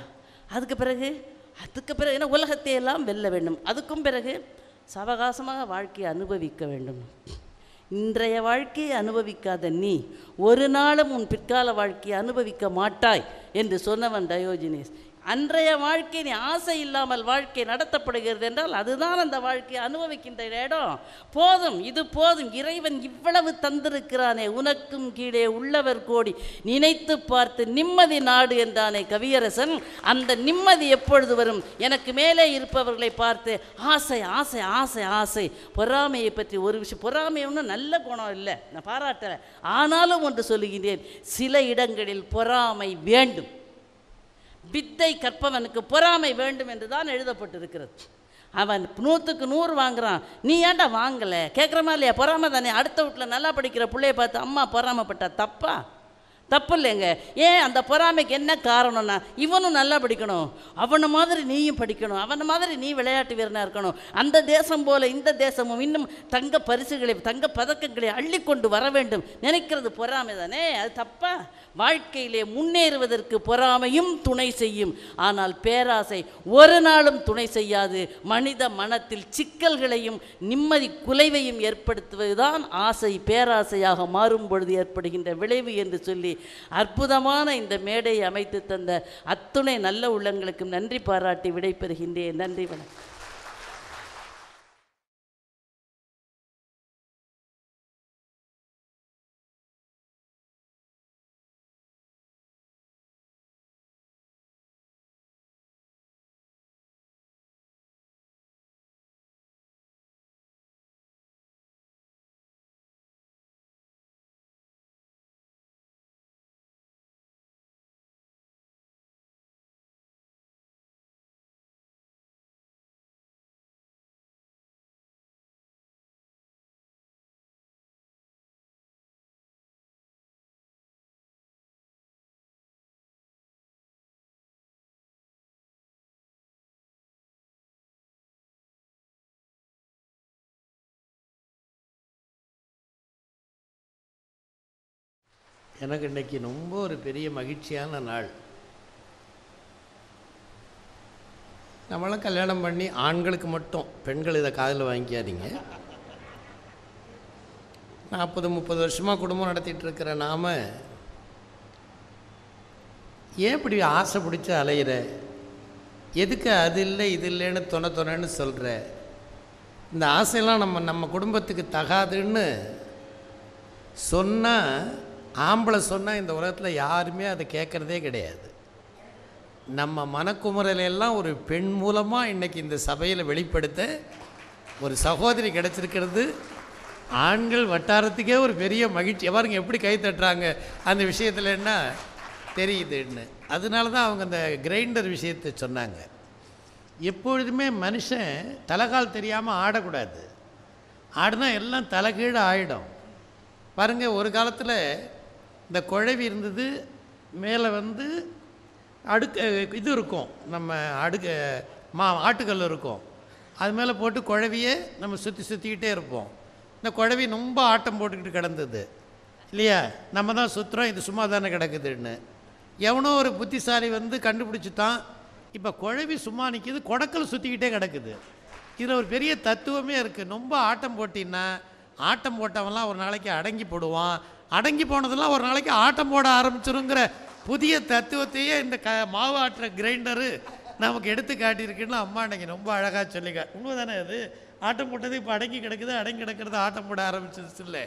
அதுக்கு பிறகு அதுக்கு பிறகு என்ன உலகத்தை எல்லாம் வெல்ல வேண்டும் அதுக்கும் பிறகு சவகாசமாக வாழ்க்கையை அனுபவிக்க வேண்டும் இன்றைய வாழ்க்கையை அனுபவிக்காத நீ ஒரு நாளும் உன் பிற்கால வாழ்க்கையை அனுபவிக்க மாட்டாய் என்று சொன்னவன் டயோஜினிஸ் அன்றைய வாழ்க்கை நீ ஆசை இல்லாமல் வாழ்க்கை நடத்தப்படுகிறது என்றால் அதுதான் அந்த வாழ்க்கையை அனுபவிக்கின்ற இடம் போதும் இது போதும் இறைவன் இவ்வளவு தந்திருக்கிறானே உனக்கும் கீழே உள்ளவர் கோடி நினைத்து பார்த்து நிம்மதி நாடு என்றானே கவியரசன் அந்த நிம்மதி எப்பொழுது வரும் எனக்கு மேலே இருப்பவர்களை பார்த்து ஆசை ஆசை ஆசை ஆசை பொறாமையை பற்றி ஒரு விஷயம் பொறாமை ஒன்றும் நல்ல குணம் இல்லை நான் பாராட்டலை ஆனாலும் ஒன்று சொல்லுகின்றேன் சில இடங்களில் பொறாமை வேண்டும் வித்தை கற்பவனுக்கு பொறாமை வேண்டும் என்று தான் எழுதப்பட்டிருக்கிறது அவன் நூற்றுக்கு நூறு வாங்குறான் நீ ஏன்டா வாங்கலை கேட்குற மாதிரி இல்லையா பொறாமை தானே அடுத்த வீட்டில் நல்லா படிக்கிற பிள்ளைய பார்த்து அம்மா பொறாமைப்பட்டா தப்பா தப்பு இல்லைங்க ஏன் அந்த பொறாமைக்கு என்ன காரணம்னா இவனும் நல்லா படிக்கணும் அவனை மாதிரி நீயும் படிக்கணும் அவனை மாதிரி நீ விளையாட்டு வீரனாக இருக்கணும் அந்த தேசம் போல இந்த தேசமும் இன்னும் தங்க பரிசுகளை தங்க பதக்கங்களை அள்ளிக்கொண்டு வர வேண்டும் நினைக்கிறது பொறாமை தானே அது தப்பா வாழ்க்கையிலே முன்னேறுவதற்கு பொறாமையும் துணை செய்யும் ஆனால் பேராசை ஒரு நாளும் துணை செய்யாது மனித மனத்தில் சிக்கல்களையும் நிம்மதி குலைவையும் ஏற்படுத்துவதுதான் ஆசை பேராசையாக மாறும் பொழுது ஏற்படுகின்ற விளைவு என்று சொல்லி அற்புதமான இந்த மேடையை அமைத்து தந்த அத்துணை நல்ல உள்ளங்களுக்கும் நன்றி பாராட்டி விடைபெறுகின்றேன் நன்றி வணக்கம்
எனக்கு இன்னைக்கு ரொம்ப ஒரு பெரிய மகிழ்ச்சியான நாள் நம்மளாம் கல்யாணம் பண்ணி ஆண்களுக்கு மட்டும் பெண்கள் இதை காதில் வாங்கிக்காதீங்க நாற்பது முப்பது வருஷமாக குடும்பம் நடத்திட்டு இருக்கிற நாம ஏன் இப்படி ஆசை பிடிச்சி அலையிற எதுக்கு அது இல்லை இது இல்லைன்னு தொண தொணன்னு சொல்கிற இந்த ஆசையெல்லாம் நம்ம நம்ம குடும்பத்துக்கு தகாதுன்னு சொன்னால் ஆம்பளை சொன்னால் இந்த உலகத்தில் யாருமே அதை கேட்குறதே கிடையாது நம்ம மனக்குமுறலை எல்லாம் ஒரு பெண் மூலமாக இன்றைக்கி இந்த சபையில் வெளிப்படுத்த ஒரு சகோதரி கிடச்சிருக்கிறது ஆண்கள் வட்டாரத்துக்கே ஒரு பெரிய மகிழ்ச்சி பாருங்க எப்படி கை தட்டுறாங்க அந்த விஷயத்தில் என்ன தெரியுதுன்னு அதனால தான் அவங்க அந்த கிரைண்டர் விஷயத்தை சொன்னாங்க எப்பொழுதுமே மனுஷன் தலைகால் தெரியாமல் ஆடக்கூடாது ஆடினா எல்லாம் தலைகீழ ஆயிடும் பாருங்க ஒரு காலத்தில் இந்த குழவி இருந்தது மேலே வந்து அடுக்கு இது இருக்கும் நம்ம அடுக்கு மா ஆட்டுக்கல் இருக்கும் அது மேலே போட்டு குழவியை நம்ம சுற்றி சுற்றிக்கிட்டே இருப்போம் இந்த குழவி ரொம்ப ஆட்டம் போட்டுக்கிட்டு கிடந்தது இல்லையா நம்ம தான் சுற்றுறோம் இது சும்மா தானே கிடக்குதுன்னு எவனோ ஒரு புத்திசாலி வந்து கண்டுபிடிச்சிட்டான் இப்போ குழவி சும்மா நிற்கிது கொடக்கல் சுற்றிக்கிட்டே கிடக்குது இதில் ஒரு பெரிய தத்துவமே இருக்குது ரொம்ப ஆட்டம் போட்டின்னா ஆட்டம் போட்டவன்லாம் ஒரு நாளைக்கு அடங்கி போடுவான் அடங்கி போனதெல்லாம் ஒரு நாளைக்கு ஆட்டம் போட ஆரம்பிச்சிருங்கிற புதிய தத்துவத்தையே இந்த க மாவு ஆட்டுற கிரைண்டரு நமக்கு எடுத்து காட்டியிருக்குன்னு அம்மா அன்னைக்கு ரொம்ப அழகாக சொல்லிக்க உண்மை தானே அது ஆட்டம் போட்டது இப்போ அடங்கி கிடக்குது அடங்கி கிடக்கிறது ஆட்டம் போட ஆரம்பிச்சிருச்சு இல்லை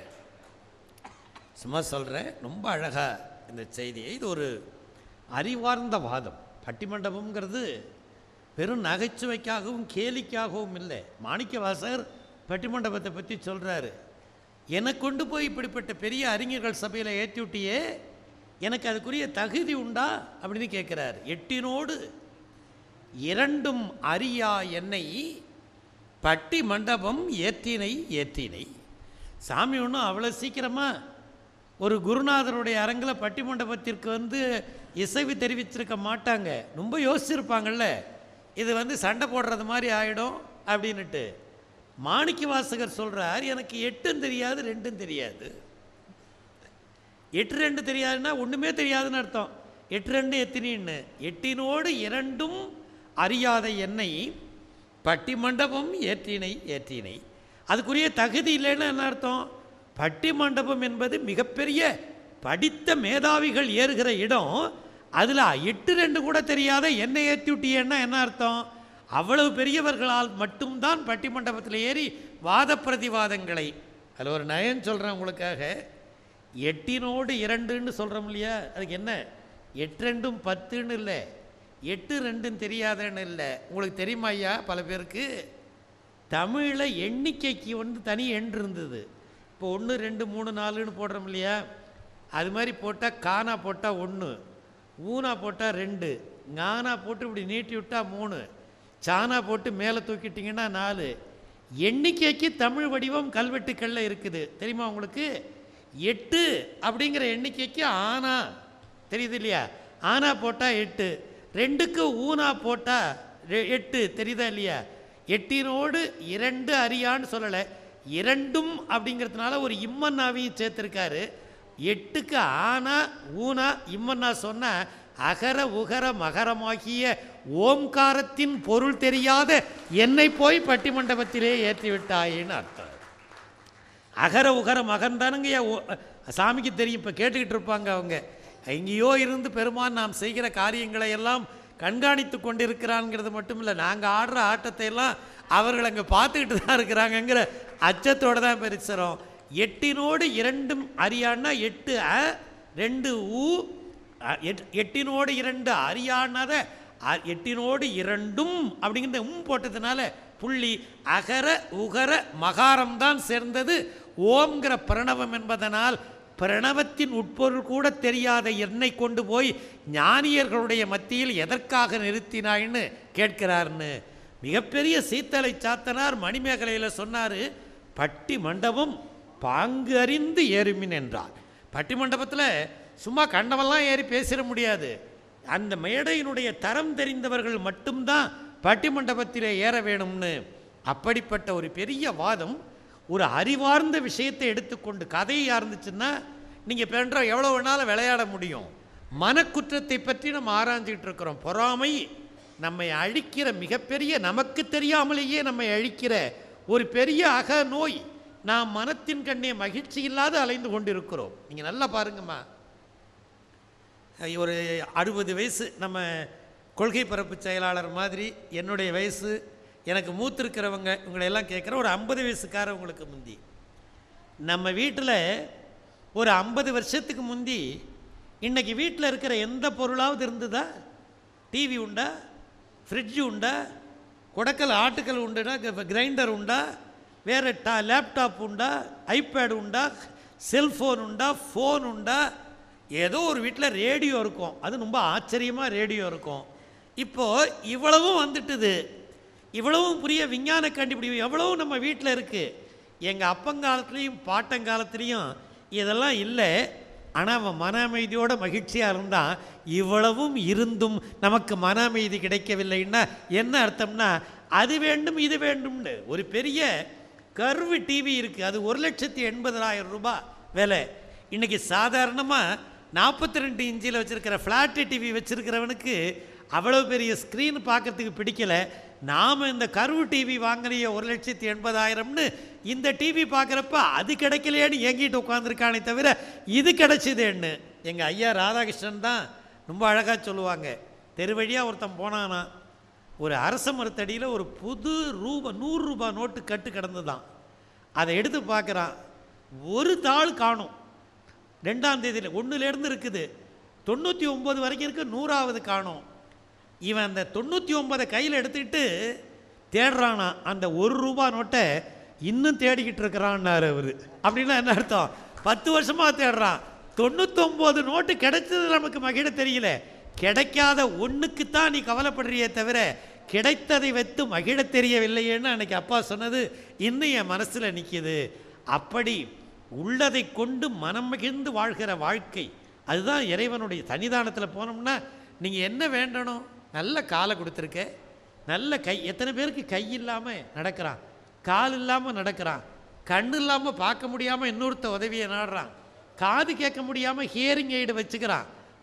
சும்மா சொல்கிறேன் ரொம்ப அழகாக இந்த செய்தியை இது ஒரு அறிவார்ந்த வாதம் பட்டிமண்டபம்ங்கிறது வெறும் நகைச்சுவைக்காகவும் கேலிக்காகவும் இல்லை மாணிக்கவாசகர் பட்டிமண்டபத்தை பற்றி சொல்கிறாரு என்னை கொண்டு போய் இப்படிப்பட்ட பெரிய அறிஞர்கள் சபையில் ஏற்றி விட்டியே எனக்கு அதுக்குரிய தகுதி உண்டா அப்படின்னு கேட்குறாரு எட்டினோடு இரண்டும் அறியா என்னை பட்டி மண்டபம் ஏற்றினை ஏற்றினை சாமி ஒன்றும் அவ்வளோ சீக்கிரமாக ஒரு குருநாதருடைய அரங்கில் பட்டி மண்டபத்திற்கு வந்து இசைவு தெரிவிச்சிருக்க மாட்டாங்க ரொம்ப யோசிச்சிருப்பாங்கல்ல இது வந்து சண்டை போடுறது மாதிரி ஆகிடும் அப்படின்னுட்டு மாணிக்க வாசகர் சொல்கிறார் எனக்கு எட்டும் தெரியாது ரெண்டும் தெரியாது எட்டு ரெண்டு தெரியாதுன்னா ஒன்றுமே தெரியாதுன்னு அர்த்தம் எட்டு ரெண்டு எத்தினின்னு எட்டினோடு இரண்டும் அறியாத என்னை பட்டி மண்டபம் ஏற்றினை ஏற்றினை அதுக்குரிய தகுதி இல்லைன்னு என்ன அர்த்தம் பட்டி மண்டபம் என்பது மிகப்பெரிய படித்த மேதாவிகள் ஏறுகிற இடம் அதில் எட்டு ரெண்டு கூட தெரியாத என்னை ஏற்றி விட்டியேன்னா என்ன அர்த்தம் அவ்வளவு பெரியவர்களால் மட்டும்தான் பட்டி மண்டபத்தில் ஏறி வாத பிரதிவாதங்களை அதில் ஒரு நயன் சொல்கிறேன் உங்களுக்காக எட்டினோடு இரண்டுன்னு சொல்கிறோம் இல்லையா அதுக்கு என்ன எட்டு ரெண்டும் பத்துன்னு இல்லை எட்டு ரெண்டும் தெரியாதன்னு இல்லை உங்களுக்கு தெரியுமா ஐயா பல பேருக்கு தமிழில் எண்ணிக்கைக்கு வந்து தனி எண் இருந்தது இப்போ ஒன்று ரெண்டு மூணு நாலுன்னு போடுறோம் இல்லையா அது மாதிரி போட்டால் கானா போட்டால் ஒன்று ஊனா போட்டால் ரெண்டு ஞானா போட்டு இப்படி நீட்டி விட்டால் மூணு சானா போட்டு மேலே தூக்கிட்டிங்கன்னா நாலு எண்ணிக்கைக்கு தமிழ் வடிவம் கல்வெட்டுக்களில் இருக்குது தெரியுமா உங்களுக்கு எட்டு அப்படிங்கிற எண்ணிக்கைக்கு ஆனா தெரியுது இல்லையா ஆனா போட்டால் எட்டு ரெண்டுக்கு ஊனா போட்டால் எட்டு தெரியுதா இல்லையா எட்டினோடு இரண்டு அறியான்னு சொல்லலை இரண்டும் அப்படிங்கிறதுனால ஒரு இம்மன்னாவையும் சேர்த்துருக்காரு எட்டுக்கு ஆனா ஊனா இம்மன்னா சொன்ன அகர உகர மகரமாகிய ஓம்காரத்தின் பொருள் தெரியாத என்னை போய் பட்டிமண்டபத்திலே ஏற்றி விட்டாயின்னு அர்த்தம் அகர உகர மகன் தானுங்க சாமிக்கு தெரியும் இப்போ கேட்டுக்கிட்டு இருப்பாங்க அவங்க எங்கேயோ இருந்து பெருமான் நாம் செய்கிற காரியங்களை எல்லாம் கண்காணித்து கொண்டிருக்கிறான்ங்கிறது மட்டும் இல்லை நாங்கள் ஆடுற ஆட்டத்தை எல்லாம் அவர்கள் அங்கே பார்த்துக்கிட்டு தான் இருக்கிறாங்கங்கிற அச்சத்தோடு தான் பெருசுறோம் எட்டினோடு இரண்டும் அறியான்னா எட்டு அ ரெண்டு ஊ அ, எட்- எட்டினோடு இரண்டு அறியானத அ- எட்டினோடு இரண்டும் அப்படிங்கிற உம் போட்டதுனால புள்ளி அகர உகர மகாரம் தான் சேர்ந்தது ஓம்ங்கிற பிரணவம் என்பதனால் பிரணவத்தின் உட்பொருள் கூட தெரியாத என்னை கொண்டு போய் ஞானியர்களுடைய மத்தியில் எதற்காக நிறுத்தினாய்ன்னு கேட்கிறார்னு மிகப்பெரிய சீத்தலை சாத்தனார் மணிமேகலையில் சொன்னார் பட்டி மண்டபம் பாங்கு அறிந்து ஏறுமின் என்றார் பட்டி மண்டபத்தில் சும்மா கண்டவெல்லாம் ஏறி பேசிட முடியாது அந்த மேடையினுடைய தரம் தெரிந்தவர்கள் மட்டும்தான் பட்டி மண்டபத்திலே ஏற வேணும்னு அப்படிப்பட்ட ஒரு பெரிய வாதம் ஒரு அறிவார்ந்த விஷயத்தை எடுத்துக்கொண்டு கதையாக இருந்துச்சுன்னா நீங்கள் பென்ற எவ்வளோ வேணாலும் விளையாட முடியும் மனக்குற்றத்தை பற்றி நம்ம ஆராய்ஞ்சிக்கிட்டு இருக்கிறோம் பொறாமை நம்மை அழிக்கிற மிகப்பெரிய நமக்கு தெரியாமலேயே நம்மை அழிக்கிற ஒரு பெரிய அக நோய் நாம் மனத்தின் கண்ணே மகிழ்ச்சி இல்லாத அலைந்து கொண்டிருக்கிறோம் நீங்கள் நல்லா பாருங்கம்மா ஒரு அறுபது வயசு நம்ம கொள்கை பரப்பு செயலாளர் மாதிரி என்னுடைய வயசு எனக்கு மூத்திருக்கிறவங்க இவங்களையெல்லாம் கேட்குற ஒரு ஐம்பது வயசுக்காரவங்களுக்கு முந்தி நம்ம வீட்டில் ஒரு ஐம்பது வருஷத்துக்கு முந்தி இன்னைக்கு வீட்டில் இருக்கிற எந்த பொருளாவது இருந்ததா டிவி உண்டா ஃப்ரிட்ஜு உண்டா குடக்கல் ஆட்டுக்கல் உண்டுனா கிரைண்டர் உண்டா வேறு டா லேப்டாப் உண்டா ஐபேட் உண்டா செல்ஃபோன் உண்டா ஃபோன் உண்டா ஏதோ ஒரு வீட்டில் ரேடியோ இருக்கும் அது ரொம்ப ஆச்சரியமாக ரேடியோ இருக்கும் இப்போது இவ்வளவும் வந்துட்டுது இவ்வளவும் புரிய விஞ்ஞான கண்டுபிடிப்பு எவ்வளவும் நம்ம வீட்டில் இருக்குது எங்கள் அப்பங்காலத்துலேயும் பாட்டங்காலத்துலேயும் இதெல்லாம் இல்லை ஆனால் அவன் மன அமைதியோட மகிழ்ச்சியாக இருந்தான் இவ்வளவும் இருந்தும் நமக்கு மன அமைதி கிடைக்கவில்லைன்னா என்ன அர்த்தம்னா அது வேண்டும் இது வேண்டும்னு ஒரு பெரிய கர்வு டிவி இருக்குது அது ஒரு லட்சத்தி எண்பதாயிரம் ரூபாய் விலை இன்றைக்கி சாதாரணமாக நாற்பத்தி ரெண்டு இன்ச்சில் வச்சுருக்கிற ஃப்ளாட்டு டிவி வச்சுருக்கிறவனுக்கு அவ்வளோ பெரிய ஸ்க்ரீன் பார்க்கறதுக்கு பிடிக்கல நாம் இந்த கருவு டிவி வாங்கினிய ஒரு லட்சத்தி எண்பதாயிரம்னு இந்த டிவி பார்க்குறப்ப அது கிடைக்கலையேன்னு ஏங்கிட்டு உட்காந்துருக்கானே தவிர இது கிடைச்சிதேன்னு எங்கள் ஐயா ராதாகிருஷ்ணன் தான் ரொம்ப அழகாக சொல்லுவாங்க தெரு வழியாக ஒருத்தன் போனானா ஒரு அரச மரத்தடியில் ஒரு புது ரூபா நூறு ரூபாய் நோட்டு கட்டு கிடந்ததான் அதை எடுத்து பார்க்குறான் ஒரு தாள் காணும் ரெண்டாம் தேதியில் ஒன்றுலேருந்து இருக்குது தொண்ணூற்றி ஒம்பது வரைக்கும் இருக்கு நூறாவது காணும் இவன் அந்த தொண்ணூற்றி ஒன்பதை கையில் எடுத்துக்கிட்டு தேடுறானா அந்த ஒரு ரூபா நோட்டை இன்னும் தேடிக்கிட்டு இருக்கிறான்னாரு அவர் அப்படின்னா என்ன அர்த்தம் பத்து வருஷமாக தேடுறான் தொண்ணூத்தொம்பது நோட்டு கிடைச்சது நமக்கு மகிழ தெரியல கிடைக்காத ஒன்றுக்கு தான் நீ கவலைப்படுறியே தவிர கிடைத்ததை வைத்து மகிழ தெரியவில்லையேன்னு அன்னைக்கு அப்பா சொன்னது இன்னும் என் மனசில் நிற்கிது அப்படி உள்ளதை கொண்டு மனம் மகிழ்ந்து வாழ்கிற வாழ்க்கை அதுதான் இறைவனுடைய சன்னிதானத்தில் போனோம்னா நீங்கள் என்ன வேண்டணும் நல்ல காலை கொடுத்துருக்க நல்ல கை எத்தனை பேருக்கு கை இல்லாமல் நடக்கிறான் கால் இல்லாமல் நடக்கிறான் கண் இல்லாமல் பார்க்க முடியாமல் இன்னொருத்த உதவியை நாடுறான் காது கேட்க முடியாமல் ஹியரிங் எய்டு வச்சுக்கிறான்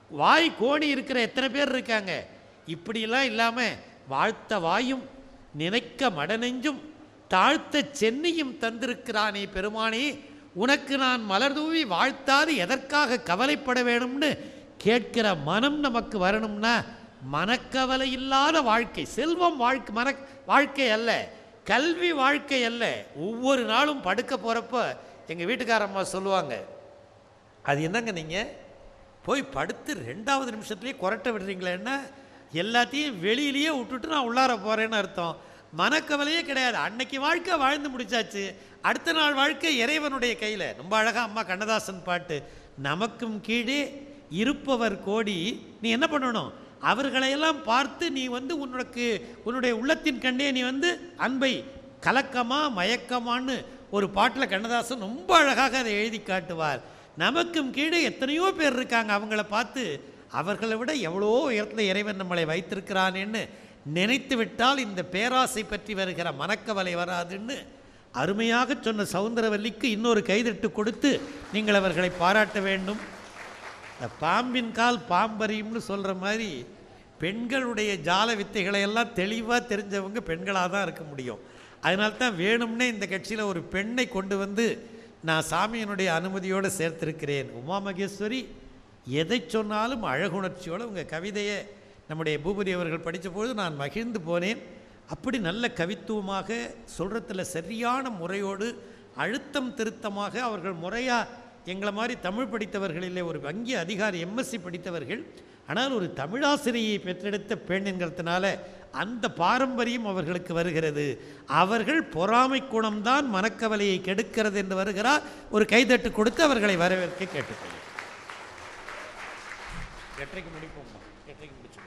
வாய் கோணி இருக்கிற எத்தனை பேர் இருக்காங்க இப்படியெல்லாம் இல்லாமல் வாழ்த்த வாயும் நினைக்க மடநெஞ்சும் தாழ்த்த சென்னையும் தந்திருக்கிறானே பெருமானே உனக்கு நான் மலர் தூவி வாழ்த்தாது எதற்காக கவலைப்பட வேணும்னு கேட்கிற மனம் நமக்கு வரணும்னா மனக்கவலை இல்லாத வாழ்க்கை செல்வம் வாழ்க்கை மன வாழ்க்கை அல்ல கல்வி வாழ்க்கை அல்ல ஒவ்வொரு நாளும் படுக்க போகிறப்ப எங்கள் வீட்டுக்காரம்மா சொல்லுவாங்க அது என்னங்க நீங்கள் போய் படுத்து ரெண்டாவது நிமிஷத்துலேயே கொரட்டை விடுறீங்களேன்னா எல்லாத்தையும் வெளியிலேயே விட்டுட்டு நான் உள்ளார போகிறேன்னு அர்த்தம் மனக்கவலையே கிடையாது அன்னைக்கு வாழ்க்கை வாழ்ந்து முடிச்சாச்சு அடுத்த நாள் வாழ்க்கை இறைவனுடைய கையில் ரொம்ப அழகாக அம்மா கண்ணதாசன் பாட்டு நமக்கும் கீழே இருப்பவர் கோடி நீ என்ன பண்ணணும் அவர்களையெல்லாம் பார்த்து நீ வந்து உனக்கு உன்னுடைய உள்ளத்தின் கண்டே நீ வந்து அன்பை கலக்கமா மயக்கமான்னு ஒரு பாட்டில் கண்ணதாசன் ரொம்ப அழகாக அதை எழுதி காட்டுவார் நமக்கும் கீழே எத்தனையோ பேர் இருக்காங்க அவங்கள பார்த்து அவர்களை விட எவ்வளோ உயரத்தில் இறைவன் நம்மளை வைத்திருக்கிறானேன்னு நினைத்து விட்டால் இந்த பேராசை பற்றி வருகிற மனக்கவலை வராதுன்னு அருமையாக சொன்ன சவுந்தரவல்லிக்கு இன்னொரு கைதட்டு கொடுத்து நீங்கள் அவர்களை பாராட்ட வேண்டும் இந்த பாம்பின் கால் பாம்பரியும்னு சொல்கிற மாதிரி பெண்களுடைய ஜால வித்தைகளை எல்லாம் தெளிவாக தெரிஞ்சவங்க பெண்களாக தான் இருக்க முடியும் அதனால தான் வேணும்னே இந்த கட்சியில் ஒரு பெண்ணை கொண்டு வந்து நான் சாமியினுடைய அனுமதியோடு சேர்த்திருக்கிறேன் உமா மகேஸ்வரி எதை சொன்னாலும் அழகுணர்ச்சியோடு உங்கள் கவிதையை நம்முடைய பூபதி அவர்கள் படித்தபொழுது நான் மகிழ்ந்து போனேன் அப்படி நல்ல கவித்துவமாக சொல்கிறதுல சரியான முறையோடு அழுத்தம் திருத்தமாக அவர்கள் முறையாக எங்களை மாதிரி தமிழ் படித்தவர்களிலே ஒரு வங்கி அதிகாரி எம்எஸ்சி படித்தவர்கள் ஆனால் ஒரு தமிழாசிரியை பெற்றெடுத்த பெண் என்கிறதுனால அந்த பாரம்பரியம் அவர்களுக்கு வருகிறது அவர்கள் பொறாமை குணம்தான் மனக்கவலையை கெடுக்கிறது என்று வருகிறார் ஒரு கைதட்டு கொடுத்து அவர்களை வரவேற்க கேட்டுக்கொள்ளும் எட்டரைக்கு முடிப்போம்மா எட்டரைக்கு முடிச்சு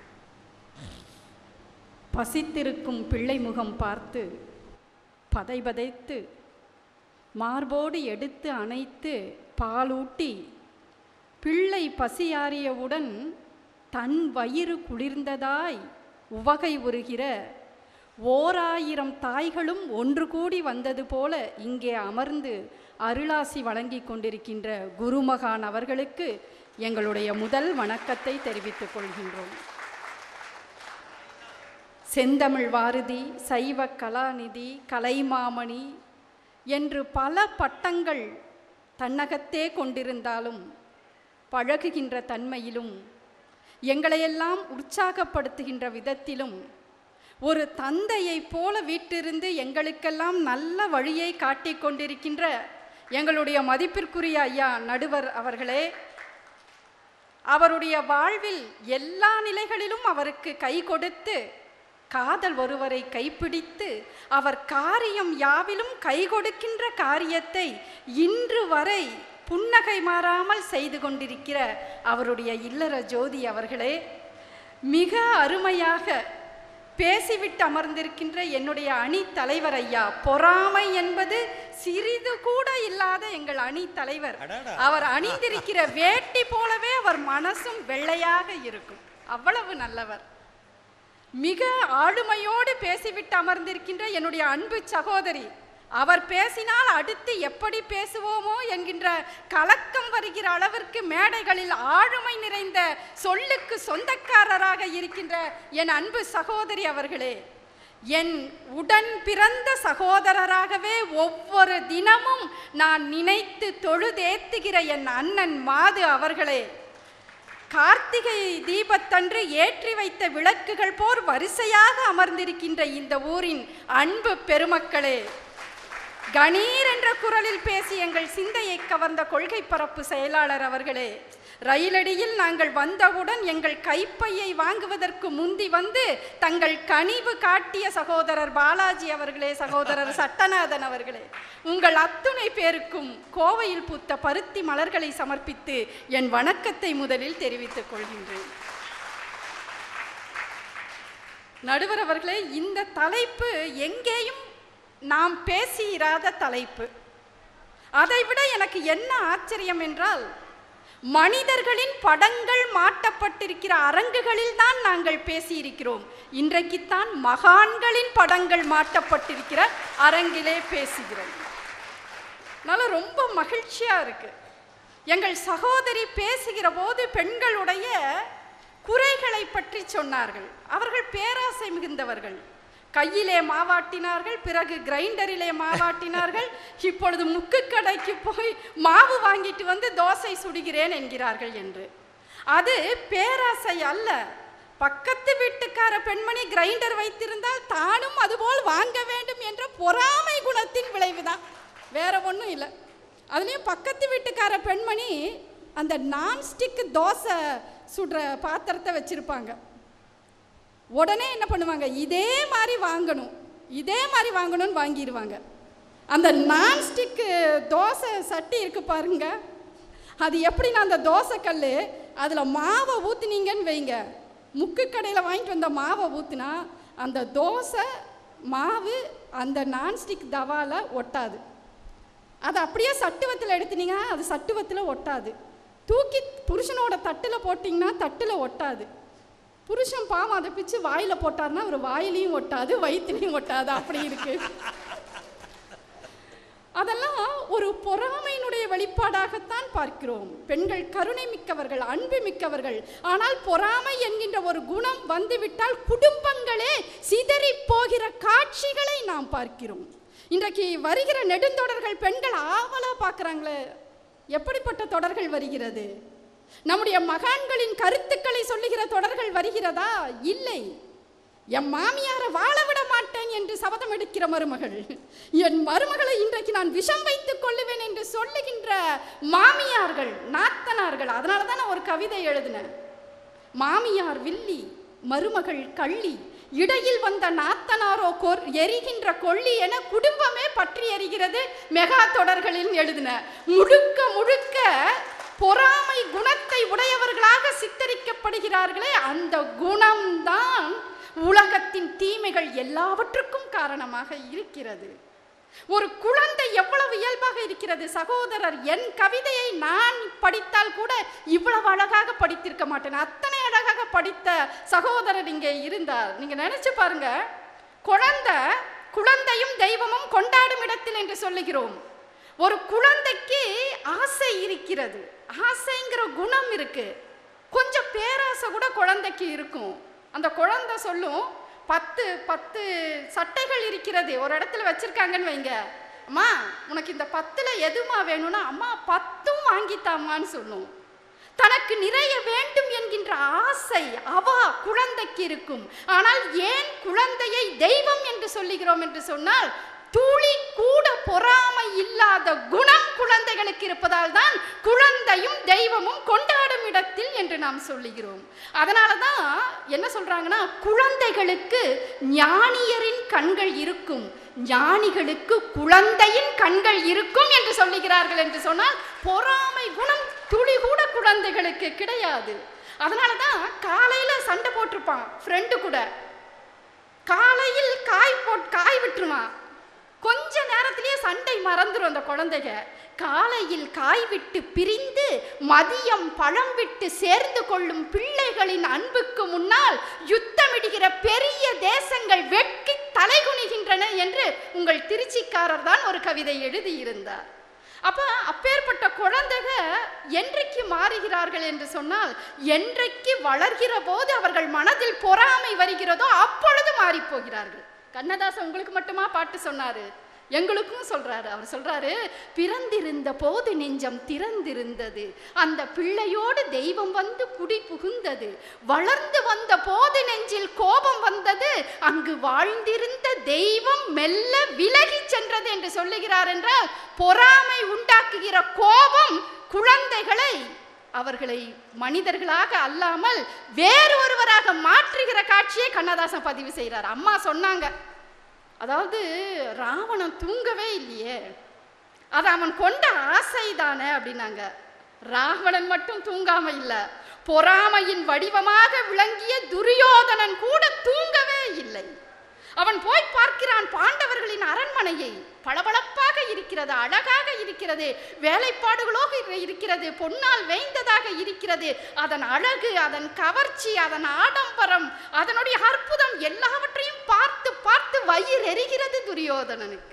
பசித்திருக்கும் பிள்ளை முகம் பார்த்து பதைபதைத்து மார்போடு எடுத்து அணைத்து பாலூட்டி பிள்ளை பசியாறியவுடன் தன் வயிறு குளிர்ந்ததாய் உவகை உருகிற ஓராயிரம் தாய்களும் ஒன்று கூடி வந்தது போல இங்கே அமர்ந்து அருளாசி வழங்கிக் கொண்டிருக்கின்ற குருமகான் அவர்களுக்கு எங்களுடைய முதல் வணக்கத்தை தெரிவித்துக் கொள்கின்றோம் செந்தமிழ் வாரதி சைவ கலாநிதி கலைமாமணி என்று பல பட்டங்கள் தன்னகத்தே கொண்டிருந்தாலும் பழகுகின்ற தன்மையிலும் எங்களையெல்லாம் உற்சாகப்படுத்துகின்ற விதத்திலும் ஒரு தந்தையைப் போல வீட்டிருந்து எங்களுக்கெல்லாம் நல்ல வழியை காட்டிக் கொண்டிருக்கின்ற எங்களுடைய மதிப்பிற்குரிய ஐயா நடுவர் அவர்களே அவருடைய வாழ்வில் எல்லா நிலைகளிலும் அவருக்கு கை கொடுத்து காதல் ஒருவரை கைப்பிடித்து அவர் காரியம் யாவிலும் கை கொடுக்கின்ற காரியத்தை இன்று வரை புன்னகை மாறாமல் செய்து கொண்டிருக்கிற அவருடைய இல்லற ஜோதி அவர்களே மிக அருமையாக பேசிவிட்டு அமர்ந்திருக்கின்ற என்னுடைய அணி தலைவர் ஐயா பொறாமை என்பது சிறிது கூட இல்லாத எங்கள் அணி தலைவர்
அடடா.
அவர் அணிந்திருக்கிற வேட்டி போலவே அவர் மனசும் வெள்ளையாக இருக்கும் அவ்வளவு நல்லவர் மிக ஆளுமையோடு பேசிவிட்டு அமர்ந்திருக்கின்ற என்னுடைய அன்பு சகோதரி அவர் பேசினால் அடுத்து எப்படி பேசுவோமோ என்கின்ற கலக்கம் வருகிற அளவிற்கு மேடைகளில் ஆளுமை நிறைந்த சொல்லுக்கு சொந்தக்காரராக இருக்கின்ற என் அன்பு சகோதரி அவர்களே என் உடன் பிறந்த சகோதரராகவே ஒவ்வொரு தினமும் நான் நினைத்து தொழுதேத்துகிற என் அண்ணன் மாது அவர்களே கார்த்திகை தீபத்தன்று ஏற்றி வைத்த விளக்குகள் போர் வரிசையாக அமர்ந்திருக்கின்ற இந்த ஊரின் அன்பு பெருமக்களே கணீர் என்ற குரலில் பேசி எங்கள் சிந்தையை கவர்ந்த கொள்கை பரப்பு செயலாளர் அவர்களே ரயிலடியில் நாங்கள் வந்தவுடன் எங்கள் கைப்பையை வாங்குவதற்கு முந்தி வந்து தங்கள் கனிவு காட்டிய சகோதரர் பாலாஜி அவர்களே சகோதரர் சட்டநாதன் அவர்களே உங்கள் அத்துணை பேருக்கும் கோவையில் பூத்த பருத்தி மலர்களை சமர்ப்பித்து என் வணக்கத்தை முதலில் தெரிவித்துக் கொள்கின்றேன் நடுவர் அவர்களே இந்த தலைப்பு எங்கேயும் நாம் பேசியிராத தலைப்பு அதைவிட எனக்கு என்ன ஆச்சரியம் என்றால் மனிதர்களின் படங்கள் மாட்டப்பட்டிருக்கிற அரங்குகளில் தான் நாங்கள் பேசியிருக்கிறோம் இன்றைக்குத்தான் மகான்களின் படங்கள் மாட்டப்பட்டிருக்கிற அரங்கிலே பேசுகிறோம் அதனால ரொம்ப மகிழ்ச்சியா இருக்கு எங்கள் சகோதரி பேசுகிற போது பெண்களுடைய குறைகளை பற்றி சொன்னார்கள் அவர்கள் பேராசை மிகுந்தவர்கள் கையிலே மாவாட்டினார்கள் பிறகு கிரைண்டரிலே மாவாட்டினார்கள் இப்பொழுது முக்கு கடைக்கு போய் மாவு வாங்கிட்டு வந்து தோசை சுடுகிறேன் என்கிறார்கள் என்று அது பேராசை அல்ல பக்கத்து வீட்டுக்கார பெண்மணி கிரைண்டர் வைத்திருந்தால் தானும் அதுபோல் வாங்க வேண்டும் என்ற பொறாமை குணத்தின் விளைவுதான் வேற ஒன்றும் இல்லை அதுலேயும் பக்கத்து வீட்டுக்கார பெண்மணி அந்த நான்ஸ்டிக் தோசை சுடுற பாத்திரத்தை வச்சிருப்பாங்க உடனே என்ன பண்ணுவாங்க இதே மாதிரி வாங்கணும் இதே மாதிரி வாங்கணும்னு வாங்கிடுவாங்க அந்த நான்ஸ்டிக்கு தோசை சட்டி இருக்கு பாருங்க அது எப்படின்னா அந்த தோசை கல் அதில் மாவை ஊற்றுனீங்கன்னு வைங்க முக்கு கடையில் வாங்கிட்டு வந்த மாவை ஊற்றுனா அந்த தோசை மாவு அந்த நான்ஸ்டிக் தவால ஒட்டாது அது அப்படியே சட்டுவத்தில் எடுத்துனீங்க அது சட்டுவத்தில் ஒட்டாது தூக்கி புருஷனோட தட்டில் போட்டிங்கன்னா தட்டில் ஒட்டாது புருஷன் பாவம் அதை பிச்சு வாயில் போட்டார்னா அவர் வாயிலையும் ஒட்டாது வயிற்றுலையும் ஒட்டாது அப்படி இருக்கு அதெல்லாம் ஒரு பொறாமையினுடைய வெளிப்பாடாகத்தான் பார்க்கிறோம் பெண்கள் கருணை மிக்கவர்கள் அன்பு மிக்கவர்கள் ஆனால் பொறாமை என்கின்ற ஒரு குணம் வந்துவிட்டால் குடும்பங்களே சிதறி போகிற காட்சிகளை நாம் பார்க்கிறோம் இன்றைக்கு வருகிற நெடுந்தொடர்கள் பெண்கள் ஆவலா பார்க்குறாங்களே எப்படிப்பட்ட தொடர்கள் வருகிறது நம்முடைய மகான்களின் கருத்துக்களை சொல்லுகிற தொடர்கள் வருகிறதா இல்லை என் மாமியாரை வாழ விட மாட்டேன் என்று சபதம் எடுக்கிற மருமகள் என் மருமகளை இன்றைக்கு நான் விஷம் வைத்துக் கொள்ளுவேன் என்று சொல்லுகின்ற மாமியார்கள் நாத்தனார்கள் அதனால தான் நான் ஒரு கவிதை எழுதினேன் மாமியார் வில்லி மருமகள் கள்ளி இடையில் வந்த நாத்தனாரோ கொர் எரிகின்ற கொள்ளி என குடும்பமே பற்றி எரிகிறது மெகா தொடர்களில் எழுதின முழுக்க முழுக்க பொறாமை குணத்தை உடையவர்களாக சித்தரிக்கப்படுகிறார்களே அந்த குணம்தான் உலகத்தின் தீமைகள் எல்லாவற்றுக்கும் காரணமாக இருக்கிறது ஒரு குழந்தை எவ்வளவு இயல்பாக இருக்கிறது சகோதரர் என் கவிதையை நான் படித்தால் கூட இவ்வளவு அழகாக படித்திருக்க மாட்டேன் அத்தனை அழகாக படித்த சகோதரர் இங்கே இருந்தார் நீங்க நினைச்சு பாருங்க குழந்தை குழந்தையும் தெய்வமும் கொண்டாடும் இடத்தில் என்று சொல்லுகிறோம் ஒரு குழந்தைக்கு ஆசை இருக்கிறது ஆசைங்கிற குணம் இருக்கு கொஞ்சம் பேராசை கூட குழந்தைக்கு இருக்கும் அந்த குழந்தை சொல்லும் பத்து பத்து சட்டைகள் இருக்கிறது ஒரு இடத்துல வச்சிருக்காங்கன்னு வைங்க அம்மா உனக்கு இந்த பத்துல எதுமா வேணும்னா அம்மா பத்தும் வாங்கித்தாம்மான்னு சொல்லும் தனக்கு நிறைய வேண்டும் என்கின்ற ஆசை அவா குழந்தைக்கு இருக்கும் ஆனால் ஏன் குழந்தையை தெய்வம் என்று சொல்லுகிறோம் என்று சொன்னால் துளி கூட பொறாமை இல்லாத குணம் குழந்தைகளுக்கு இருப்பதால் தான் குழந்தையும் தெய்வமும் கொண்டாடும் இடத்தில் என்று நாம் சொல்லுகிறோம் அதனால தான் என்ன சொல்றாங்கன்னா குழந்தைகளுக்கு ஞானியரின் கண்கள் இருக்கும் ஞானிகளுக்கு குழந்தையின் கண்கள் இருக்கும் என்று சொல்லுகிறார்கள் என்று சொன்னால் பொறாமை குணம் துளி கூட குழந்தைகளுக்கு கிடையாது அதனால தான் காலையில சண்டை போட்டிருப்பான் ஃப்ரெண்டு கூட காலையில் காய் போட் காய் விட்டுருவான் கொஞ்ச நேரத்திலேயே சண்டை மறந்துடும் அந்த குழந்தைங்க காலையில் காய் விட்டு பிரிந்து மதியம் பழம் விட்டு சேர்ந்து கொள்ளும் பிள்ளைகளின் அன்புக்கு முன்னால் யுத்தமிடுகிற பெரிய தேசங்கள் வெட்கி தலைகுனிகின்றன என்று உங்கள் திருச்சிக்காரர் தான் ஒரு கவிதை எழுதியிருந்தார் அப்ப அப்பேற்பட்ட குழந்தைக என்றைக்கு மாறுகிறார்கள் என்று சொன்னால் என்றைக்கு வளர்கிற போது அவர்கள் மனதில் பொறாமை வருகிறதோ அப்பொழுது மாறி போகிறார்கள் கண்ணதாசன் உங்களுக்கு மட்டுமா பாட்டு சொன்னாரு எங்களுக்கும் சொல்றாரு அவர் சொல்றாரு பிறந்திருந்த போது நெஞ்சம் திறந்திருந்தது அந்த பிள்ளையோடு தெய்வம் வந்து குடி புகுந்தது வளர்ந்து வந்த போது நெஞ்சில் கோபம் வந்தது அங்கு வாழ்ந்திருந்த தெய்வம் மெல்ல விலகி சென்றது என்று சொல்லுகிறார் என்றால் பொறாமை உண்டாக்குகிற கோபம் குழந்தைகளை அவர்களை மனிதர்களாக அல்லாமல் வேறு ஒருவராக மாற்றுகிற காட்சியை கண்ணதாசன் பதிவு செய்கிறார் அம்மா சொன்னாங்க அதாவது ராவணன் தூங்கவே இல்லையே அது அவன் கொண்ட ஆசை தானே அப்படின்னாங்க ராவணன் மட்டும் தூங்காம இல்ல பொறாமையின் வடிவமாக விளங்கிய துரியோதனன் கூட தூங்கவே இல்லை அவன் போய் பார்க்கிறான் பாண்டவர்களின் அரண்மனையை பளபளப்பாக இருக்கிறது அழகாக இருக்கிறது வேலைப்பாடுகளோடு இரு- இருக்கிறது பொன்னால் வேய்ந்ததாக இருக்கிறது அதன் அழகு அதன் கவர்ச்சி அதன் ஆடம்பரம் அதனுடைய அற்புதம் எல்லாவற்றையும் பார்த்து பார்த்து வயிறு எரிகிறது துரியோதனனுக்கு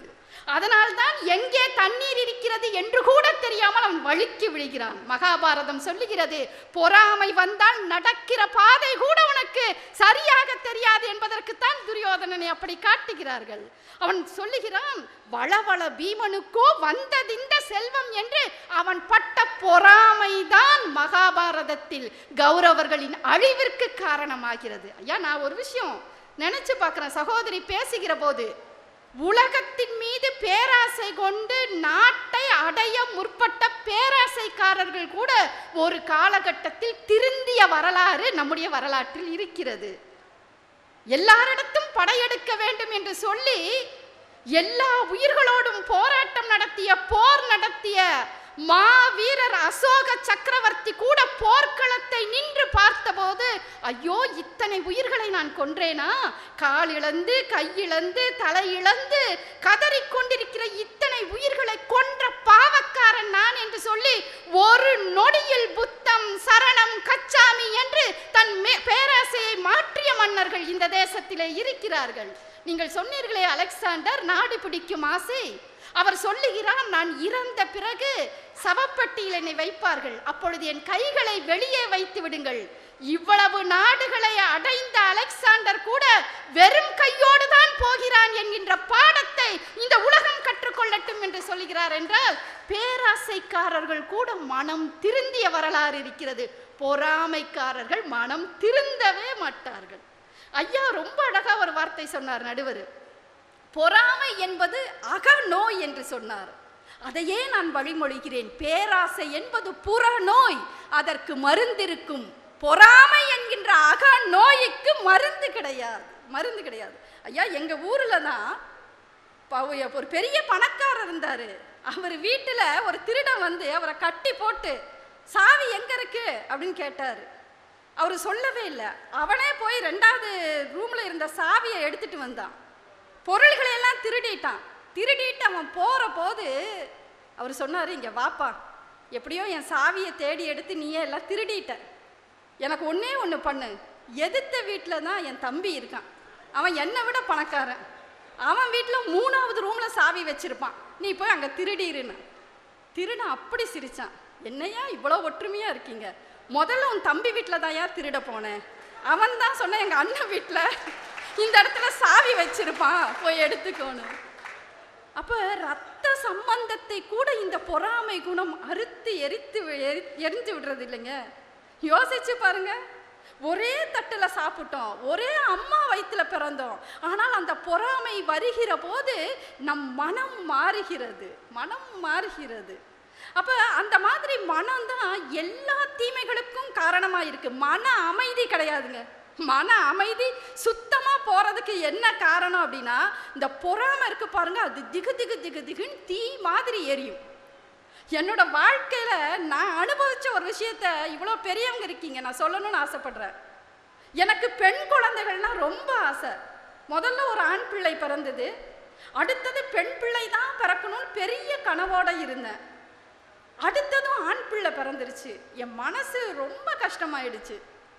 அதனால்தான் எங்கே தண்ணீர் இருக்கிறது என்று கூட தெரியாமல் அவன் வழுக்கி விழுகிறான் மகாபாரதம் சொல்லுகிறது பொறாமை வந்தால் நடக்கிற பாதை கூட உனக்கு சரியாக தெரியாது என்பதற்குத்தான் துரியோதனனை அப்படி காட்டுகிறார்கள் அவன் சொல்லுகிறான் வளவள பீமனுக்கோ வந்ததிந்த செல்வம் என்று அவன் பட்ட பொறாமைதான் மகாபாரதத்தில் கௌரவர்களின் அழிவிற்கு காரணமாகிறது ஐயா நான் ஒரு விஷயம் நினைச்சு பார்க்கிறேன் சகோதரி பேசுகிற போது உலகத்தின் மீது பேராசை கொண்டு நாட்டை அடைய முற்பட்ட பேராசைக்காரர்கள் கூட ஒரு காலகட்டத்தில் திருந்திய வரலாறு நம்முடைய வரலாற்றில் இருக்கிறது எல்லாரிடத்தும் படையெடுக்க வேண்டும் என்று சொல்லி எல்லா உயிர்களோடும் போராட்டம் நடத்திய போர் நடத்திய மாவீரர் அசோக சக்கரவர்த்தி கூட போர்க்களத்தை நின்று பார்த்தபோது ஐயோ இத்தனை உயிர்களை நான் கொன்றேனா கால் இழந்து கையிழந்து தலை இழந்து கதறிக் கொண்டிருக்கிற இத்தனை உயிர்களை கொன்ற பாவக்காரன் நான் என்று சொல்லி ஒரு நொடியில் புத்தம் சரணம் கச்சாமி என்று தன் மே- பேராசையை மாற்றிய மன்னர்கள் இந்த தேசத்திலே இருக்கிறார்கள் நீங்கள் சொன்னீர்களே அலெக்சாண்டர் நாடு பிடிக்கும் ஆசை அவர் சொல்லுகிறார் நான் இறந்த பிறகு சவப்பட்டியில் என்னை வைப்பார்கள் அப்பொழுது என் கைகளை வெளியே வைத்து விடுங்கள் இவ்வளவு நாடுகளை அடைந்த அலெக்சாண்டர் கூட வெறும் கையோடு தான் போகிறான் என்கின்ற பாடத்தை இந்த உலகம் கற்றுக்கொள்ளட்டும் என்று சொல்லுகிறார் என்றால் பேராசைக்காரர்கள் கூட மனம் திருந்திய வரலாறு இருக்கிறது பொறாமைக்காரர்கள் மனம் திருந்தவே மாட்டார்கள் ஐயா ரொம்ப அழகா ஒரு வார்த்தை சொன்னார் நடுவர் பொறாமை என்பது அகநோய் என்று சொன்னார் அதையே நான் வழிமொழிகிறேன் பேராசை என்பது புறநோய் அதற்கு மருந்திருக்கும் பொறாமை என்கின்ற அகநோய்க்கு மருந்து கிடையாது மருந்து கிடையாது ஐயா எங்க ஊர்ல தான் ப- ஒரு பெரிய பணக்காரர் இருந்தாரு அவர் வீட்டுல ஒரு திருடன் வந்து அவரை கட்டி போட்டு சாவி எங்க இருக்கு அப்படின்னு கேட்டாரு அவர் சொல்லவே இல்லை அவனே போய் ரெண்டாவது ரூம்ல இருந்த சாவியை எடுத்துட்டு வந்தான் பொருள்களை எல்லாம் திருடிட்டான் திருடிட்டு அவன் போற போது அவர் சொன்னாரு இங்க வாப்பா எப்படியோ என் சாவியை தேடி எடுத்து நீயே எல்லாம் திருடிட்ட எனக்கு ஒண்ணே ஒன்று பண்ணு எதிர்த்த வீட்டில் தான் என் தம்பி இருக்கான் அவன் என்னை விட பணக்காரன் அவன் வீட்டில் மூணாவது ரூமில் சாவி வச்சிருப்பான் நீ போய் அங்கே திருடிருன்னு திருடன் அப்படி சிரிச்சான் என்னையா இவ்வளோ ஒற்றுமையாக இருக்கீங்க முதல்ல உன் தம்பி வீட்டில் தான் ஏன் திருட போனேன் அவன் தான் சொன்ன எங்கள் அண்ணன் வீட்டில் இந்த இடத்துல சாவி வச்சிருப்பான் போய் எடுத்துக்கோணும் அப்ப ரத்த சம்பந்தத்தை கூட இந்த பொறாமை குணம் அறுத்து எரித்து வி- எரி- எரிஞ்சு விடுறது இல்லைங்க யோசிச்சு பாருங்க ஒரே தட்டுல சாப்பிட்டோம் ஒரே அம்மா வயித்துல பிறந்தோம் ஆனால் அந்த பொறாமை வருகிற போது நம் மனம் மாறுகிறது மனம் மாறுகிறது அப்ப அந்த மாதிரி மனம்தான் எல்லா தீமைகளுக்கும் காரணமா இருக்கு மன அமைதி கிடையாதுங்க மன அமைதி சுத்தமா போறதுக்கு என்ன காரணம் அப்படின்னா இந்த பொறாமை இருக்கு பாருங்க அது திகு திகு திகு திகுன்னு தீ மாதிரி எரியும் என்னோட வாழ்க்கையில நான் அனுபவிச்ச ஒரு விஷயத்த இவ்வளோ பெரியவங்க இருக்கீங்க நான் சொல்லணும்னு ஆசைப்படுறேன் எனக்கு பெண் குழந்தைகள்னா ரொம்ப ஆசை முதல்ல ஒரு ஆண் பிள்ளை பிறந்தது அடுத்தது பெண் பிள்ளை தான் பிறக்கணும்னு பெரிய கனவோட இருந்தேன் அடுத்ததும் ஆண் பிள்ளை பிறந்துருச்சு என் மனசு ரொம்ப கஷ்டமாயிடுச்சு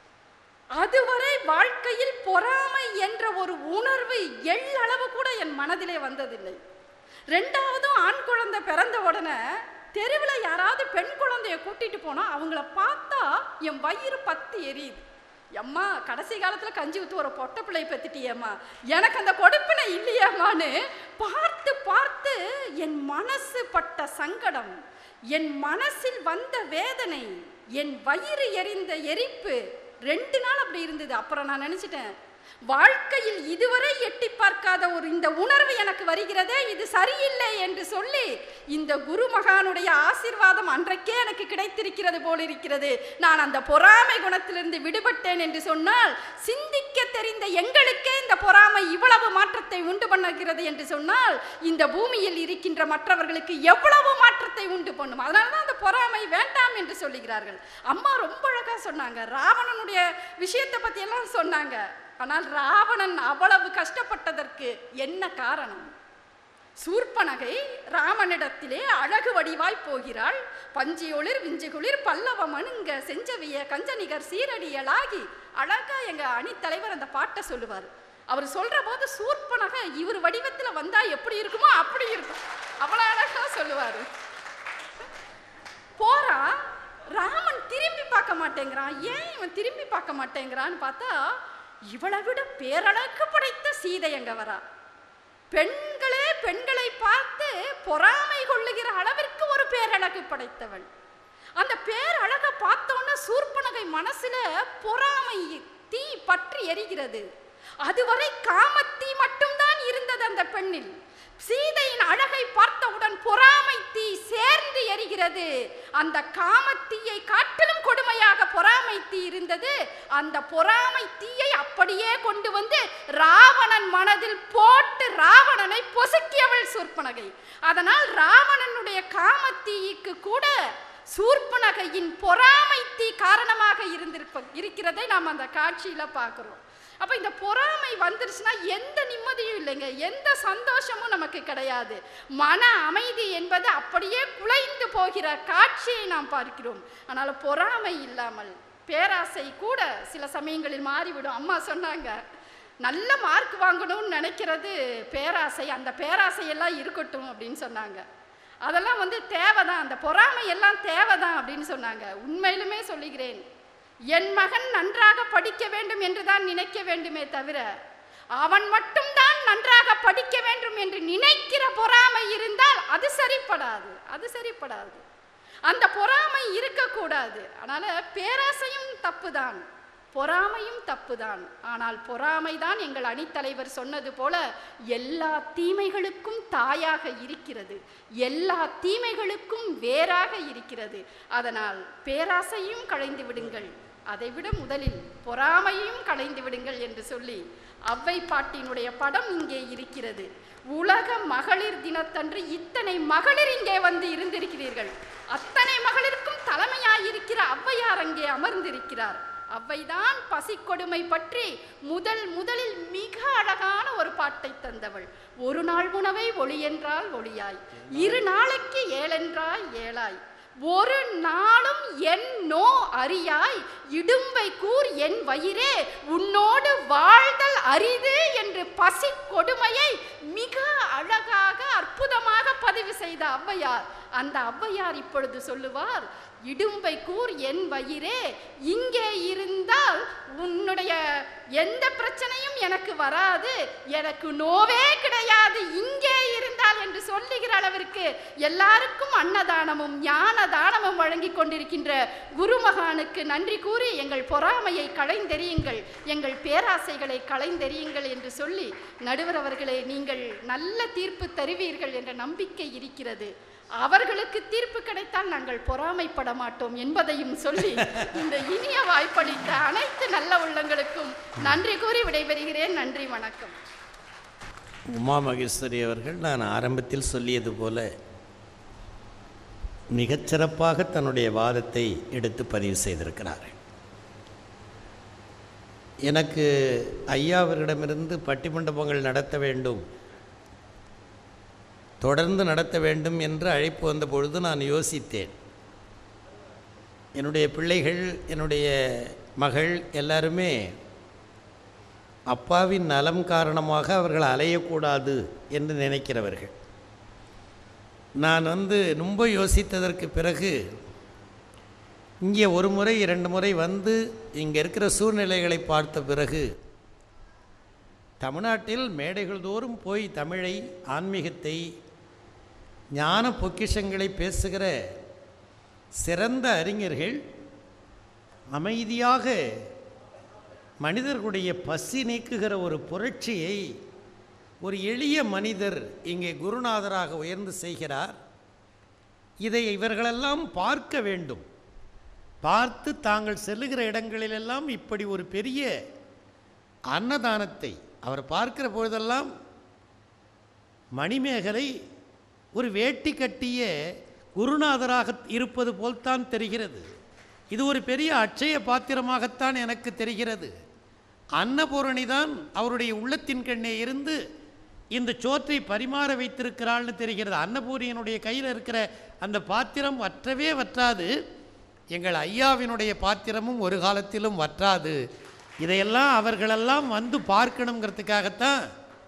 அதுவரை வாழ்க்கையில் பொறாமை என்ற ஒரு உணர்வு எள்ளளவு கூட என் மனதிலே வந்ததில்லை ரெண்டாவதும் ஆண் குழந்தை பிறந்த உடனே தெருவில் யாராவது பெண் குழந்தைய கூட்டிட்டு போனா அவங்கள பார்த்தா என் வயிறு பத்தி எரியுது எம்மா கடைசி காலத்துல கஞ்சி ஊத்து ஒரு பொட்டை பிள்ளை பெத்துட்டியம்மா எனக்கு அந்த கொடுப்பினை இல்லையம்மான்னு பார்த்து பார்த்து என் மனசு பட்ட சங்கடம் என் மனசில் வந்த வேதனை என் வயிறு எரிந்த எரிப்பு ரெண்டு நாள் அப்படி இருந்தது அப்புறம் நான் நினைச்சிட்டேன் வாழ்க்கையில் இதுவரை எட்டி பார்க்காத ஒரு இந்த உணர்வு எனக்கு வருகிறதே இது சரியில்லை என்று சொல்லி இந்த குரு மகானுடைய ஆசீர்வாதம் அன்றைக்கே எனக்கு கிடைத்திருக்கிறது போல் இருக்கிறது நான் அந்த பொறாமை குணத்திலிருந்து விடுபட்டேன் என்று சொன்னால் சிந்திக்க தெரிந்த எங்களுக்கே இந்த பொறாமை இவ்வளவு மாற்றத்தை உண்டு பண்ணுகிறது என்று சொன்னால் இந்த பூமியில் இருக்கின்ற மற்றவர்களுக்கு எவ்வளவு மாற்றத்தை உண்டு பண்ணும் அதனால தான் அந்த பொறாமை வேண்டாம் என்று சொல்லுகிறார்கள் அம்மா ரொம்ப அழகா சொன்னாங்க ராவணனுடைய விஷயத்தை பத்தி எல்லாம் சொன்னாங்க ஆனால் ராவணன் அவ்வளவு கஷ்டப்பட்டதற்கு என்ன காரணம் சூர்ப்பனகை ராமனிடத்திலே அழகு வடிவாய் போகிறாள் பஞ்சியொளிர் விஞ்சுகுளிர் பல்லவ மணுங்க செஞ்சவிய கஞ்சனிகர் சீரடியலாகி அழகா எங்க அணித்தலைவர் அந்த பாட்டை சொல்லுவார் அவர் சொல்ற போது சூர்பனக இவர் வடிவத்துல வந்தா எப்படி இருக்குமோ அப்படி இருக்கும் அவ்வளவு அழகா சொல்லுவாரு போறான் ராமன் திரும்பி பார்க்க மாட்டேங்கிறான் ஏன் இவன் திரும்பி பார்க்க மாட்டேங்கிறான்னு பார்த்தா இவளை விட பேரழகு படைத்த சீதை அங்க வரா பெண்களே பெண்களை பார்த்து பொறாமை கொள்ளுகிற அளவிற்கு ஒரு பேரழகு படைத்தவள் அந்த பேரழகை பார்த்தோன்னே சூர்பனகை மனசுல பொறாமை தீ பற்றி எரிகிறது அதுவரை காமத்தீ மட்டும்தான் இருந்தது அந்த பெண்ணில் சீதையின் அழகை பார்த்தவுடன் பொறாமை தீ சேர்ந்து எரிகிறது அந்த காமத்தீயை காட்டிலும் கொடுமையாக பொறாமை தீ இருந்தது அந்த பொறாமை தீயை அப்படியே கொண்டு வந்து ராவணன் மனதில் போட்டு ராவணனை பொசுக்கியவள் சூர்பனகை அதனால் ராவணனுடைய காமத்தீக்கு கூட சூர்பனகையின் பொறாமை தீ காரணமாக இருந்திருப்ப இருக்கிறதை நாம் அந்த காட்சியில பார்க்கிறோம் அப்ப இந்த பொறாமை வந்துருச்சுன்னா எந்த நிம்மதியும் இல்லைங்க எந்த சந்தோஷமும் நமக்கு கிடையாது மன அமைதி என்பது அப்படியே குலைந்து போகிற காட்சியை நாம் பார்க்கிறோம் ஆனால் பொறாமை இல்லாமல் பேராசை கூட சில சமயங்களில் மாறிவிடும் அம்மா சொன்னாங்க நல்ல மார்க் வாங்கணும்னு நினைக்கிறது பேராசை அந்த பேராசை எல்லாம் இருக்கட்டும் அப்படின்னு சொன்னாங்க அதெல்லாம் வந்து தேவைதான் அந்த பொறாமை எல்லாம் தேவைதான் அப்படின்னு சொன்னாங்க உண்மையிலுமே சொல்லுகிறேன் என் மகன் நன்றாக படிக்க வேண்டும் என்று தான் நினைக்க வேண்டுமே தவிர அவன் மட்டும்தான் நன்றாக படிக்க வேண்டும் என்று நினைக்கிற பொறாமை இருந்தால் அது சரிப்படாது அது சரிப்படாது அந்த பொறாமை இருக்கக்கூடாது அதனால பேராசையும் தப்புதான் பொறாமையும் தப்புதான் ஆனால் பொறாமைதான் எங்கள் அணித்தலைவர் சொன்னது போல எல்லா தீமைகளுக்கும் தாயாக இருக்கிறது எல்லா தீமைகளுக்கும் வேறாக இருக்கிறது அதனால் பேராசையும் களைந்து விடுங்கள் அதைவிட முதலில் பொறாமையும் களைந்து விடுங்கள் என்று சொல்லி அவ்வை பாட்டினுடைய படம் இங்கே இருக்கிறது உலக மகளிர் தினத்தன்று இத்தனை மகளிர் இங்கே வந்து இருந்திருக்கிறீர்கள் அத்தனை மகளிருக்கும் தலைமையாயிருக்கிற ஔவையார் அங்கே அமர்ந்திருக்கிறார் அவ்வைதான் பசிக்கொடுமை பற்றி முதல் முதலில் மிக அழகான ஒரு பாட்டை தந்தவள் ஒரு நாள் உணவை ஒளி என்றால் ஒளியாய் இரு நாளைக்கு ஏழென்றாய் ஏழாய் ஒரு நாளும் என் நோ அறியாய் இடும்பை கூர் என் வயிறே உன்னோடு வாழ்தல் அரிது என்று பசி கொடுமையை மிக அழகாக அற்புதமாக பதிவு செய்த ஔவையார் அந்த ஔவையார் இப்பொழுது சொல்லுவார் இடும்பை கூர் என் வயிறே இங்கே இருந்தால் உன்னுடைய எந்த பிரச்சனையும் எனக்கு வராது எனக்கு நோவே கிடையாது இங்கே இருந்தால் என்று சொல்லுகிற அளவிற்கு எல்லாருக்கும் அன்னதானமும் ஞான தானமும் வழங்கி கொண்டிருக்கின்ற குருமகானுக்கு நன்றி கூறி எங்கள் பொறாமையை களைந்தெறியுங்கள் எங்கள் பேராசைகளை களைந்தெறியுங்கள் என்று சொல்லி நடுவர் அவர்களே நீங்கள் நல்ல தீர்ப்பு தருவீர்கள் என்ற நம்பிக்கை இருக்கிறது அவர்களுக்கு தீர்ப்பு கிடைத்தால் நாங்கள் பொறாமைப்பட மாட்டோம் என்பதையும் சொல்லி இந்த இனிய வாய்ப்பளித்த அனைத்து நல்ல உள்ளங்களுக்கும் நன்றி கூறி விடைபெறுகிறேன் நன்றி வணக்கம்
உமா மகேஸ்வரி அவர்கள் நான் ஆரம்பத்தில் சொல்லியது போல மிகச்சிறப்பாக தன்னுடைய வாதத்தை எடுத்து பதிவு செய்திருக்கிறார் எனக்கு ஐயா அவர்களிடமிருந்து பட்டிமண்டபங்கள் நடத்த வேண்டும் தொடர்ந்து நடத்த வேண்டும் என்று அழைப்பு வந்த பொழுது நான் யோசித்தேன் என்னுடைய பிள்ளைகள் என்னுடைய மகள் எல்லாருமே அப்பாவின் நலம் காரணமாக அவர்கள் அலையக்கூடாது என்று நினைக்கிறவர்கள் நான் வந்து ரொம்ப யோசித்ததற்கு பிறகு இங்கே ஒரு முறை இரண்டு முறை வந்து இங்கே இருக்கிற சூழ்நிலைகளை பார்த்த பிறகு தமிழ்நாட்டில் மேடைகள் தோறும் போய் தமிழை ஆன்மீகத்தை ஞான பொக்கிஷங்களை பேசுகிற சிறந்த அறிஞர்கள் அமைதியாக மனிதர்களுடைய பசி நீக்குகிற ஒரு புரட்சியை ஒரு எளிய மனிதர் இங்கே குருநாதராக உயர்ந்து செய்கிறார் இதை இவர்களெல்லாம் பார்க்க வேண்டும் பார்த்து தாங்கள் செல்லுகிற இடங்களிலெல்லாம் இப்படி ஒரு பெரிய அன்னதானத்தை அவர் பார்க்கிற பொழுதெல்லாம் மணிமேகலை ஒரு வேட்டி கட்டிய குருநாதராக இருப்பது போல்தான் தெரிகிறது இது ஒரு பெரிய அட்சய பாத்திரமாகத்தான் எனக்கு தெரிகிறது அன்னபூரணி தான் அவருடைய உள்ளத்தின் கண்ணே இருந்து இந்த சோற்றை பரிமாற வைத்திருக்கிறாள்னு தெரிகிறது அன்னபூரியனுடைய கையில் இருக்கிற அந்த பாத்திரம் வற்றவே வற்றாது எங்கள் ஐயாவினுடைய பாத்திரமும் ஒரு காலத்திலும் வற்றாது இதையெல்லாம் அவர்களெல்லாம் வந்து பார்க்கணுங்கிறதுக்காகத்தான்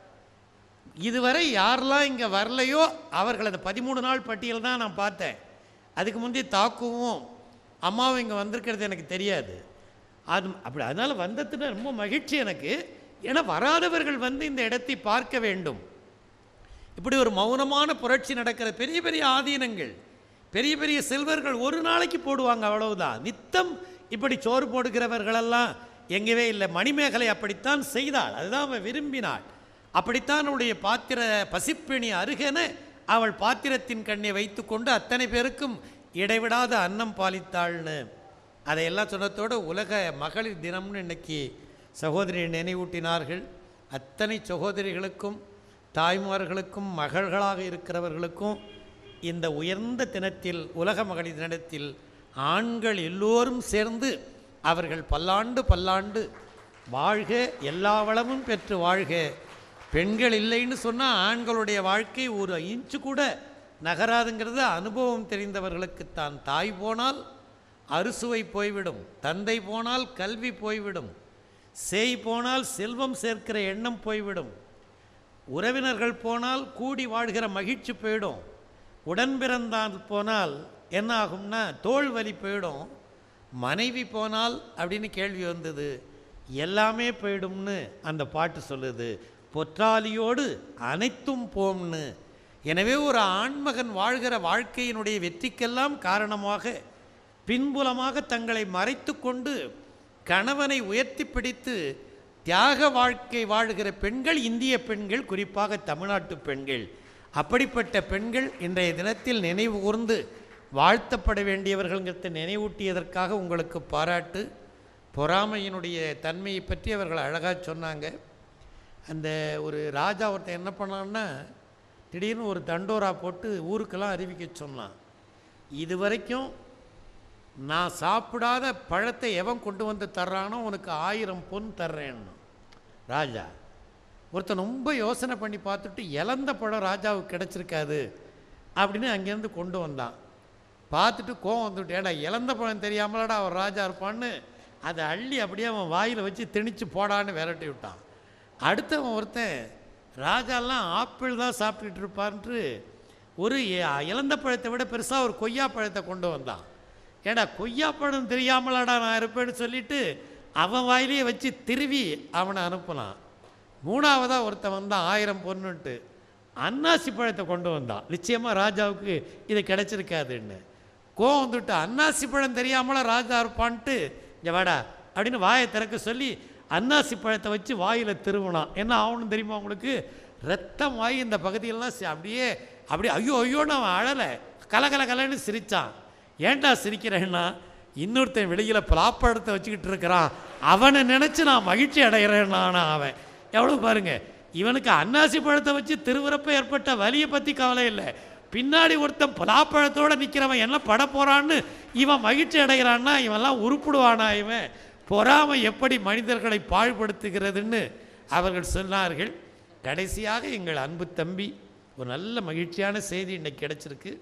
இதுவரை யாரெல்லாம் இங்கே வரலையோ அவர்கள் அந்த பதிமூணு நாள் பட்டியல் தான் நான் பார்த்தேன் அதுக்கு முந்தைய தாக்குவும் அம்மாவும் இங்கே வந்திருக்கிறது எனக்கு தெரியாது அது அப்படி அதனால் வந்ததுன்னா ரொம்ப மகிழ்ச்சி எனக்கு ஏன்னா வராதவர்கள் வந்து இந்த இடத்தை பார்க்க வேண்டும் இப்படி ஒரு மௌனமான புரட்சி நடக்கிற பெரிய பெரிய ஆதீனங்கள் பெரிய பெரிய செல்வர்கள் ஒரு நாளைக்கு போடுவாங்க அவ்வளவுதான் நித்தம் இப்படி சோறு போடுகிறவர்களெல்லாம் எங்கேவே இல்லை மணிமேகலை அப்படித்தான் செய்தாள் அதுதான் அவள் விரும்பினாள் அப்படித்தான் அவளுடைய பாத்திர பசிப்பிணி அருகென அவள் பாத்திரத்தின் கண்ணை வைத்துக்கொண்டு அத்தனை பேருக்கும் இடைவிடாத அன்னம் பாலித்தாள்னு அதையெல்லாம் சொன்னதோடு உலக மகளிர் தினம்னு இன்னைக்கு சகோதரி நினைவூட்டினார்கள் அத்தனை சகோதரிகளுக்கும் தாய்மார்களுக்கும் மகள்களாக இருக்கிறவர்களுக்கும் இந்த உயர்ந்த தினத்தில் உலக மகளிர் தினத்தில் ஆண்கள் எல்லோரும் சேர்ந்து அவர்கள் பல்லாண்டு பல்லாண்டு வாழ்க எல்லா வளமும் பெற்று வாழ்க பெண்கள் இல்லைன்னு சொன்னால் ஆண்களுடைய வாழ்க்கை ஒரு இன்ச்சு கூட நகராதுங்கிறது அனுபவம் தெரிந்தவர்களுக்கு தான் தாய் போனால் அறுசுவை போய்விடும் தந்தை போனால் கல்வி போய்விடும் சேய் போனால் செல்வம் சேர்க்கிற எண்ணம் போய்விடும் உறவினர்கள் போனால் கூடி வாழ்கிற மகிழ்ச்சி போயிடும் உடன் பிறந்தால் போனால் என்ன ஆகும்னா தோல் வலி போயிடும் மனைவி போனால் அப்படின்னு கேள்வி வந்தது எல்லாமே போயிடும்னு அந்த பாட்டு சொல்லுது பொற்றாலியோடு அனைத்தும் போம்னு எனவே ஒரு ஆண்மகன் வாழ்கிற வாழ்க்கையினுடைய வெற்றிக்கெல்லாம் காரணமாக பின்புலமாக தங்களை மறைத்து கொண்டு கணவனை உயர்த்தி பிடித்து தியாக வாழ்க்கை வாழ்கிற பெண்கள் இந்திய பெண்கள் குறிப்பாக தமிழ்நாட்டு பெண்கள் அப்படிப்பட்ட பெண்கள் இன்றைய தினத்தில் நினைவு கூர்ந்து வாழ்த்தப்பட வேண்டியவர்கள்ங்கிறத நினைவூட்டியதற்காக உங்களுக்கு பாராட்டு பொறாமையினுடைய தன்மையை பற்றி அவர்கள் அழகாக சொன்னாங்க அந்த ஒரு ராஜா ஒருத்தன் என்ன பண்ணான்னா திடீர்னு ஒரு தண்டோரா போட்டு ஊருக்கெல்லாம் அறிவிக்க சொன்னான் இது வரைக்கும் நான் சாப்பிடாத பழத்தை எவன் கொண்டு வந்து தர்றானோ உனக்கு ஆயிரம் பொன் தர்றேன்னு ராஜா ஒருத்தன் ரொம்ப யோசனை பண்ணி பார்த்துட்டு இழந்த பழம் ராஜாவுக்கு கிடச்சிருக்காது அப்படின்னு அங்கேருந்து கொண்டு வந்தான் பார்த்துட்டு கோவம் வந்துட்டு ஏடா இழந்த பழம் தெரியாமலடா அவன் ராஜா இருப்பான்னு அதை அள்ளி அப்படியே அவன் வாயில் வச்சு திணிச்சு போடான்னு விரட்டி விட்டான் அடுத்தவன் ஒருத்தன் ராஜாலாம் ஆப்பிள் தான் சாப்பிட்டுட்டு இருப்பான்ட்டு ஒரு இ- இழந்த பழத்தை விட பெருசாக ஒரு கொய்யா பழத்தை கொண்டு வந்தான் ஏடா கொய்யா பழம் தெரியாமலாடா நான் இருப்பேன்னு சொல்லிட்டு அவன் வாயிலேயே வச்சு திருவி அவனை அனுப்புனான் மூணாவதாக ஒருத்தன் வந்தான் ஆயிரம் பொண்ணுன்ட்டு அன்னாசி பழத்தை கொண்டு வந்தான் நிச்சயமாக ராஜாவுக்கு இது கிடைச்சிருக்காதுன்னு கோவம் வந்துட்டு அன்னாசி பழம் தெரியாமல ராஜா இருப்பான்ட்டு இங்க வாடா அப்படின்னு வாயை திறக்க சொல்லி அன்னாசி பழத்தை வச்சு வாயில் திருவினான் என்ன ஆகணும் தெரியுமா உங்களுக்கு ரத்தம் வாய் இந்த பகுதியெல்லாம் சி- அப்படியே அப்படியே ஐயோ ஐயோன்னு அவன் அழலை கலகல கலன்னு சிரித்தான் ஏன்டா சிரிக்கிறேன்னா இன்னொருத்தன் வெளியில் பலாப்பழத்தை வச்சுக்கிட்டு இருக்கிறான் அவனை நினச்சி நான் மகிழ்ச்சி அடைகிறேன்னானா அவன் எவ்வளோ பாருங்க இவனுக்கு அன்னாசி பழத்தை வச்சு திருவிறப்ப ஏற்பட்ட வலியை பற்றி கவலை இல்லை பின்னாடி ஒருத்தன் பலாப்பழத்தோட நிற்கிறவன் என்ன பட போறான்னு இவன் மகிழ்ச்சி அடைகிறான்னா இவன்லாம் உருப்பிடுவானா இவன் பொறாமை எப்படி மனிதர்களை பாழ்படுத்துகிறதுன்னு அவர்கள் சொன்னார்கள் கடைசியாக எங்கள் அன்பு தம்பி ஒரு நல்ல மகிழ்ச்சியான செய்தி இன்னைக்கு கிடைச்சிருக்கு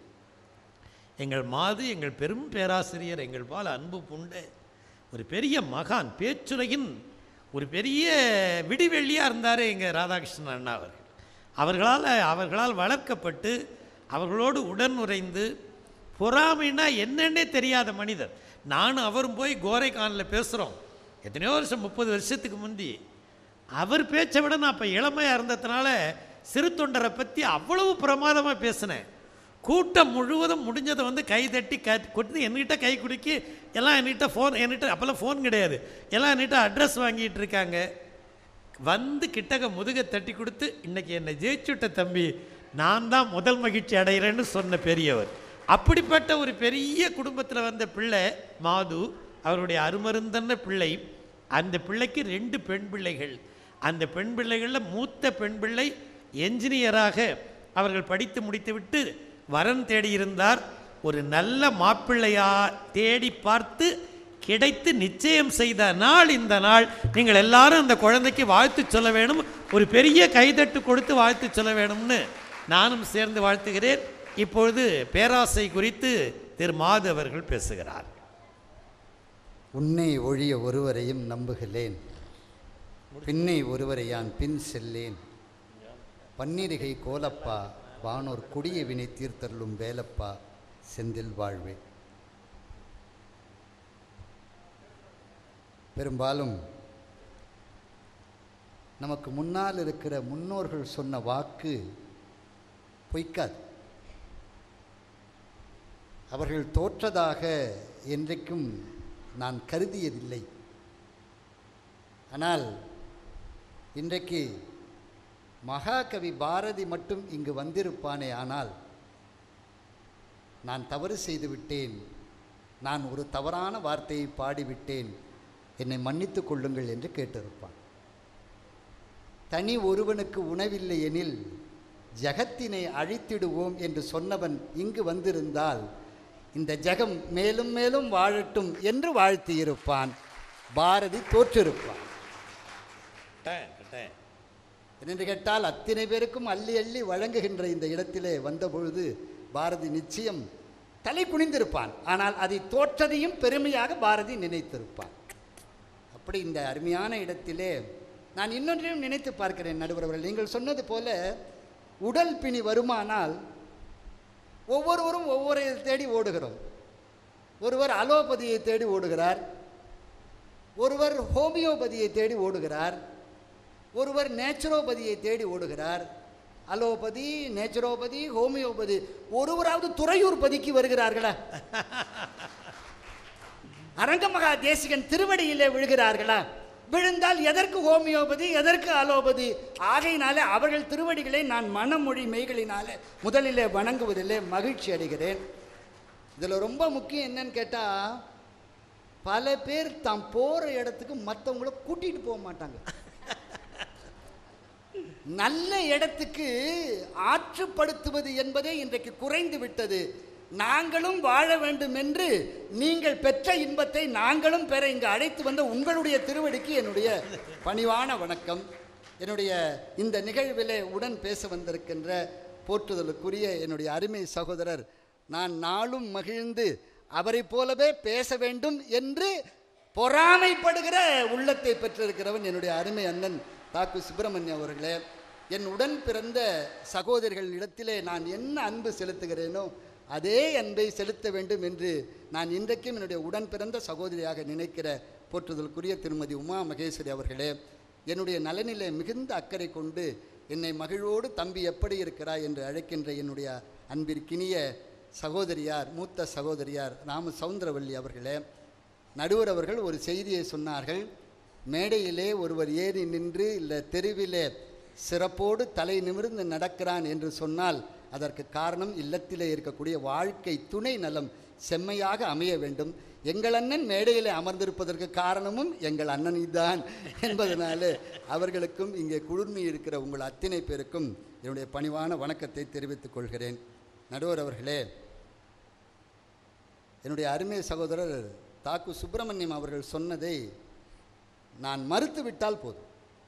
எங்கள் மாது எங்கள் பெரும் பேராசிரியர் எங்கள் பால் அன்பு பூண்ட ஒரு பெரிய மகான் பேச்சுலகின் ஒரு பெரிய விடிவெள்ளியாக இருந்தார் எங்கள் ராதாகிருஷ்ணன் அண்ணா அவர்கள் அவர்களால் அவர்களால் வளர்க்கப்பட்டு அவர்களோடு உடன் உறைந்து பொறாமைன்னா என்னன்னே தெரியாத மனிதர் நானும் அவரும் போய் கோரைக்கானில் பேசுகிறோம் எத்தனையோ வருஷம் முப்பது வருஷத்துக்கு முந்தி அவர் பேச்சை விட நான் இப்போ இளமையாக இருந்ததுனால சிறு தொண்டரை பற்றி அவ்வளவு பிரமாதமாக பேசினேன் கூட்டம் முழுவதும் முடிஞ்சதை வந்து கை தட்டி க கொட்டு என்கிட்ட கை குடுக்கி எல்லாம் என்கிட்ட ஃபோன் என்கிட்ட அப்போல்லாம் ஃபோன் கிடையாது எல்லாம் என்கிட்ட அட்ரஸ் வாங்கிட்டு இருக்காங்க வந்து கிட்டக முதுக தட்டி கொடுத்து இன்னைக்கு என்னை ஜெயிச்சுட்ட தம்பி நான் தான் முதல் மகிழ்ச்சி அடைகிறேன்னு சொன்ன பெரியவர் அப்படிப்பட்ட ஒரு பெரிய குடும்பத்தில் வந்த பிள்ளை மாது அவருடைய அருமருந்தன்ன பிள்ளை அந்த பிள்ளைக்கு ரெண்டு பெண் பிள்ளைகள் அந்த பெண் பிள்ளைகளில் மூத்த பெண் பிள்ளை என்ஜினியராக அவர்கள் படித்து முடித்துவிட்டு வரன் தேடியிருந்தார் ஒரு நல்ல மாப்பிள்ளையா தேடி பார்த்து கிடைத்து நிச்சயம் செய்த நாள் இந்த நாள் நீங்கள் எல்லாரும் அந்த குழந்தைக்கு வாழ்த்து சொல்ல வேணும் ஒரு பெரிய கைதட்டு கொடுத்து வாழ்த்து சொல்ல வேணும்னு நானும் சேர்ந்து வாழ்த்துகிறேன் இப்பொழுது பேராசை குறித்து திரு மாது அவர்கள் பேசுகிறார்
உன்னை ஒழிய ஒருவரையும் நம்புகிறேன் பின்னே ஒருவரை யான் பின் செல்லேன் பன்னிரிகை கோலப்பா வானோர் கொடிய வினை தீர்த்தருளும் வேலப்பா செந்தில் வாழ்வே பெரும்பாலும் நமக்கு முன்னால் இருக்கிற முன்னோர்கள் சொன்ன வாக்கு பொய்க்காது அவர்கள் தோற்றதாக என்றைக்கும் நான் கருதியதில்லை ஆனால் இன்றைக்கு மகாகவி பாரதி மட்டும் இங்கு வந்திருப்பானே ஆனால் நான் தவறு செய்து விட்டேன் நான் ஒரு தவறான வார்த்தையை பாடிவிட்டேன் என்னை மன்னித்துக் கொள்ளுங்கள் என்று கேட்டிருப்பான் தனி ஒருவனுக்கு உணவில்லை எனில் ஜகத்தினை அழித்திடுவோம் என்று சொன்னவன் இங்கு வந்திருந்தால் இந்த ஜகம் மேலும் மேலும் வாழட்டும் என்று வாழ்த்தியிருப்பான் பாரதி தோற்றிருப்பான் என்னென்று கேட்டால் அத்தனை பேருக்கும் அள்ளி அள்ளி வழங்குகின்ற இந்த இடத்திலே வந்தபொழுது பாரதி நிச்சயம் தலை குனிந்திருப்பான் ஆனால் அதை தோற்றதையும் பெருமையாக பாரதி நினைத்திருப்பான் அப்படி இந்த அருமையான இடத்திலே நான் இன்னொன்றையும் நினைத்து பார்க்கிறேன் நடுவர் அவர்கள் நீங்கள் சொன்னது போல உடல் பிணி வருமானால் ஒவ்வொருவரும் ஒவ்வொரு தேடி ஓடுகிறோம் ஒருவர் அலோபதியை தேடி ஓடுகிறார் ஒருவர் ஹோமியோபதியை தேடி ஓடுகிறார் ஒருவர் நேச்சுரோபதியை தேடி ஓடுகிறார் அலோபதி நேச்சுரோபதி ஹோமியோபதி ஒருவராவது துறையூர் பதிக்கு வருகிறார்களா அரங்கமகா தேசிகன் திருவடியிலே விழுகிறார்களா விழுந்தால் எதற்கு ஹோமியோபதி எதற்கு அலோபதி ஆகையினாலே அவர்கள் திருவடிகளை நான் மனமொழி மெய்களினாலே முதலிலே வணங்குவதிலே மகிழ்ச்சி அடைகிறேன் இதில் ரொம்ப முக்கியம் என்னன்னு கேட்டால் பல பேர் தாம் போகிற இடத்துக்கு மற்றவங்கள கூட்டிகிட்டு போக மாட்டாங்க நல்ல இடத்துக்கு ஆற்றுப்படுத்துவது என்பதே இன்றைக்கு குறைந்து விட்டது நாங்களும் வாழ வேண்டும் என்று நீங்கள் பெற்ற இன்பத்தை நாங்களும் பெற இங்கு அழைத்து வந்த உங்களுடைய திருவடிக்கு என்னுடைய பணிவான வணக்கம் என்னுடைய இந்த நிகழ்விலே உடன் பேச வந்திருக்கின்ற போற்றுதலுக்குரிய என்னுடைய அருமை சகோதரர் நான் நாளும் மகிழ்ந்து அவரைப் போலவே பேச வேண்டும் என்று பொறாமைப்படுகிற உள்ளத்தை பெற்றிருக்கிறவன் என்னுடைய அருமை அண்ணன் தாக்கு சுப்பிரமணியம் அவர்களே என் உடன் பிறந்த சகோதரிகளிடத்திலே நான் என்ன அன்பு செலுத்துகிறேனோ அதே அன்பை செலுத்த வேண்டும் என்று நான் இன்றைக்கும் என்னுடைய உடன் பிறந்த சகோதரியாக நினைக்கிற போற்றுதலுக்குரிய திருமதி உமா மகேஸ்வரி அவர்களே என்னுடைய நலனிலே மிகுந்த அக்கறை கொண்டு என்னை மகிழ்வோடு தம்பி எப்படி இருக்கிறாய் என்று அழைக்கின்ற என்னுடைய அன்பிற்கினிய சகோதரியார் மூத்த சகோதரியார் ராம சவுந்தரவல்லி அவர்களே நடுவர் அவர்கள் ஒரு செய்தியை சொன்னார்கள் மேடையிலே ஒருவர் ஏறி நின்று இல்லை தெருவிலே சிறப்போடு தலை நிமிர்ந்து நடக்கிறான் என்று சொன்னால் அதற்கு காரணம் இல்லத்திலே இருக்கக்கூடிய வாழ்க்கை துணை நலம் செம்மையாக அமைய வேண்டும் எங்கள் அண்ணன் மேடையிலே அமர்ந்திருப்பதற்கு காரணமும் எங்கள் அண்ணன்தான் என்பதனாலே அவர்களுக்கும் இங்கே குளிர்மை இருக்கிற உங்கள் அத்தனை பேருக்கும் என்னுடைய பணிவான வணக்கத்தை தெரிவித்துக் கொள்கிறேன் நடுவர் அவர்களே என்னுடைய அருமை சகோதரர் தாக்கு சுப்பிரமணியம் அவர்கள் சொன்னதை நான் மறுத்து விட்டால் போதும்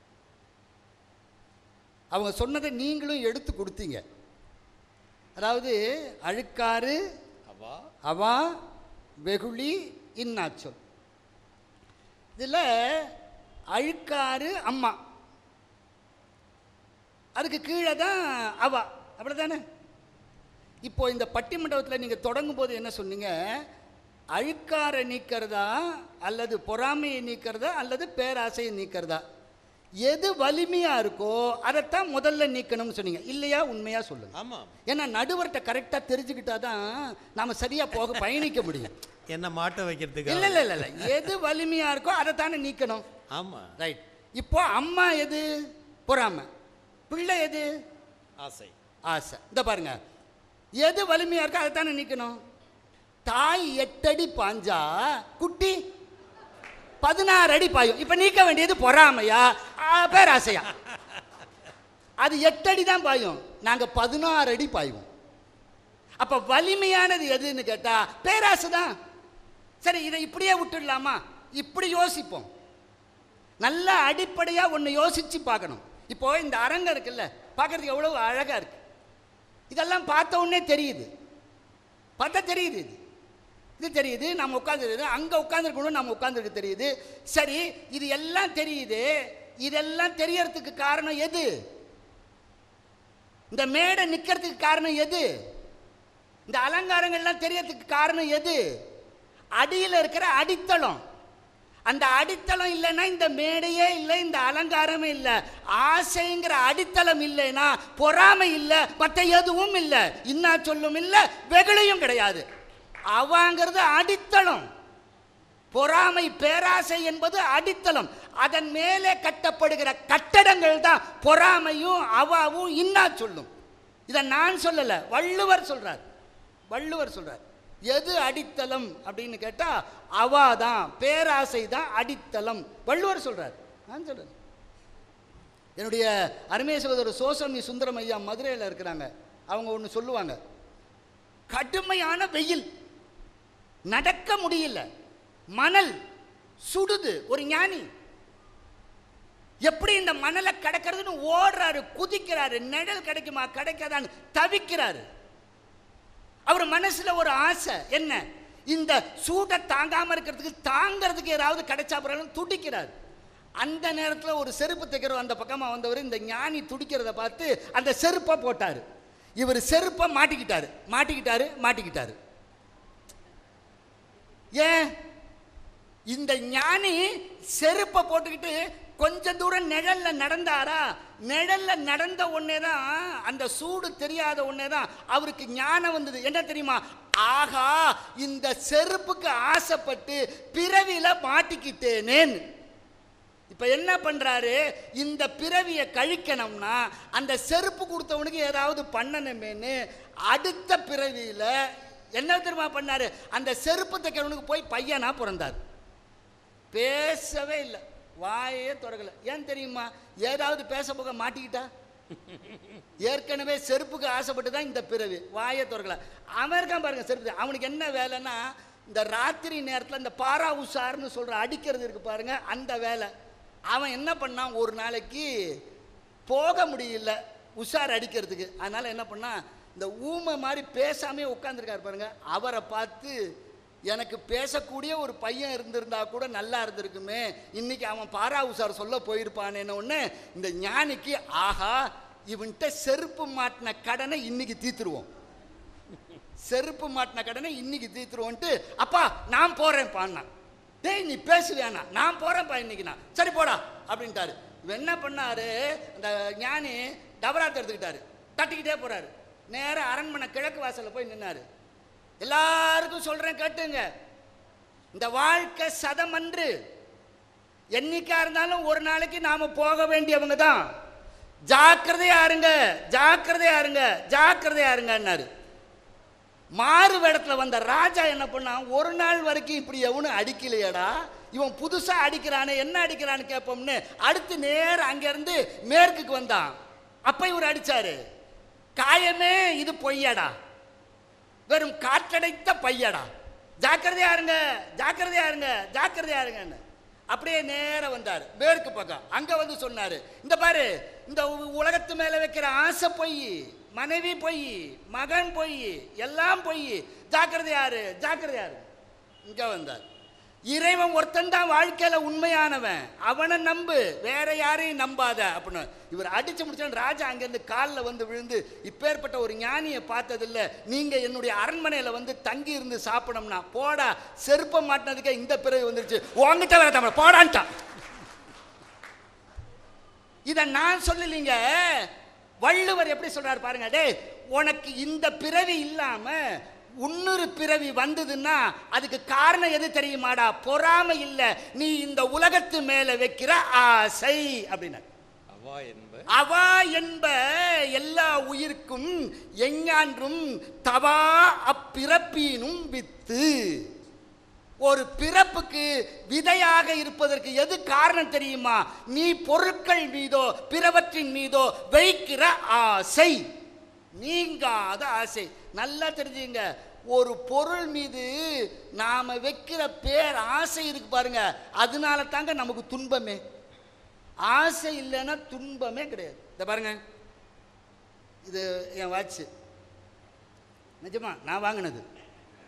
அவங்க சொன்னதை நீங்களும் எடுத்து கொடுத்தீங்க அதாவது அழுக்காறு அவா வெகுளி இன்னாச்சொல் இதில் அழுக்காறு அம்மா அதுக்கு கீழே தான் அவா அப்படிதானே இப்போ இந்த பட்டிமண்டபத்தில் நீங்கள் தொடங்கும் போது என்ன சொன்னீங்க அழுக்காரை நீக்கிறதா அல்லது பொறாமையை நீக்கிறதா அல்லது பேராசையை நீக்கிறதா எது வலிமையாக இருக்கோ அதைத்தான் முதல்ல நீக்கணும்னு சொன்னீங்க இல்லையா உண்மையாக சொல்லுங்க
ஆமாம்
ஏன்னா நடுவர்கிட்ட கரெக்டாக தெரிஞ்சுக்கிட்டா தான் நாம் சரியாக போக பயணிக்க முடியும்
என்ன மாட்ட வைக்கிறதுக்கு
இல்லை இல்லை இல்லை இல்லை எது வலிமையாக இருக்கோ அதை தானே நீக்கணும்
ஆமாம்
ரைட் இப்போ அம்மா எது பொறாமை பிள்ளை எது
ஆசை
ஆசை இந்த பாருங்க எது வலிமையா இருக்கோ அதை தானே நிற்கணும் தாய் எட்டடி பாஞ்சா குட்டி பதினாறு அடி பாயும் இப்போ நீக்க வேண்டியது பொறாமையா ஆ, பேராசையா அது எட்டடி தான் பாயும் நாங்கள் பதினாறு அடி பாயுவோம் அப்போ வலிமையானது எதுன்னு கேட்டா பேராசை தான் சரி இதை இப்படியே விட்டுடலாமா இப்படி யோசிப்போம் நல்ல அடிப்படையாக ஒன்று யோசித்து பார்க்கணும் இப்போ இந்த அரங்கம் இருக்குல்ல பார்க்கறதுக்கு எவ்வளோ அழகாக இருக்கு இதெல்லாம் பார்த்த உடனே தெரியுது பார்த்தா தெரியுது இது இது தெரியுது நம்ம உட்காந்துருக்குது அங்கே உட்காந்துருக்கணும் நம்ம உட்காந்துருக்கு தெரியுது சரி இது எல்லாம் தெரியுது இதெல்லாம் தெரியறதுக்கு காரணம் எது இந்த மேடை நிக்கிறதுக்கு காரணம் எது இந்த அலங்காரங்கள்லாம் தெரியறதுக்கு காரணம் எது அடியில் இருக்கிற அடித்தளம் அந்த அடித்தளம் இல்லைன்னா இந்த மேடையே இல்லை இந்த அலங்காரமே இல்லை ஆசைங்கிற அடித்தளம் இல்லைன்னா பொறாமை இல்லை மற்ற எதுவும் இல்லை இன்னா சொல்லும் இல்லை வெகுளியும் கிடையாது அவாங்கிறது அடித்தளம் பொறாமை பேராசை என்பது அடித்தளம் அதன் மேலே கட்டப்படுகிற கட்டடங்கள் தான் பொறாமையும் அவாவும் இன்னா சொல்லும் இதை நான் சொல்லல வள்ளுவர் சொல்றார் வள்ளுவர் சொல்றார் எது அடித்தளம் அப்படின்னு கேட்டா அவா தான் பேராசை தான் அடித்தளம் வள்ளுவர் சொல்றார் நான் சொல்றேன் என்னுடைய அருமைய சகோதரர் சோசமி சுந்தரம் ஐயா மதுரையில் இருக்கிறாங்க அவங்க ஒன்று சொல்லுவாங்க கடுமையான வெயில் நடக்க முடியல மணல் சுடுது ஒரு ஞானி எப்படி இந்த மணலை கடக்கிறதுன்னு ஓடுறாரு குதிக்கிறாரு நிழல் கிடைக்குமா கிடைக்காதான்னு தவிக்கிறாரு அவர் மனசுல ஒரு ஆசை என்ன இந்த சூட்டை தாங்காம இருக்கிறதுக்கு தாங்கிறதுக்கு ஏதாவது கிடைச்சா பிறகு துடிக்கிறார் அந்த நேரத்தில் ஒரு செருப்பு தைக்கிறவர் அந்த பக்கமாக வந்தவர் இந்த ஞானி துடிக்கிறத பார்த்து அந்த செருப்பை போட்டார் இவர் செருப்பை மாட்டிக்கிட்டாரு மாட்டிக்கிட்டாரு மாட்டிக்கிட்டாரு ஏன் இந்த ஞானி செருப்பை போட்டுக்கிட்டு கொஞ்ச தூரம் நிழல்ல நடந்தாரா நிழல்ல நடந்த உடனே தான் அந்த சூடு தெரியாத உடனே தான் அவருக்கு ஞானம் வந்தது என்ன தெரியுமா ஆகா இந்த செருப்புக்கு ஆசைப்பட்டு பிறவியில மாட்டிக்கிட்டேனேன்னு இப்ப என்ன பண்றாரு இந்த பிறவியை கழிக்கணும்னா அந்த செருப்பு கொடுத்தவனுக்கு ஏதாவது பண்ணணுமேன்னு அடுத்த பிறவியில என்ன தெரியுமா பண்ணாரு அந்த செருப்பு தைக்கிறவனுக்கு போய் பையனா பிறந்தார் பேசவே இல்லை வாயே திறக்கல ஏன் தெரியுமா ஏதாவது பேச போக மாட்டிக்கிட்டா ஏற்கனவே செருப்புக்கு ஆசைப்பட்டு தான் இந்த பிறவி வாயை திறக்கல அவன் இருக்கான் பாருங்க செருப்பு அவனுக்கு என்ன வேலைன்னா இந்த ராத்திரி நேரத்தில் இந்த பாரா உஷார்னு சொல்ற அடிக்கிறது இருக்கு பாருங்க அந்த வேலை அவன் என்ன பண்ணான் ஒரு நாளைக்கு போக முடியல உஷார் அடிக்கிறதுக்கு அதனால என்ன பண்ணான் இந்த ஊமை மாதிரி பேசாமே உட்காந்துருக்காரு பாருங்க அவரை பார்த்து எனக்கு பேசக்கூடிய ஒரு பையன் இருந்திருந்தா கூட நல்லா இருந்திருக்குமே இன்னைக்கு அவன் பாரா உஷார் சொல்ல போயிருப்பானேன்னு ஒன்று இந்த ஞானிக்கு ஆஹா இவன்கிட்ட செருப்பு மாட்டின கடனை இன்னைக்கு தீத்துருவோம் செருப்பு மாட்டின கடனை இன்னைக்கு தீத்துருவோன்ட்டு அப்பா நான் போறேன் பாண்ணா டேய் நீ பேசு வேணாம் நான் போறேன்ப்பா இன்னைக்கு நான் சரி போடா அப்படின்ட்டாரு இவன் என்ன பண்ணாரு அந்த ஞானி டபராத்தை எடுத்துக்கிட்டாரு தட்டிக்கிட்டே போறாரு நேரா அரண்மனை கிழக்கு வாசல்ல போய் நின்னாரு எல்லாருக்கும் சொல்றேன் கேட்டுங்க இந்த வாழ்க்கை சதமன்று என்னைக்கா இருந்தாலும் ஒரு நாளைக்கு நாம போக வேண்டியவங்க தான் ஜாக்கிரதையா இருங்க ஜாக்கிரதையா இருங்க ஜாக்கிரதையா இருங்கன்னாரு மாறு வேடத்துல வந்த ராஜா என்ன பண்ணான் ஒரு நாள் வரைக்கும் இப்படி எவனும் அடிக்கலையடா இவன் புதுசா அடிக்கிறானே என்ன அடிக்கிறான்னு கேட்போம்னு அடுத்து நேரம் அங்கிருந்து மேற்குக்கு வந்தான் அப்ப இவர் அடிச்சாரு காயமே இது பொய்யடா வெறும் காற்றடைத்த பையடா ஜாக்கிரதையா இருங்க ஜாக்கிரதையா இருங்க ஜாக்கிரதையா இருங்கன்னு அப்படியே நேரா வந்தார் மேற்கு பக்கம் அங்க வந்து சொன்னாரு இந்த பாரு இந்த உ- உலகத்து மேல வைக்கிற ஆசை பொய் மனைவி பொய் மகன் பொய் எல்லாம் பொய் ஜாக்கிரதையாரு ஜாக்கிரதையாரு இங்க வந்தார் இறைவன் ஒருத்தன் தான் வாழ்க்கையில உண்மையானவன் அவனை நம்பு வேற யாரையும் நம்பாத அப்படின்னு இவர் அடிச்சு முடிச்சான் ராஜா அங்கிருந்து காலில் வந்து விழுந்து இப்பேற்பட்ட ஒரு ஞானியை பார்த்ததில்ல நீங்க என்னுடைய அரண்மனையில வந்து தங்கி இருந்து சாப்பிடணும்னா போடா செருப்ப மாட்டினதுக்கே இந்த பிறகு வந்துருச்சு உங்ககிட்ட வேற தமிழ் போடான்ட்டான் இதை நான் சொல்லலீங்க வள்ளுவர் எப்படி சொல்றாரு பாருங்க டேய் உனக்கு இந்த பிறவி இல்லாம உன்னொரு பிறவி வந்ததுன்னா அதுக்கு காரணம் எது தெரியுமாடா பொறாமை இல்ல நீ இந்த உலகத்து மேல வைக்கிற ஆசை அப்படின்னாரு
அவா என்ப
அவா என்ப எல்லா உயிர்க்கும் எஞ்ஞான்றும் தவா அப்பிறப்பீனும் வித்து ஒரு பிறப்புக்கு விதையாக இருப்பதற்கு எது காரணம் தெரியுமா நீ பொருட்கள் மீதோ பிறவற்றின் மீதோ வைக்கிற ஆசை நீங்காத ஆசை நல்லா தெரிஞ்சுங்க ஒரு பொருள் மீது நாம வைக்கிற பேர் ஆசை இருக்கு பாருங்க அதனால தாங்க நமக்கு துன்பமே ஆசை இல்லைன்னா துன்பமே கிடையாது இதை பாருங்க இது என் வாட்ச் நிஜமா நான் வாங்கினது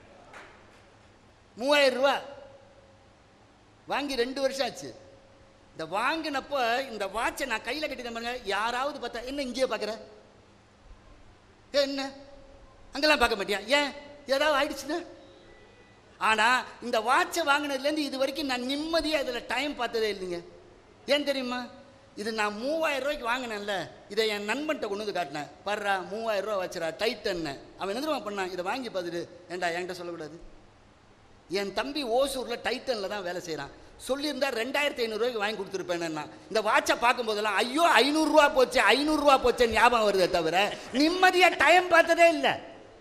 மூவாயிரம் ரூபா வாங்கி ரெண்டு வருஷம் ஆச்சு இந்த வாங்கினப்போ இந்த வாட்சை நான் கையில் கட்டிட்டேன் பாருங்க யாராவது பார்த்தா என்ன இங்கேயே பார்க்குற என்ன அங்கெல்லாம் பார்க்க மாட்டியா ஏன் ஏதாவது ஆயிடுச்சுன்னா ஆனால் இந்த வாட்சை வாங்கினதுலேருந்து இது வரைக்கும் நான் நிம்மதியாக இதில் டைம் பார்த்ததே இல்லைங்க ஏன் தெரியுமா இது நான் மூவாயிரம் ரூபாய்க்கு வாங்கினேன்ல இதை என் நண்பன்கிட்ட கொண்டு வந்து காட்டினேன் பர்றா மூவாயிரம் ரூபா வச்சுரா டைட்டன்னு அவன் என்ன தெரியுமா பண்ணான் இதை வாங்கி பார்த்துட்டு ஏன்டா என்கிட்ட சொல்லக்கூடாது என் தம்பி ஓசூரில் டைட்டனில் தான் வேலை செய்கிறான் சொல்லியிருந்தா ரெண்டாயிரத்தி ஐநூறுரூவாய்க்கு வாங்கி கொடுத்துருப்பேன் நான் இந்த வாட்சை பார்க்கும்போதெல்லாம் ஐயோ ஐநூறுரூவா போச்சு ஐநூறுரூவா போச்சு ஞாபகம் வருதே தவிர நிம்மதியாக டைம் பார்த்ததே இல்லை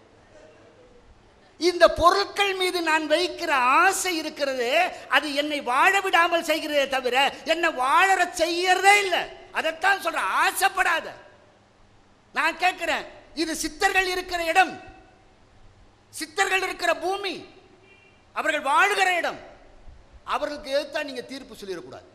இந்த பொருட்கள் மீது நான் வைக்கிற ஆசை இருக்கிறது அது என்னை வாழ விடாமல் செய்கிறதே தவிர என்னை வாழற செய்யறதே இல்லை அதைத்தான் சொல்றேன் ஆசைப்படாத நான் கேட்கிறேன் இது சித்தர்கள் இருக்கிற இடம் சித்தர்கள் இருக்கிற பூமி அவர்கள் வாழுகிற இடம் அவர்களுக்கு எதிர்த்தா நீங்க தீர்ப்பு சொல்லிடக்கூடாது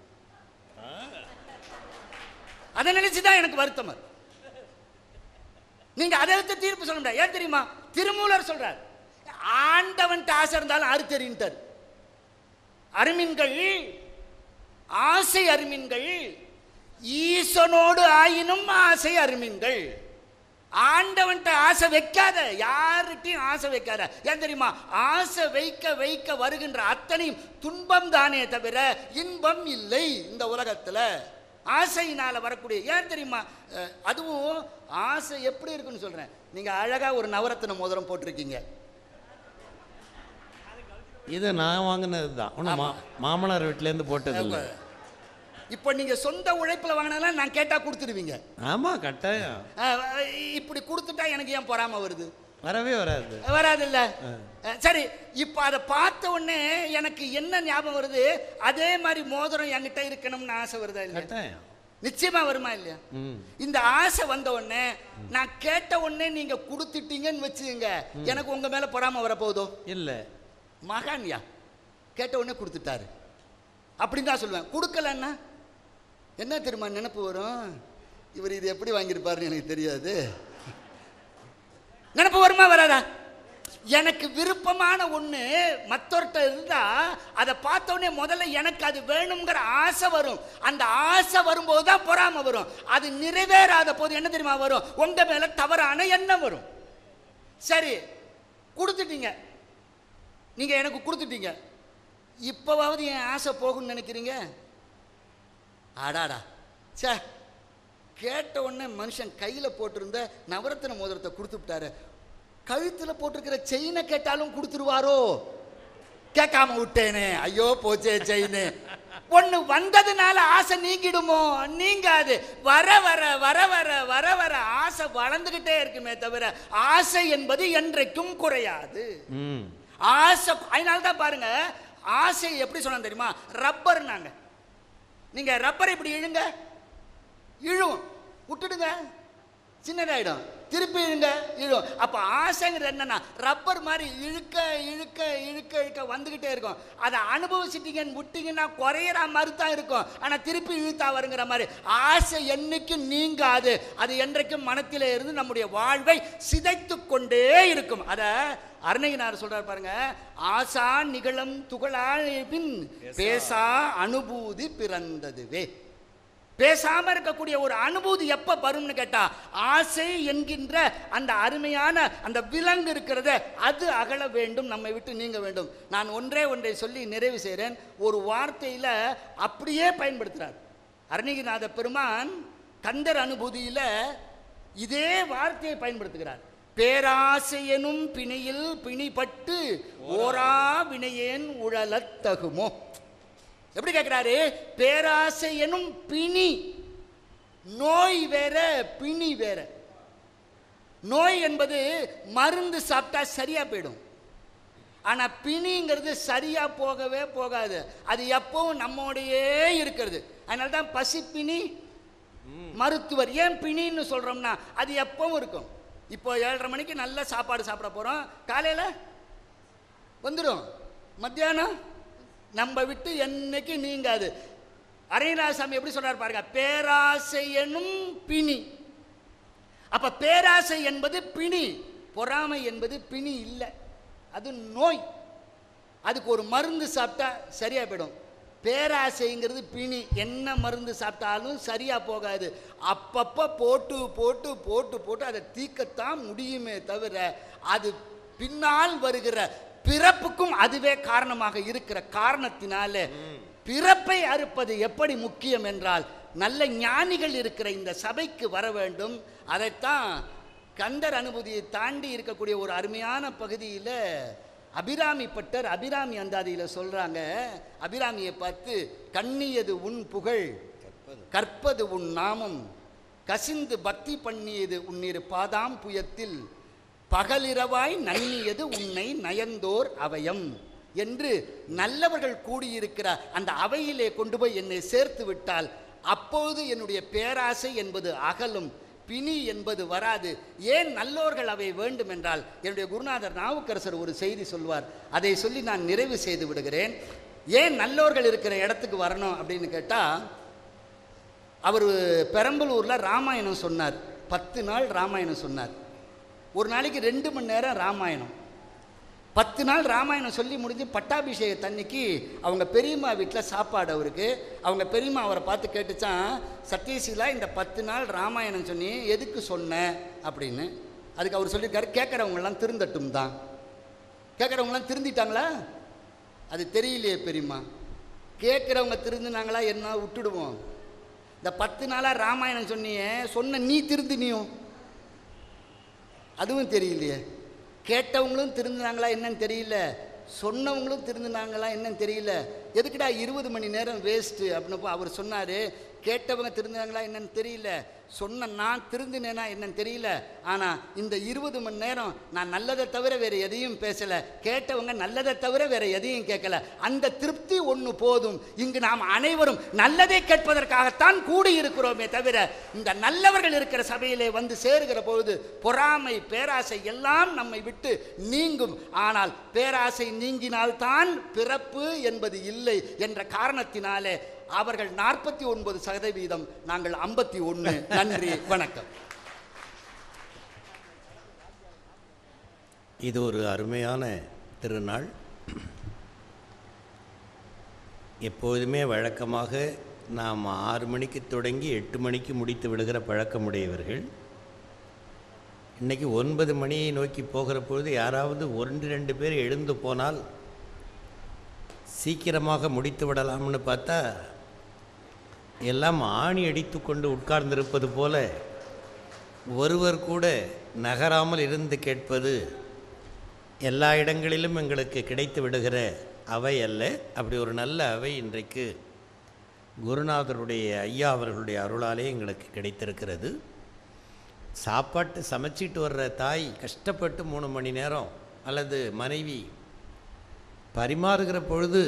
அதை நினைச்சுதான் எனக்கு வருத்தம் அது. நீங்க அதை எடுத்து தீர்ப்பு சொல்ல முடியாது ஏன் தெரியுமா திருமூலர் சொல்றார் ஆண்டவன்ட்ட ஆசை இருந்தாலும் அறுத்தறின்ட்டார் அருமின்கள் ஆசை அருமின்கள் ஈசனோடு ஆயினும் ஆசை அருமின்கள் ஆண்டவன்ட்ட ஆசை வைக்காத யார்கிட்டையும் ஆசை வைக்காத ஏன் தெரியுமா ஆசை வைக்க வைக்க வருகின்ற அத்தனையும் துன்பம் தானே தவிர இன்பம் இல்லை இந்த உலகத்துல ஆசையினால வரக்கூடிய ஏன் தெரியுமா அஹ், அதுவும் ஆசை எப்படி இருக்குன்னு சொல்றேன் நீங்க அழகா ஒரு நவரத்தின மோதிரம் போட்டிருக்கீங்க
இது நான் வாங்கினது தான் ஒன்றும் மா மாமனார் வீட்டிலேருந்து போட்டது இல்லை
இப்போ நீங்க சொந்த உழைப்புல வாங்கினாலும் நான் கேட்டா கொடுத்துடுவீங்க
ஆமாம் கட்டாயம்
அஹ், இப்படி கொடுத்துட்டா எனக்கு ஏன் பொறாம வருது
வரவே வராது
வராதுல்ல அஹ், சரி இப்போ அதை பார்த்த உடனே எனக்கு என்ன ஞாபகம் வருது அதே மாதிரி மோதிரம் என்கிட்ட இருக்கணும்னு ஆசை வருதா இல்லையா
கட்டாயம்
நிச்சயமா வருமா இல்லையா
ம்
இந்த ஆசை வந்த உடனே நான் கேட்ட உடனே நீங்க கொடுத்துட்டீங்கன்னு வச்சுக்கோங்க எனக்கு உங்க மேல பொறாம வரப்போகுதோ
இல்லை
மகான்யா கேட்ட உடனே கொடுத்துட்டாரு அப்படின்னு தான் சொல்லுவேன் கொடுக்கலன்னா என்ன தெரியுமா நினப்பு வரும் இவர் இது எப்படி வாங்கியிருப்பாருன்னு எனக்கு தெரியாது நினப்பு வருமா வராதா எனக்கு விருப்பமான ஒன்று மற்றொருத்த இருந்தா அதை பார்த்த உடனே முதல்ல எனக்கு அது வேணுங்கிற ஆசை வரும் அந்த ஆசை வரும்போது தான் பொறாம வரும் அது நிறைவேறாத போது என்ன தெரியுமா வரும் உங்க மேல தவறான எண்ணம் வரும் சரி கொடுத்துட்டீங்க நீங்க எனக்கு கொடுத்துட்டீங்க இப்போவாவது என் ஆசை போகும்னு நினைக்கிறீங்க அடாடா ச்சே கேட்ட உடனே மனுஷன் கையில் போட்டிருந்த நவரத்தின மோதிரத்தை கொடுத்து விட்டாரு கழுத்தில் போட்டிருக்கிற செயினை கேட்டாலும் கொடுத்துருவாரோ கேட்காம விட்டேனே ஐயோ போச்சே செயின் ஒன்று வந்ததுனால ஆசை நீங்கிடுமோ நீங்காது வர வர வர வர வர வர ஆசை வளர்ந்துக்கிட்டே இருக்குமே தவிர ஆசை என்பது என்றைக்கும் குறையாது
ம்
ஆசை அதனால தான் பாருங்க ஆசை எப்படி சொன்னா தெரியுமா ரப்பர்னாங்க நீங்க ரப்பரை இப்படி இழுங்க இழும் விட்டுடுங்க சின்னதாயிடும் திருப்பி இழுங்க இழும் அப்போ ஆசைங்கிறது என்னன்னா ரப்பர் மாதிரி இழுக்க இழுக்க இழுக்க இழுக்க வந்துக்கிட்டே இருக்கும் அதை அனுபவிச்சிட்டீங்கன்னு விட்டீங்கன்னா குறையிற மாதிரி தான் இருக்கும் ஆனால் திருப்பி இழுத்தா வருங்கிற மாதிரி ஆசை என்னைக்கும் நீங்காது அது என்றைக்கும் மனத்திலே இருந்து நம்முடைய வாழ்வை சிதைத்து கொண்டே இருக்கும் அதை அருணகினார் சொல்றார் பாருங்க ஆசா நிகழும் துகளா பின் பேசா அனுபூதி பிறந்ததுவே பேசாம இருக்கக்கூடிய ஒரு அனுபூதி எப்ப வரும்னு கேட்டா ஆசை என்கின்ற அந்த அருமையான அந்த விலங்கு இருக்கிறத அது அகல வேண்டும் நம்மை விட்டு நீங்க வேண்டும் நான் ஒன்றே ஒன்றை சொல்லி நிறைவு செய்கிறேன் ஒரு வார்த்தையில அப்படியே பயன்படுத்துறார் அருணகிரிநாத பெருமான் கந்தர் அனுபூதியில இதே வார்த்தையை பயன்படுத்துகிறார் பேராசையெனும் பிணியில் பிணிப்பட்டு ஓரா வினையேன் உழலத் தகுமோ எப்படி கேட்கிறாரு பேராசை எனும் பிணி நோய் வேற பிணி வேற நோய் என்பது மருந்து சாப்பிட்டா சரியா போயிடும் ஆனா பிணிங்கிறது சரியா போகவே போகாது அது எப்பவும் நம்மோடையே இருக்கிறது அதனால தான் பசிப்பிணி மருத்துவர் ஏன் பிணின்னு சொல்றோம்னா அது எப்பவும் இருக்கும் இப்போ ஏழரை மணிக்கு நல்ல சாப்பாடு சாப்பிட போறோம் காலையில வந்துடும் மத்தியானம் நம்ம விட்டு என்னைக்கு நீங்காது அரையராசாமி எப்படி சொல்றாரு பாருங்க பேராசை எனும் பிணி அப்ப பேராசை என்பது பிணி பொறாமை என்பது பிணி இல்லை அது நோய் அதுக்கு ஒரு மருந்து சாப்பிட்டா சரியா போயிடும் பேராசைங்கிறது பிணி என்ன மருந்து சாப்பிட்டாலும் சரியாக போகாது அப்பப்போ போட்டு போட்டு போட்டு போட்டு அதை தீர்க்கத்தான் முடியுமே தவிர அது பின்னால் வருகிற பிறப்புக்கும் அதுவே காரணமாக இருக்கிற காரணத்தினால பிறப்பை அறுப்பது எப்படி முக்கியம் என்றால் நல்ல ஞானிகள் இருக்கிற இந்த சபைக்கு வர வேண்டும் அதைத்தான் கந்தர் அனுபூதியை தாண்டி இருக்கக்கூடிய ஒரு அருமையான பகுதியில் அபிராமி பட்டர் அபிராமி அந்தாதியில் சொல்றாங்க அபிராமியை பார்த்து கண்ணியது உன் புகழ் கற்பது உன் நாமம் கசிந்து பக்தி பண்ணியது உன்னிரு பாதாம் புயத்தில் பகலிரவாய் நன்னியது உன்னை நயந்தோர் அவயம் என்று நல்லவர்கள் கூடியிருக்கிற அந்த அவையிலே கொண்டு போய் என்னை சேர்த்து விட்டால் அப்போது என்னுடைய பேராசை என்பது அகலும் பிணி என்பது வராது ஏன் நல்லோர்கள் அவை வேண்டும் என்றால் என்னுடைய குருநாதர் நாவுக்கரசர் ஒரு செய்தி சொல்வார் அதை சொல்லி நான் நிறைவு செய்து விடுகிறேன் ஏன் நல்லோர்கள் இருக்கிற இடத்துக்கு வரணும் அப்படின்னு கேட்டால் அவர் பெரம்பலூரில் ராமாயணம் சொன்னார் பத்து நாள் ராமாயணம் சொன்னார் ஒரு நாளைக்கு ரெண்டு மணி நேரம் ராமாயணம் பத்து நாள் ராமாயணம் சொல்லி முடிஞ்சு பட்டாபிஷேக தண்ணிக்கு அவங்க பெரியம்மா வீட்டில் சாப்பாடு அவருக்கு அவங்க பெரியம்மா அவரை பார்த்து கேட்டுச்சான் சத்யசீலா இந்த பத்து நாள் ராமாயணம் சொன்னி எதுக்கு சொன்ன அப்படின்னு அதுக்கு அவர் சொல்லியிருக்காரு கேட்குறவங்கெல்லாம் திருந்தட்டும் தான் கேட்குறவங்களாம் திருந்திட்டாங்களா அது தெரியலையே பெரியம்மா கேட்குறவங்க திருந்தினாங்களா என்ன விட்டுடுவோம் இந்த பத்து நாளாக ராமாயணம் சொன்னியே சொன்ன நீ திருந்தினியும் அதுவும் தெரியலையே கேட்டவங்களும் திருந்தினாங்களா என்னன்னு தெரியல சொன்னவங்களும் திருந்தினாங்களா என்னன்னு தெரியல எதுக்குடா இருபது மணி நேரம் வேஸ்ட்டு அப்படின்னப்போ அவர் சொன்னார் கேட்டவங்க திருந்தினாங்களா என்னன்னு தெரியல சொன்ன நான் திருந்தினேனா என்னன்னு தெரியல ஆனால் இந்த இருபது மணி நேரம் நான் நல்லதை தவிர வேறு எதையும் பேசலை கேட்டவங்க நல்லதை தவிர வேறு எதையும் கேட்கல அந்த திருப்தி ஒன்று போதும் இங்கு நாம் அனைவரும் நல்லதை கேட்பதற்காகத்தான் கூடியிருக்கிறோமே தவிர இந்த நல்லவர்கள் இருக்கிற சபையிலே வந்து சேருகிற பொழுது பொறாமை பேராசை எல்லாம் நம்மை விட்டு நீங்கும் ஆனால் பேராசை நீங்கினால்தான் பிறப்பு என்பது இல்லை என்ற காரணத்தினாலே அவர்கள் நாற்பத்தி ஒன்பது சதவீதம் நாங்கள் ஐம்பத்தி ஒன்று நன்றி வணக்கம்
இது ஒரு அருமையான திருநாள் எப்போதுமே வழக்கமாக நாம் ஆறு மணிக்கு தொடங்கி எட்டு மணிக்கு முடித்து விடுகிற பழக்கமுடையவர்கள் இன்றைக்கி ஒன்பது மணியை நோக்கி போகிற பொழுது யாராவது ஒன்று ரெண்டு பேர் எழுந்து போனால் சீக்கிரமாக முடித்து விடலாம்னு பார்த்தா எல்லாம் ஆணி அடித்து கொண்டு உட்கார்ந்திருப்பது போல ஒருவர் கூட நகராமல் இருந்து கேட்பது எல்லா இடங்களிலும் எங்களுக்கு கிடைத்து விடுகிற அவை அல்ல அப்படி ஒரு நல்ல அவை இன்றைக்கு குருநாதருடைய ஐயா அவர்களுடைய அருளாலே எங்களுக்கு கிடைத்திருக்கிறது சாப்பாட்டு சமைச்சிட்டு வர்ற தாய் கஷ்டப்பட்டு மூணு மணி நேரம் அல்லது மனைவி பரிமாறுகிற பொழுது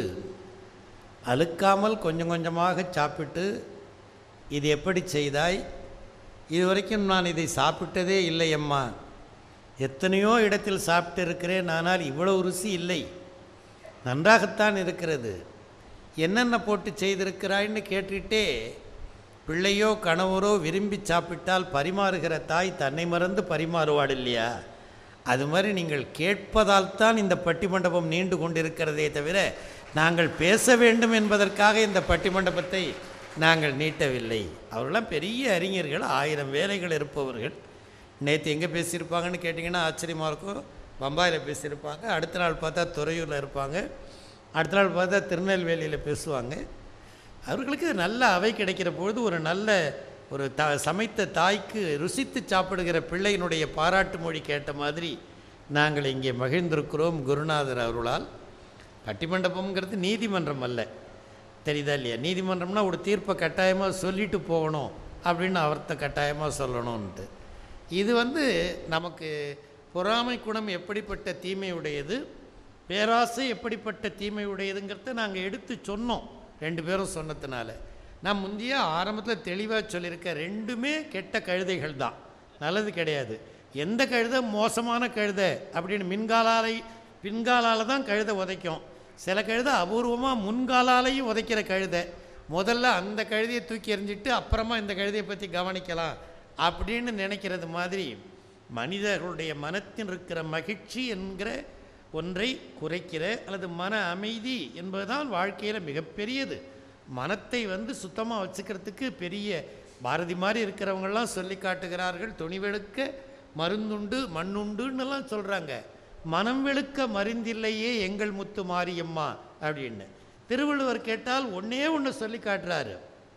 அழுக்காமல் கொஞ்சம் கொஞ்சமாக சாப்பிட்டு இது எப்படி செய்தாய் இதுவரைக்கும் நான் இதை சாப்பிட்டதே இல்லை அம்மா எத்தனையோ இடத்தில் சாப்பிட்டு இருக்கிறேன் ஆனால் இவ்வளவு ருசி இல்லை நன்றாகத்தான் இருக்கிறது என்னென்ன போட்டு செய்திருக்கிறாய்ன்னு கேட்டுட்டே பிள்ளையோ கணவரோ விரும்பி சாப்பிட்டால் பரிமாறுகிற தாய் தன்னை மறந்து பரிமாறுவாள் இல்லையா அது மாதிரி நீங்கள் கேட்பதால் தான் இந்த பட்டிமண்டபம் நீண்டு கொண்டிருக்கிறதே தவிர நாங்கள் பேச வேண்டும் என்பதற்காக இந்த பட்டிமண்டபத்தை நாங்கள் நீட்டவில்லை அவர்களாம் பெரிய அறிஞர்கள் ஆயிரம் வேலைகள் இருப்பவர்கள் நேற்று எங்கே பேசியிருப்பாங்கன்னு கேட்டிங்கன்னா ஆச்சரியமாக இருக்கும் பம்பாயில் பேசியிருப்பாங்க அடுத்த நாள் பார்த்தா துறையூரில் இருப்பாங்க அடுத்த நாள் பார்த்தா திருநெல்வேலியில் பேசுவாங்க அவர்களுக்கு நல்ல அவை கிடைக்கிற பொழுது ஒரு நல்ல ஒரு த சமைத்த தாய்க்கு ருசித்து சாப்பிடுகிற பிள்ளையினுடைய பாராட்டு மொழி கேட்ட மாதிரி நாங்கள் இங்கே மகிழ்ந்திருக்கிறோம் குருநாதர் அருளால் பட்டிமண்டபம்ங்கிறது நீதிமன்றம் அல்ல தெரியுதா இல்லையா நீதிமன்றம்னா ஒரு தீர்ப்பை கட்டாயமாக சொல்லிட்டு போகணும் அப்படின்னு அவர்த்த கட்டாயமாக சொல்லணும்ன்ட்டு இது வந்து நமக்கு பொறாமை குணம் எப்படிப்பட்ட தீமையுடையது பேராசை எப்படிப்பட்ட தீமையுடையதுங்கிறத நாங்கள் எடுத்து சொன்னோம் ரெண்டு பேரும் சொன்னதுனால நான் முந்தைய ஆரம்பத்தில் தெளிவாக சொல்லியிருக்கேன் ரெண்டுமே கெட்ட கழுதைகள் தான் நல்லது கிடையாது எந்த கழுதை மோசமான கழுதை அப்படின்னு மின்காலாலை பின்காலால் தான் கழுதை உதைக்கும் சில கழுதை அபூர்வமாக முன்காலாலையும் உதைக்கிற கழுதை முதல்ல அந்த கழுதையை தூக்கி எறிஞ்சிட்டு அப்புறமா இந்த கழுதையை பற்றி கவனிக்கலாம் அப்படின்னு நினைக்கிறது மாதிரி மனிதர்களுடைய மனத்தில் இருக்கிற மகிழ்ச்சி என்கிற ஒன்றை குறைக்கிற அல்லது மன அமைதி என்பதுதான் வாழ்க்கையில் மிகப்பெரியது மனத்தை வந்து சுத்தமாக வச்சுக்கிறதுக்கு பெரிய பாரதி மாதிரி இருக்கிறவங்கெல்லாம் சொல்லி காட்டுகிறார்கள் துணிவெடுக்க மருந்துண்டு மண்ணுண்டுன்னெல்லாம் சொல்கிறாங்க மனம் வெளுக்க மருந்தில்லையே எங்கள் முத்து மாரியம்மா அப்படின்னு திருவள்ளுவர் கேட்டால் ஒன்றே ஒன்று சொல்லி காட்டுறாரு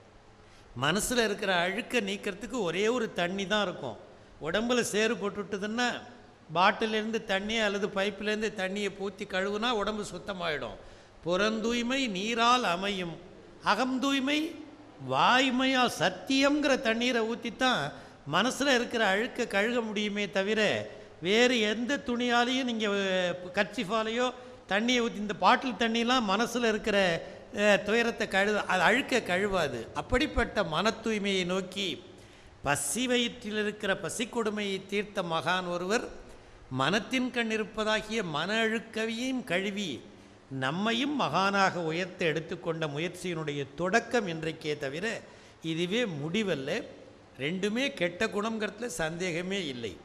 மனசில் இருக்கிற அழுக்கை நீக்கிறதுக்கு ஒரே ஒரு தண்ணி தான் இருக்கும் உடம்புல சேறு போட்டுட்டுதுன்னா பாட்டிலேருந்து தண்ணி அல்லது பைப்பிலேருந்து தண்ணியை பூத்தி கழுவுனா உடம்பு சுத்தமாயிடும் புறந்தூய்மை நீரால் அமையும் அகம் தூய்மை வாய்மையா சத்தியம்ங்கிற தண்ணீரை ஊற்றித்தான் மனசில் இருக்கிற அழுக்கை கழுக முடியுமே தவிர வேறு எந்த துணியாலையும் நீங்கள் கர்ச்சிஃபாலேயோ தண்ணியை ஊற்றி இந்த பாட்டில் தண்ணிலாம் மனசில் இருக்கிற அஹ், துயரத்தை கழுவ அது அழுக்க கழுவாது அப்படிப்பட்ட மன தூய்மையை நோக்கி பசி வயிற்றில் இருக்கிற பசிக்கொடுமையை தீர்த்த மகான் ஒருவர் மனத்தின் கண் இருப்பதாகிய மன அழுக்கவையும் கழுவி நம்மையும் மகானாக உயர்த்த எடுத்துக்கொண்ட முயற்சியினுடைய தொடக்கம் இன்றைக்கே தவிர இதுவே முடிவல்ல ரெண்டுமே கெட்ட குணங்கிறதுல சந்தேகமே இல்லை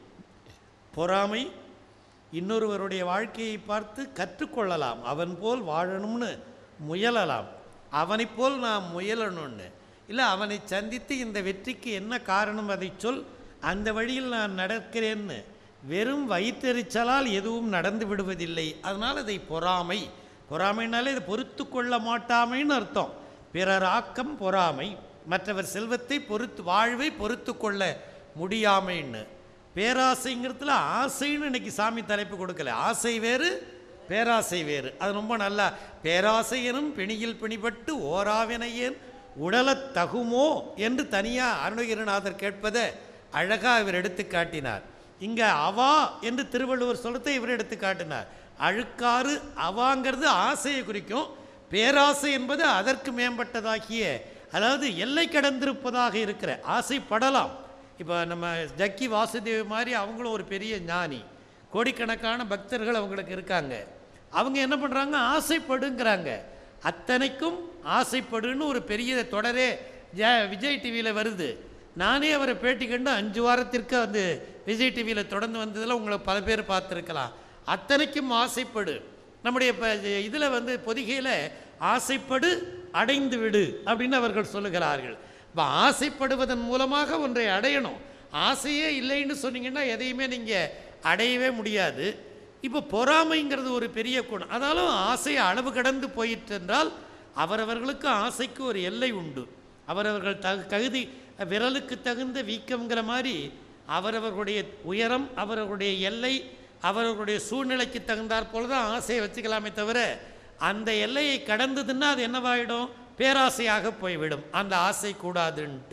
பொறாமை இன்னொருவருடைய வாழ்க்கையை பார்த்து கற்றுக்கொள்ளலாம் அவன் போல் வாழணும்னு முயலலாம் அவனைப் போல் நான் முயலணும்னு இல்லை அவனை சந்தித்து இந்த வெற்றிக்கு என்ன காரணம் அதை சொல் அந்த வழியில் நான் நடக்கிறேன்னு வெறும் வயிற்றெரிச்சலால் எதுவும் நடந்து விடுவதில்லை அதனால் அதை பொறாமை பொறாமைனாலே இது பொறுத்து கொள்ள மாட்டாமைன்னு அர்த்தம் பிறர் ஆக்கம் பொறாமை மற்றவர் செல்வத்தை பொறுத்து வாழ்வை பொறுத்து கொள்ள முடியாமைன்னு பேராசைங்கிறதுல ஆசைன்னு இன்னைக்கு சாமி தலைப்பு கொடுக்கல ஆசை வேறு பேராசை வேறு அது ரொம்ப நல்லா பேராசையனும் பிணியில் பிணிபட்டு ஓராவினையேன் உடலத் தகுமோ என்று தனியாக அருணகிரிநாதர் கேட்பதை அழகாக இவர் எடுத்து காட்டினார் இங்கே அவா என்று திருவள்ளுவர் சொல்றதை இவர் எடுத்து காட்டினார் அழுக்காறு அவாங்கிறது ஆசையை குறிக்கும் பேராசை என்பது அதற்கு மேம்பட்டதாகிய அதாவது எல்லை கடந்திருப்பதாக இருக்கிற ஆசைப்படலாம் இப்போ நம்ம ஜக்கி வாசுதேவ் மாதிரி அவங்களும் ஒரு பெரிய ஞானி கோடிக்கணக்கான பக்தர்கள் அவங்களுக்கு இருக்காங்க அவங்க என்ன பண்ணுறாங்க ஆசைப்படுங்கிறாங்க அத்தனைக்கும் ஆசைப்படுன்னு ஒரு பெரிய தொடரே ஜ விஜய் டிவியில் வருது நானே அவரை பேட்டி கண்டு அஞ்சு வாரத்திற்கு வந்து விஜய் டிவியில் தொடர்ந்து வந்ததில் உங்களை பல பேர் பார்த்துருக்கலாம் அத்தனைக்கும் ஆசைப்படு நம்முடைய இப்போ இதில் வந்து பொதிகையில் ஆசைப்படு அடைந்து விடு அப்படின்னு அவர்கள் சொல்லுகிறார்கள் இப்போ ஆசைப்படுவதன் மூலமாக ஒன்றை அடையணும் ஆசையே இல்லைன்னு சொன்னீங்கன்னா எதையுமே நீங்கள் அடையவே முடியாது இப்போ பொறாமைங்கிறது ஒரு பெரிய குணம் அதாலும் ஆசை அளவு கடந்து போயிற்று என்றால் அவரவர்களுக்கு ஆசைக்கு ஒரு எல்லை உண்டு அவரவர்கள் தகு தகுதி விரலுக்கு தகுந்த வீக்கம்ங்கிற மாதிரி அவரவர்களுடைய உயரம் அவரவர்களுடைய எல்லை அவரவர்களுடைய சூழ்நிலைக்கு தகுந்தாற் போல தான் ஆசையை வச்சுக்கலாமே தவிர அந்த எல்லையை கடந்ததுன்னா அது என்னவாயிடும் பேராசையாக போய்விடும் அந்த ஆசை கூடாதுன்ட்டு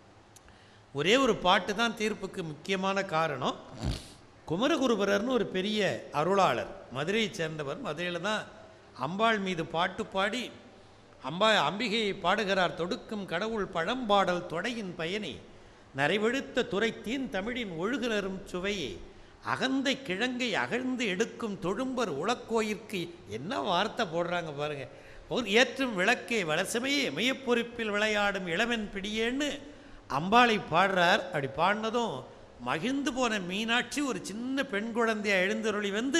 ஒரே ஒரு பாட்டு தான் தீர்ப்புக்கு முக்கியமான காரணம் குமரகுருபரர்னு ஒரு பெரிய அருளாளர் மதுரையை சேர்ந்தவர் மதுரையில் தான் அம்பாள் மீது பாட்டு பாடி அம்பா அம்பிகையை பாடுகிறார் தொடுக்கும் கடவுள் பழம்பாடல் தொடையின் பயனி நரைவெடுத்த துரைத்தீன் தமிழின் ஒழுகுலரும் சுவையே அகந்தை கிழங்கை அகழ்ந்து எடுக்கும் தொழும்பர் உளக்கோயிற்கு என்ன வார்த்தை போடுறாங்க பாருங்க ஒரு ஏற்றும் விளக்கை வளசமையே மையப்பொறுப்பில் விளையாடும் இளவன் பிடியேன்னு அம்பாளை பாடுறார் அப்படி பாடினதும் மகிழ்ந்து போன மீனாட்சி ஒரு சின்ன பெண் குழந்தையை எழுந்தருளி வந்து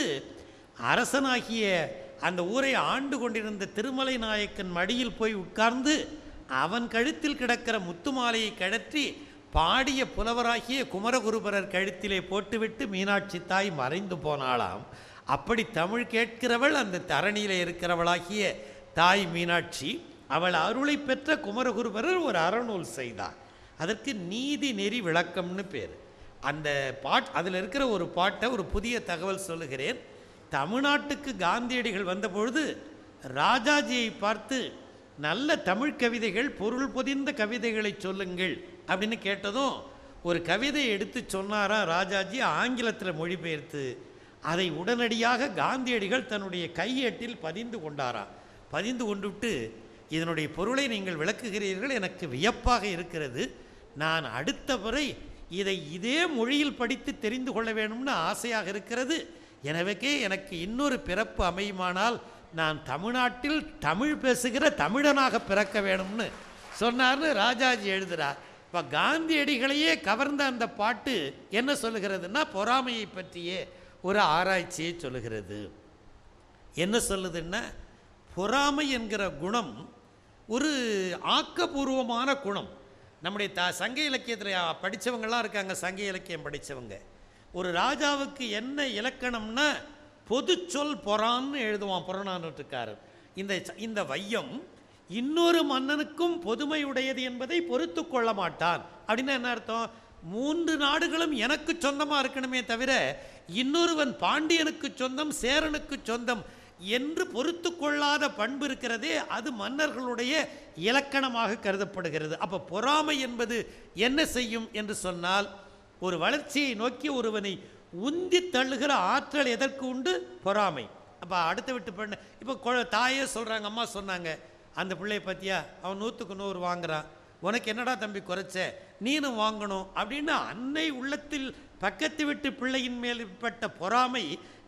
அரசனாகிய அந்த ஊரை ஆண்டு கொண்டிருந்த திருமலை நாயக்கன் மடியில் போய் உட்கார்ந்து அவன் கழுத்தில் கிடக்கிற முத்துமாலையை கழற்றி பாடிய புலவராகிய குமரகுருபரர் கழுத்திலே போட்டுவிட்டு மீனாட்சி தாய் மறைந்து போனாளாம் அப்படி தமிழ் கேட்கிறவள் அந்த தரணியிலே இருக்கிறவளாகிய தாய் மீனாட்சி அவள் அருளை பெற்ற குமரகுருபரர் ஒரு அறநூல் செய்தார் அதற்கு நீதி நெறி விளக்கம்னு பேர் அந்த பாட் அதில் இருக்கிற ஒரு பாட்டை ஒரு புதிய தகவல் சொல்லுகிறேன் தமிழ்நாட்டுக்கு காந்தியடிகள் வந்தபொழுது ராஜாஜியை பார்த்து நல்ல தமிழ் கவிதைகள் பொருள் பொதிந்த கவிதைகளை சொல்லுங்கள் அப்படின்னு கேட்டதும் ஒரு கவிதையை எடுத்து சொன்னாரா ராஜாஜி ஆங்கிலத்தில் மொழிபெயர்த்து அதை உடனடியாக காந்தியடிகள் தன்னுடைய கையேட்டில் பதிந்து கொண்டாரா பதிந்து கொண்டுவிட்டு இதனுடைய பொருளை நீங்கள் விளக்குகிறீர்கள் எனக்கு வியப்பாக இருக்கிறது நான் அடுத்த முறை இதை இதே மொழியில் படித்து தெரிந்து கொள்ள வேணும்னு ஆசையாக இருக்கிறது எனவேக்கே எனக்கு இன்னொரு பிறப்பு அமையுமானால் நான் தமிழ்நாட்டில் தமிழ் பேசுகிற தமிழனாக பிறக்க வேணும்னு சொன்னார்னு ராஜாஜி எழுதுகிறார் இப்போ காந்தியடிகளையே கவர்ந்த அந்த பாட்டு என்ன சொல்லுகிறதுன்னா பொறாமையை பற்றியே ஒரு ஆராய்ச்சியை சொல்லுகிறது
என்ன சொல்லுதுன்னா பொறாமை என்கிற குணம் ஒரு ஆக்கபூர்வமான குணம் நம்முடைய த சங்க இலக்கியத்தில் படித்தவங்களாம் இருக்காங்க சங்க இலக்கியம் படித்தவங்க ஒரு ராஜாவுக்கு என்ன இலக்கணம்னா பொது சொல் பொறான்னு எழுதுவான் புறநானூற்றுக்காரர் இந்த ச- இந்த வையம் இன்னொரு மன்னனுக்கும் பொதுமையுடையது என்பதை பொறுத்து கொள்ள மாட்டான் அப்படின்னா என்ன அர்த்தம் மூன்று நாடுகளும் எனக்கு சொந்தமாக இருக்கணுமே தவிர இன்னொருவன் பாண்டியனுக்கு சொந்தம் சேரனுக்கு சொந்தம் என்று பொறுத்து கொள்ளாத பண்பு இருக்கிறதே அது மன்னர்களுடைய இலக்கணமாக கருதப்படுகிறது அப்போ பொறாமை என்பது என்ன செய்யும் என்று சொன்னால் ஒரு வளர்ச்சியை நோக்கி ஒருவனை உந்தி தள்ளுகிற ஆற்றல் எதற்கு உண்டு பொறாமை அப்போ அடுத்த விட்டு பண்ண இப்போ கொ- தாயே சொல்கிறாங்க அம்மா சொன்னாங்க அந்த பிள்ளைய பற்றியா அவன் நூற்றுக்கு நூறு வாங்குறான் உனக்கு என்னடா தம்பி குறைச்ச நீனும் வாங்கணும் அப்படின்னு அன்னை உள்ளத்தில் பக்கத்து வீட்டு பிள்ளையின் மேல் பட்ட பொறாமை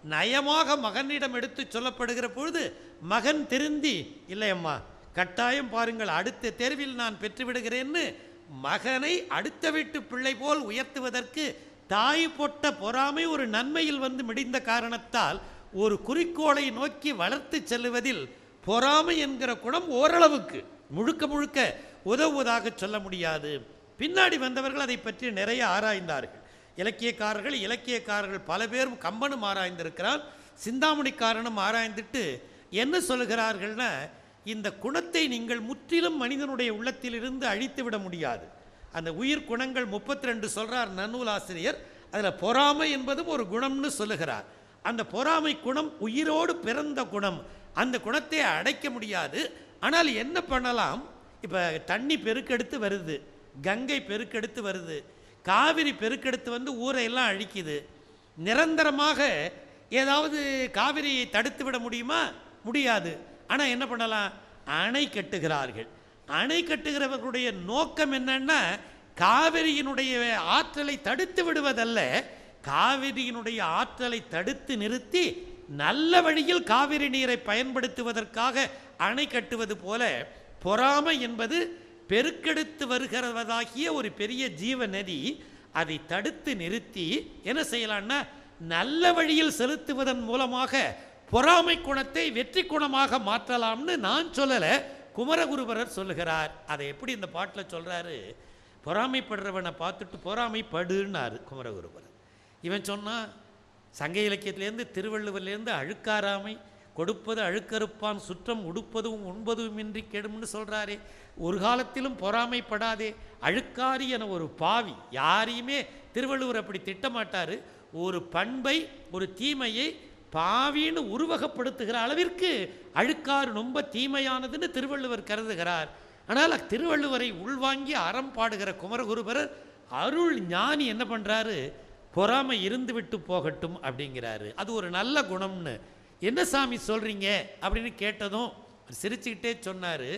நயமாக மகனிடம் எடுத்து சொல்லப்படுகிற பொழுது மகன் திருந்தி இல்லையம்மா கட்டாயம் பாருங்கள் அடுத்த தேர்வில் நான் பெற்றுவிடுகிறேன்னு மகனை அடுத்த வீட்டு பிள்ளை போல் உயர்த்துவதற்கு தாய் போட்ட பொறாமை ஒரு நன்மையில் வந்து மிடிந்த காரணத்தால் ஒரு குறிக்கோளை நோக்கி வளர்த்து செல்லுவதில் பொறாமை என்கிற குணம் ஓரளவுக்கு முழுக்க முழுக்க உதவுவதாக சொல்ல முடியாது பின்னாடி வந்தவர்கள் அதை பற்றி நிறைய ஆராய்ந்தார்கள் இலக்கியக்காரர்கள் இலக்கியக்காரர்கள் பல பேரும் கம்பனும் ஆராய்ந்திருக்கிறார் சிந்தாமணிக்காரனும் ஆராய்ந்துட்டு என்ன சொல்லுகிறார்கள்னா இந்த குணத்தை நீங்கள் முற்றிலும் மனிதனுடைய உள்ளத்திலிருந்து அழித்து விட முடியாது அந்த உயிர் குணங்கள் முப்பத்தி ரெண்டு சொல்றார் நன்னூலாசிரியர் அதில் பொறாமை என்பதும் ஒரு குணம்னு சொல்லுகிறார் அந்த பொறாமை குணம் உயிரோடு பிறந்த குணம் அந்த குணத்தை அடைக்க முடியாது ஆனால் என்ன பண்ணலாம் இப்போ தண்ணி பெருக்கெடுத்து வருது கங்கை பெருக்கெடுத்து வருது காவிரி பெருக்கெடுத்து வந்து ஊரையெல்லாம் அழிக்குது நிரந்தரமாக ஏதாவது காவிரியை தடுத்து விட முடியுமா முடியாது ஆனால் என்ன பண்ணலாம் அணை கட்டுகிறார்கள் அணை கட்டுகிறவர்களுடைய நோக்கம் என்னன்னா காவிரியினுடைய ஆற்றலை தடுத்து விடுவதல்ல காவிரியினுடைய ஆற்றலை தடுத்து நிறுத்தி நல்ல வழியில் காவிரி நீரை பயன்படுத்துவதற்காக அணை கட்டுவது போல பொறாமை என்பது பெருக்கெடுத்து வருகிறவதாகிய ஒரு பெரிய ஜீவ நதி அதை தடுத்து நிறுத்தி என்ன செய்யலாம்னா நல்ல வழியில் செலுத்துவதன் மூலமாக பொறாமை குணத்தை வெற்றி குணமாக மாற்றலாம்னு நான் சொல்லலை குமரகுருபரர் சொல்லுகிறார் அதை எப்படி இந்த பாட்டில் சொல்றாரு பொறாமைப்படுறவனை பார்த்துட்டு பொறாமைப்படுன்னாரு குமரகுருபரர் இவன் சொன்னான் சங்க இலக்கியத்திலேருந்து திருவள்ளுவர்லேருந்து அழுக்காராமை கொடுப்பது அழுக்கறுப்பான் சுற்றம் உடுப்பதும் உண்பதும் இன்றி கெடும்னு சொல்கிறாரே ஒரு காலத்திலும் பொறாமைப்படாதே அழுக்காரி என ஒரு பாவி யாரையுமே திருவள்ளுவர் அப்படி திட்டமாட்டார் ஒரு பண்பை ஒரு தீமையை பாவின்னு உருவகப்படுத்துகிற அளவிற்கு அழுக்காறு ரொம்ப தீமையானதுன்னு திருவள்ளுவர் கருதுகிறார் ஆனால் திருவள்ளுவரை உள்வாங்கி அறம் பாடுகிற குமரகுருபரர் அருள் ஞானி என்ன பண்ணுறாரு பொறாமை இருந்து விட்டு போகட்டும் அப்படிங்கிறாரு அது ஒரு நல்ல குணம்னு என்ன சாமி சொல்றீங்க அப்படின்னு கேட்டதும் அவர் சிரிச்சுக்கிட்டே சொன்னார்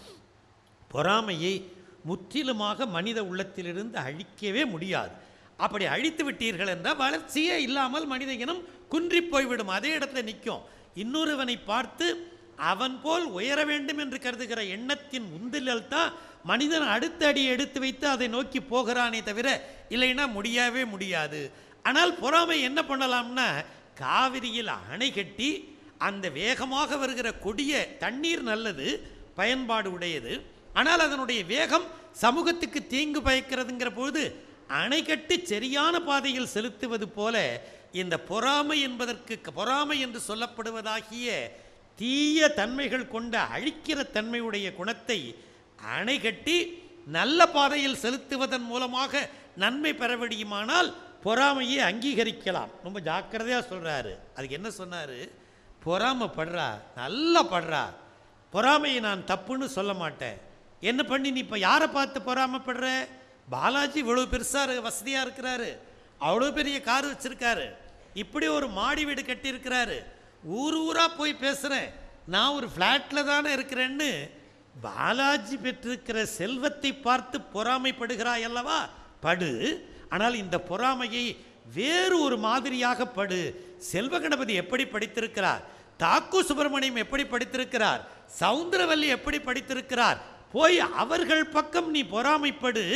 பொறாமையை முற்றிலுமாக மனித உள்ளத்திலிருந்து அழிக்கவே முடியாது அப்படி அழித்து விட்டீர்கள் என்றால் வளர்ச்சியே இல்லாமல் மனித இனம் குன்றி போய்விடும் அதே இடத்துல நிற்கும் இன்னொருவனை பார்த்து அவன் போல் உயர வேண்டும் என்று கருதுகிற எண்ணத்தின் உந்திலல் தான் மனிதன் அடுத்த அடி எடுத்து வைத்து அதை நோக்கி போகிறானே தவிர இல்லைன்னா முடியவே முடியாது ஆனால் பொறாமை என்ன பண்ணலாம்னா காவிரியில் அணை கட்டி அந்த வேகமாக வருகிற கொடிய தண்ணீர் நல்லது பயன்பாடு உடையது ஆனால் அதனுடைய வேகம் சமூகத்துக்கு தீங்கு பயக்கிறதுங்கிற போது அணை கட்டி சரியான பாதையில் செலுத்துவது போல இந்த பொறாமை என்பதற்கு பொறாமை என்று சொல்லப்படுவதாகிய தீய தன்மைகள் கொண்ட அழிக்கிற தன்மையுடைய குணத்தை அணை கட்டி நல்ல பாதையில் செலுத்துவதன் மூலமாக நன்மை பெற முடியுமானால் பொறாமையை அங்கீகரிக்கலாம் ரொம்ப ஜாக்கிரதையாக சொல்கிறாரு அதுக்கு என்ன சொன்னார் பொறாமைப்படுறா நல்லா படுறா பொறாமையை நான் தப்புன்னு சொல்ல மாட்டேன் என்ன பண்ணி நீ இப்போ யாரை பார்த்து பொறாமைப்படுற பாலாஜி இவ்வளோ பெருசாக வசதியாக இருக்கிறாரு அவ்வளோ பெரிய கார் வச்சிருக்காரு இப்படி ஒரு மாடி வீடு கட்டியிருக்கிறாரு ஊர் ஊராக போய் பேசுகிறேன் நான் ஒரு ஃப்ளாட்டில் தானே இருக்கிறேன்னு பாலாஜி பெற்றிருக்கிற செல்வத்தை பார்த்து பொறாமைப்படுகிறாய் அல்லவா படு ஆனால் இந்த பொறாமையை வேறு ஒரு மாதிரியாக படு செல்வ கணபதி எப்படி படித்திருக்கிறார் தாக்கு சுப்பிரமணியம் எப்படி படித்திருக்கிறார் சவுந்தரவல்லி எப்படி படித்திருக்கிறார் போய் அவர்கள் பக்கம் நீ பொறாமைப்படு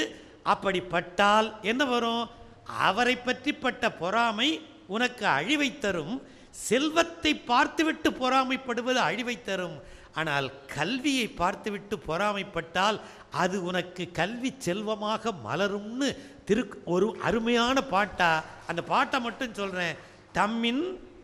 அப்படிப்பட்டால் என்ன வரும் அவரை பற்றி பட்ட பொறாமை உனக்கு அழிவை தரும் செல்வத்தை பார்த்துவிட்டு பொறாமைப்படுவது அழிவை தரும் ஆனால் கல்வியை பார்த்துவிட்டு பொறாமைப்பட்டால் அது உனக்கு கல்வி செல்வமாக மலரும்னு திரு ஒரு அருமையான பாட்டா அந்த பாட்டை மட்டும் சொல்கிறேன் தம்மின்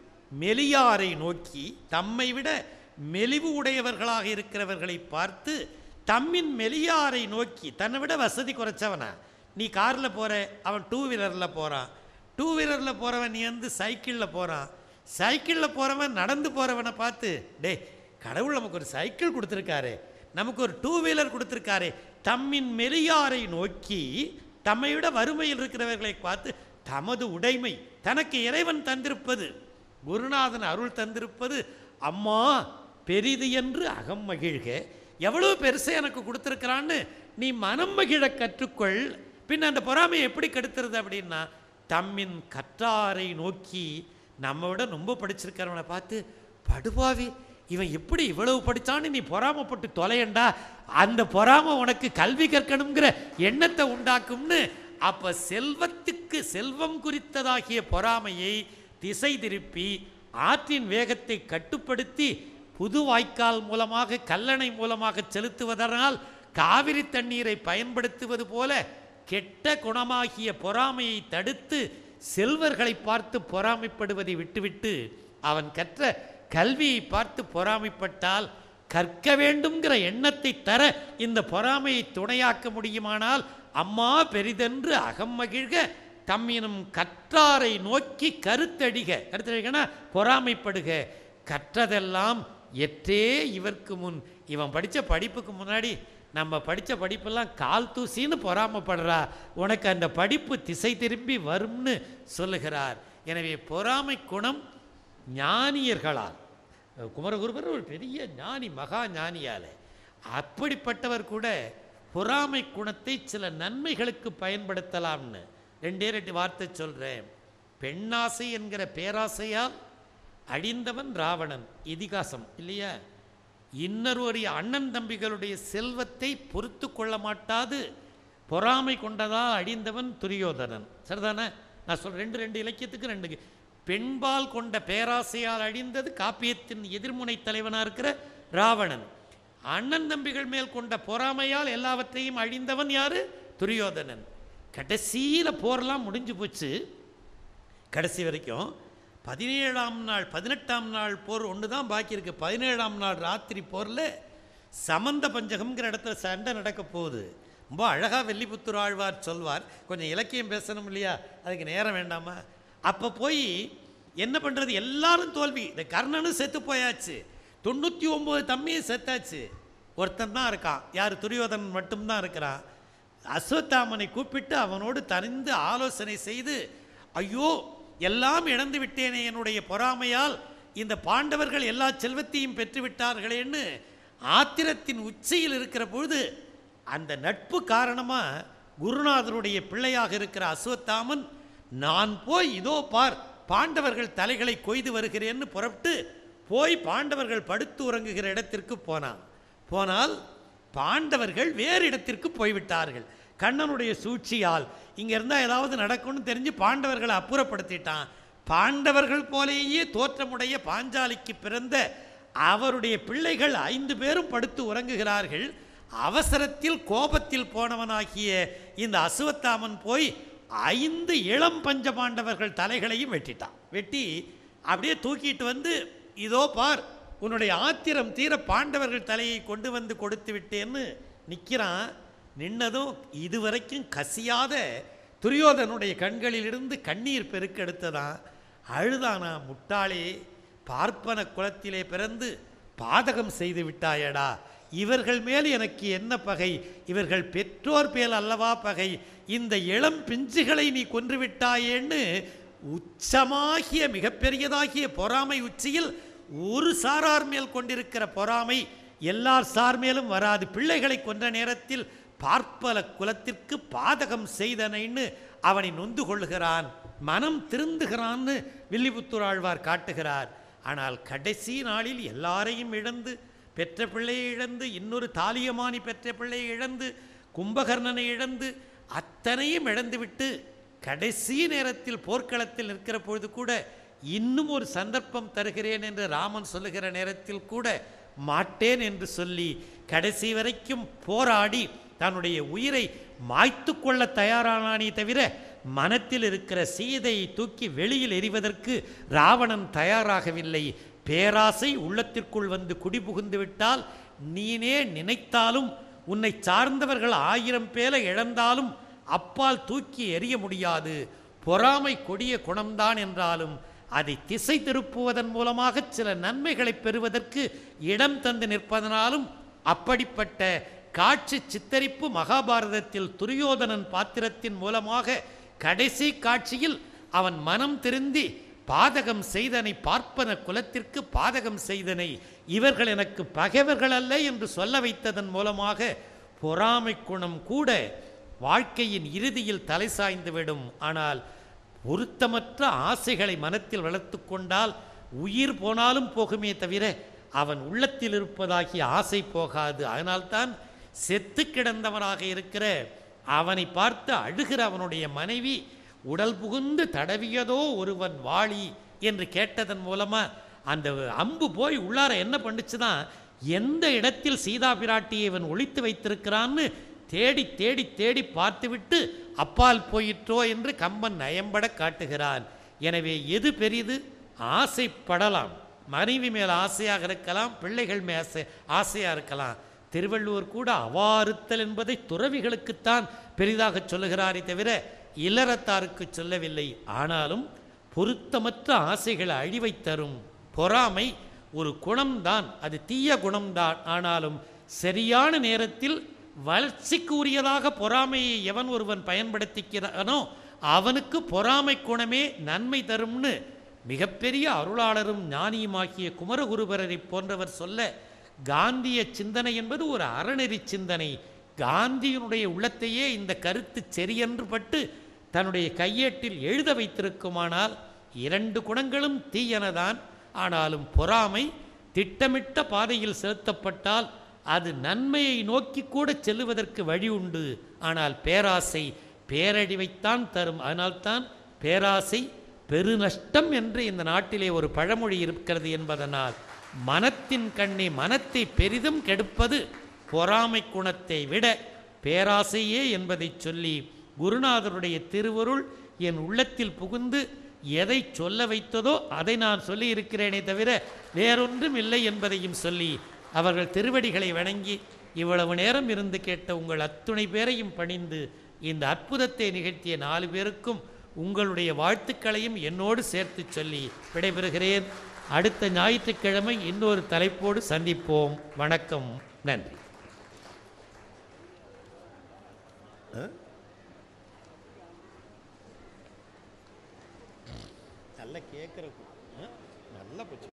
மெலியாரை நோக்கி தம்மை விட மெலிவு உடையவர்களாக இருக்கிறவர்களை பார்த்து தம்மின் மெலியாரை நோக்கி தன்னை விட வசதி குறைச்சவனா நீ காரில் போகிற அவன் டூ வீலரில் போகிறான் டூ வீலரில் போகிறவன் நீ வந்து சைக்கிளில் போகிறான் சைக்கிளில் போகிறவன் நடந்து போகிறவனை பார்த்து டேய் கடவுள் நமக்கு ஒரு சைக்கிள் கொடுத்துருக்காரு நமக்கு ஒரு டூ வீலர் கொடுத்துருக்காரு தம்மின் மெலியாரை நோக்கி தம்மை விட வறுமையில் இருக்கிறவர்களை பார்த்து தமது உடைமை தனக்கு இறைவன் தந்திருப்பது குருநாதன் அருள் தந்திருப்பது அம்மா பெரிது என்று அகம் மகிழ்க எவ்வளவு பெருசை எனக்கு கொடுத்துருக்கிறான்னு நீ மனம் மகிழ கற்றுக்கொள் பின் அந்த பொறாமை எப்படி கெடுத்துறது அப்படின்னா தம்மின் கற்றாரை நோக்கி நம்ம விட ரொம்ப படிச்சிருக்கிறவனை பார்த்து படுபாவி இவன் எப்படி இவ்வளவு படிச்சான்னு நீ பொறாமப்பட்டு தொலையண்டா அந்த பொறாமை உனக்கு கல்வி கற்கணுங்கிற எண்ணத்தை உண்டாக்கும்னு அப்ப செல்வத்துக்கு செல்வம் குறித்ததாகிய பொறாமையை திசை திருப்பி ஆற்றின் வேகத்தை கட்டுப்படுத்தி புது வாய்க்கால் மூலமாக கல்லணை மூலமாக செலுத்துவதனால் காவிரி தண்ணீரை பயன்படுத்துவது போல கெட்ட குணமாகிய பொறாமையை தடுத்து செல்வர்களை பார்த்து பொறாமைப்படுவதை விட்டுவிட்டு அவன் கற்ற கல்வியை பார்த்து பொறாமைப்பட்டால் கற்க வேண்டும்ங்கிற எண்ணத்தை தர இந்த பொறாமையை துணையாக்க முடியுமானால் அம்மா பெரிதென்று அகம் மகிழ்க தம்மினும் கற்றாரை நோக்கி கருத்தடிக கருத்தடிகனா பொறாமைப்படுக கற்றதெல்லாம் எற்றே இவர்க்கு முன் இவன் படித்த படிப்புக்கு முன்னாடி நம்ம படித்த படிப்பெல்லாம் கால் தூசின்னு பொறாமப்படுறா உனக்கு அந்த படிப்பு திசை திரும்பி வரும்னு சொல்லுகிறார் எனவே பொறாமை குணம் ஞானியர்களால் குமரகுருபர் ஒரு பெரிய ஞானி மகா ஞானியால அப்படிப்பட்டவர் கூட பொறாமை குணத்தை சில நன்மைகளுக்கு பயன்படுத்தலாம்னு ரெண்டே ரெண்டு வார்த்தை சொல்கிறேன் பெண்ணாசை என்கிற பேராசையால் அழிந்தவன் ராவணன் இதிகாசம் இல்லையா இன்னொருவரிய அண்ணன் தம்பிகளுடைய செல்வத்தை பொறுத்து கொள்ள மாட்டாது பொறாமை கொண்டதால் அழிந்தவன் துரியோதனன் சரிதானே நான் சொல்றேன் ரெண்டு ரெண்டு இலக்கியத்துக்கு ரெண்டு பெண்பால் கொண்ட பேராசையால் அழிந்தது காப்பியத்தின் எதிர்முனை தலைவனாக இருக்கிற ராவணன் அண்ணன் தம்பிகள் மேல் கொண்ட பொறாமையால் எல்லாவற்றையும் அழிந்தவன் யாரு துரியோதனன் கடைசியில் போரெல்லாம் முடிஞ்சு போச்சு கடைசி வரைக்கும் பதினேழாம் நாள் பதினெட்டாம் நாள் போர் ஒன்று தான் பாக்கி இருக்கு பதினேழாம் நாள் ராத்திரி போரில் சமந்த பஞ்சகம்ங்கிற இடத்துல சண்டை நடக்க போகுது ரொம்ப அழகாக வெள்ளிபுத்தூர் ஆழ்வார் சொல்வார் கொஞ்சம் இலக்கியம் பேசணும் இல்லையா அதுக்கு நேரம் வேண்டாமா அப்போ போய் என்ன பண்ணுறது எல்லாரும் தோல்வி இந்த கர்ணனும் செத்து போயாச்சு தொண்ணூற்றி ஒம்பது தம்பியும் செத்தாச்சு ஒருத்தன் தான் இருக்கான் யார் துரியோதனன் மட்டும்தான் இருக்கிறான் அஸ்வத்தாமனை கூப்பிட்டு அவனோடு தனிந்து ஆலோசனை செய்து ஐயோ எல்லாம் இழந்து விட்டேனே என்னுடைய பொறாமையால் இந்த பாண்டவர்கள் எல்லா செல்வத்தையும் பெற்று விட்டார்களேன்னு ஆத்திரத்தின் உச்சியில் இருக்கிற பொழுது அந்த நட்பு காரணமாக குருநாதருடைய பிள்ளையாக இருக்கிற அஸ்வத்தாமன் நான் போய் இதோ பார் பாண்டவர்கள் தலைகளை கொய்து வருகிறேன்னு புறப்பட்டு போய் பாண்டவர்கள் படுத்து உறங்குகிற இடத்திற்கு போனான் போனால் பாண்டவர்கள் வேறு இடத்திற்கு போய்விட்டார்கள் கண்ணனுடைய சூழ்ச்சியால் இங்க இருந்தா ஏதாவது நடக்கும்னு தெரிஞ்சு பாண்டவர்களை அப்புறப்படுத்திட்டான் பாண்டவர்கள் போலேயே தோற்றமுடைய பாஞ்சாலிக்கு பிறந்த அவருடைய பிள்ளைகள் ஐந்து பேரும் படுத்து உறங்குகிறார்கள் அவசரத்தில் கோபத்தில் போனவனாகிய இந்த அசுவத்தாமன் போய் ஐந்து இளம் பஞ்ச பாண்டவர்கள் தலைகளையும் வெட்டிட்டான் வெட்டி அப்படியே தூக்கிட்டு வந்து இதோ பார் உன்னுடைய ஆத்திரம் தீர பாண்டவர்கள் தலையை கொண்டு வந்து கொடுத்து விட்டேன்னு நிற்கிறான் நின்னதும் இதுவரைக்கும் கசியாத துரியோதனுடைய கண்களிலிருந்து கண்ணீர் பெருக்கெடுத்ததான் அழுதானா முட்டாளே பார்ப்பன குலத்திலே பிறந்து பாதகம் செய்து விட்டாயடா இவர்கள் மேல் எனக்கு என்ன பகை இவர்கள் பெற்றோர் மேல் அல்லவா பகை இந்த இளம் பிஞ்சுகளை நீ கொன்று விட்டாயேன்னு உச்சமாகிய மிகப்பெரியதாகிய பொறாமை உச்சியில் ஒரு சாரார் மேல் கொண்டிருக்கிற பொறாமை எல்லார் சார் மேலும் வராது பிள்ளைகளை கொன்ற நேரத்தில் பார்ப்பல குலத்திற்கு பாதகம் செய்தனைன்னு அவனை நொந்து கொள்ளுகிறான் மனம் திருந்துகிறான்னு வில்லிபுத்தூர் ஆழ்வார் காட்டுகிறார் ஆனால் கடைசி நாளில் எல்லாரையும் இழந்து பெற்ற பிள்ளையை இழந்து இன்னொரு தாலியமானி பெற்ற பிள்ளையை இழந்து கும்பகர்ணனை இழந்து அத்தனையும் இழந்துவிட்டு கடைசி நேரத்தில் போர்க்களத்தில் நிற்கிற பொழுது கூட இன்னும் ஒரு சந்தர்ப்பம் தருகிறேன் என்று ராமன் சொல்லுகிற நேரத்தில் கூட மாட்டேன் என்று சொல்லி கடைசி வரைக்கும் போராடி தன்னுடைய உயிரை மாய்த்து கொள்ள தயாரானானே தவிர மனத்தில் இருக்கிற சீதையை தூக்கி வெளியில் எறிவதற்கு ராவணன் தயாராகவில்லை பேராசை உள்ளத்திற்குள் வந்து குடிபுகுந்து விட்டால் நீனே நினைத்தாலும் உன்னை சார்ந்தவர்கள் ஆயிரம் பேரை இழந்தாலும் அப்பால் தூக்கி எறிய முடியாது பொறாமை கொடிய குணம்தான் என்றாலும் அதை திசை திருப்புவதன் மூலமாக சில நன்மைகளை பெறுவதற்கு இடம் தந்து நிற்பதனாலும் அப்படிப்பட்ட காட்சி சித்தரிப்பு மகாபாரதத்தில் துரியோதனன் பாத்திரத்தின் மூலமாக கடைசி காட்சியில் அவன் மனம் திருந்தி பாதகம் செய்தனை பார்ப்பன குலத்திற்கு பாதகம் செய்தனை இவர்கள் எனக்கு பகைவர்கள் அல்ல என்று சொல்ல வைத்ததன் மூலமாக பொறாமை குணம் கூட வாழ்க்கையின் இறுதியில் தலை சாய்ந்துவிடும் ஆனால் பொருத்தமற்ற ஆசைகளை மனத்தில் வளர்த்து கொண்டால் உயிர் போனாலும் போகுமே தவிர அவன் உள்ளத்தில் இருப்பதாகிய ஆசை போகாது அதனால்தான் செத்து கிடந்தவனாக இருக்கிற அவனை பார்த்து அழுகிற அவனுடைய மனைவி உடல் புகுந்து தடவியதோ ஒருவன் வாளி என்று கேட்டதன் மூலமா அந்த அம்பு போய் உள்ளார என்ன பண்ணுச்சுதான் எந்த இடத்தில் சீதா பிராட்டியை இவன் ஒளித்து வைத்திருக்கிறான்னு தேடி தேடி தேடி பார்த்துவிட்டு அப்பால் போயிற்றோ என்று கம்பன் நயம்பட காட்டுகிறான் எனவே எது பெரிது ஆசைப்படலாம் மனைவி மேல் ஆசையாக இருக்கலாம் பிள்ளைகள் மேல் ஆசை ஆசையாக இருக்கலாம் திருவள்ளுவர் கூட அவாறுத்தல் என்பதை துறவிகளுக்குத்தான் பெரிதாக சொல்லுகிறாரே தவிர இல்லறத்தாருக்கு சொல்லவில்லை ஆனாலும் பொருத்தமற்ற ஆசைகளை அழிவைத் தரும் பொறாமை ஒரு குணம்தான் அது தீய குணம்தான் ஆனாலும் சரியான நேரத்தில் வளர்ச்சிக்கு உரியதாக பொறாமையை எவன் ஒருவன் பயன்படுத்திக்கிறானோ அவனுக்கு பொறாமை குணமே நன்மை தரும்னு மிகப்பெரிய அருளாளரும் ஞானியுமாகிய குமரகுருபரரை போன்றவர் சொல்ல காந்திய சிந்தனை என்பது ஒரு அறநெறி சிந்தனை காந்தியினுடைய உள்ளத்தையே இந்த கருத்து சரியென்று பட்டு தன்னுடைய கையேட்டில் எழுத வைத்திருக்குமானால் இரண்டு குணங்களும் தீயனதான் ஆனாலும் பொறாமை திட்டமிட்ட பாதையில் செலுத்தப்பட்டால் அது நன்மையை நோக்கி கூட செல்லுவதற்கு வழி உண்டு ஆனால் பேராசை பேரழிவைத்தான் தரும் அதனால்தான் பேராசை பெருநஷ்டம் என்று இந்த நாட்டிலே ஒரு பழமொழி இருக்கிறது என்பதனால் மனத்தின் கண்ணே மனத்தை பெரிதும் கெடுப்பது பொறாமை குணத்தை விட பேராசையே என்பதை சொல்லி குருநாதருடைய திருவருள் என் உள்ளத்தில் புகுந்து எதை சொல்ல வைத்ததோ அதை நான் சொல்லி இருக்கிறேனே தவிர வேறொன்றும் இல்லை என்பதையும் சொல்லி அவர்கள் திருவடிகளை வணங்கி இவ்வளவு நேரம் இருந்து கேட்ட உங்கள் அத்துணை பேரையும் பணிந்து இந்த அற்புதத்தை நிகழ்த்திய நாலு பேருக்கும் உங்களுடைய வாழ்த்துக்களையும் என்னோடு சேர்த்து சொல்லி விடைபெறுகிறேன் அடுத்த ஞாயிற்றுக்கிழமை இன்னொரு தலைப்போடு சந்திப்போம் வணக்கம் நன்றி
நல்லா கேட்குற நல்லா போச்சு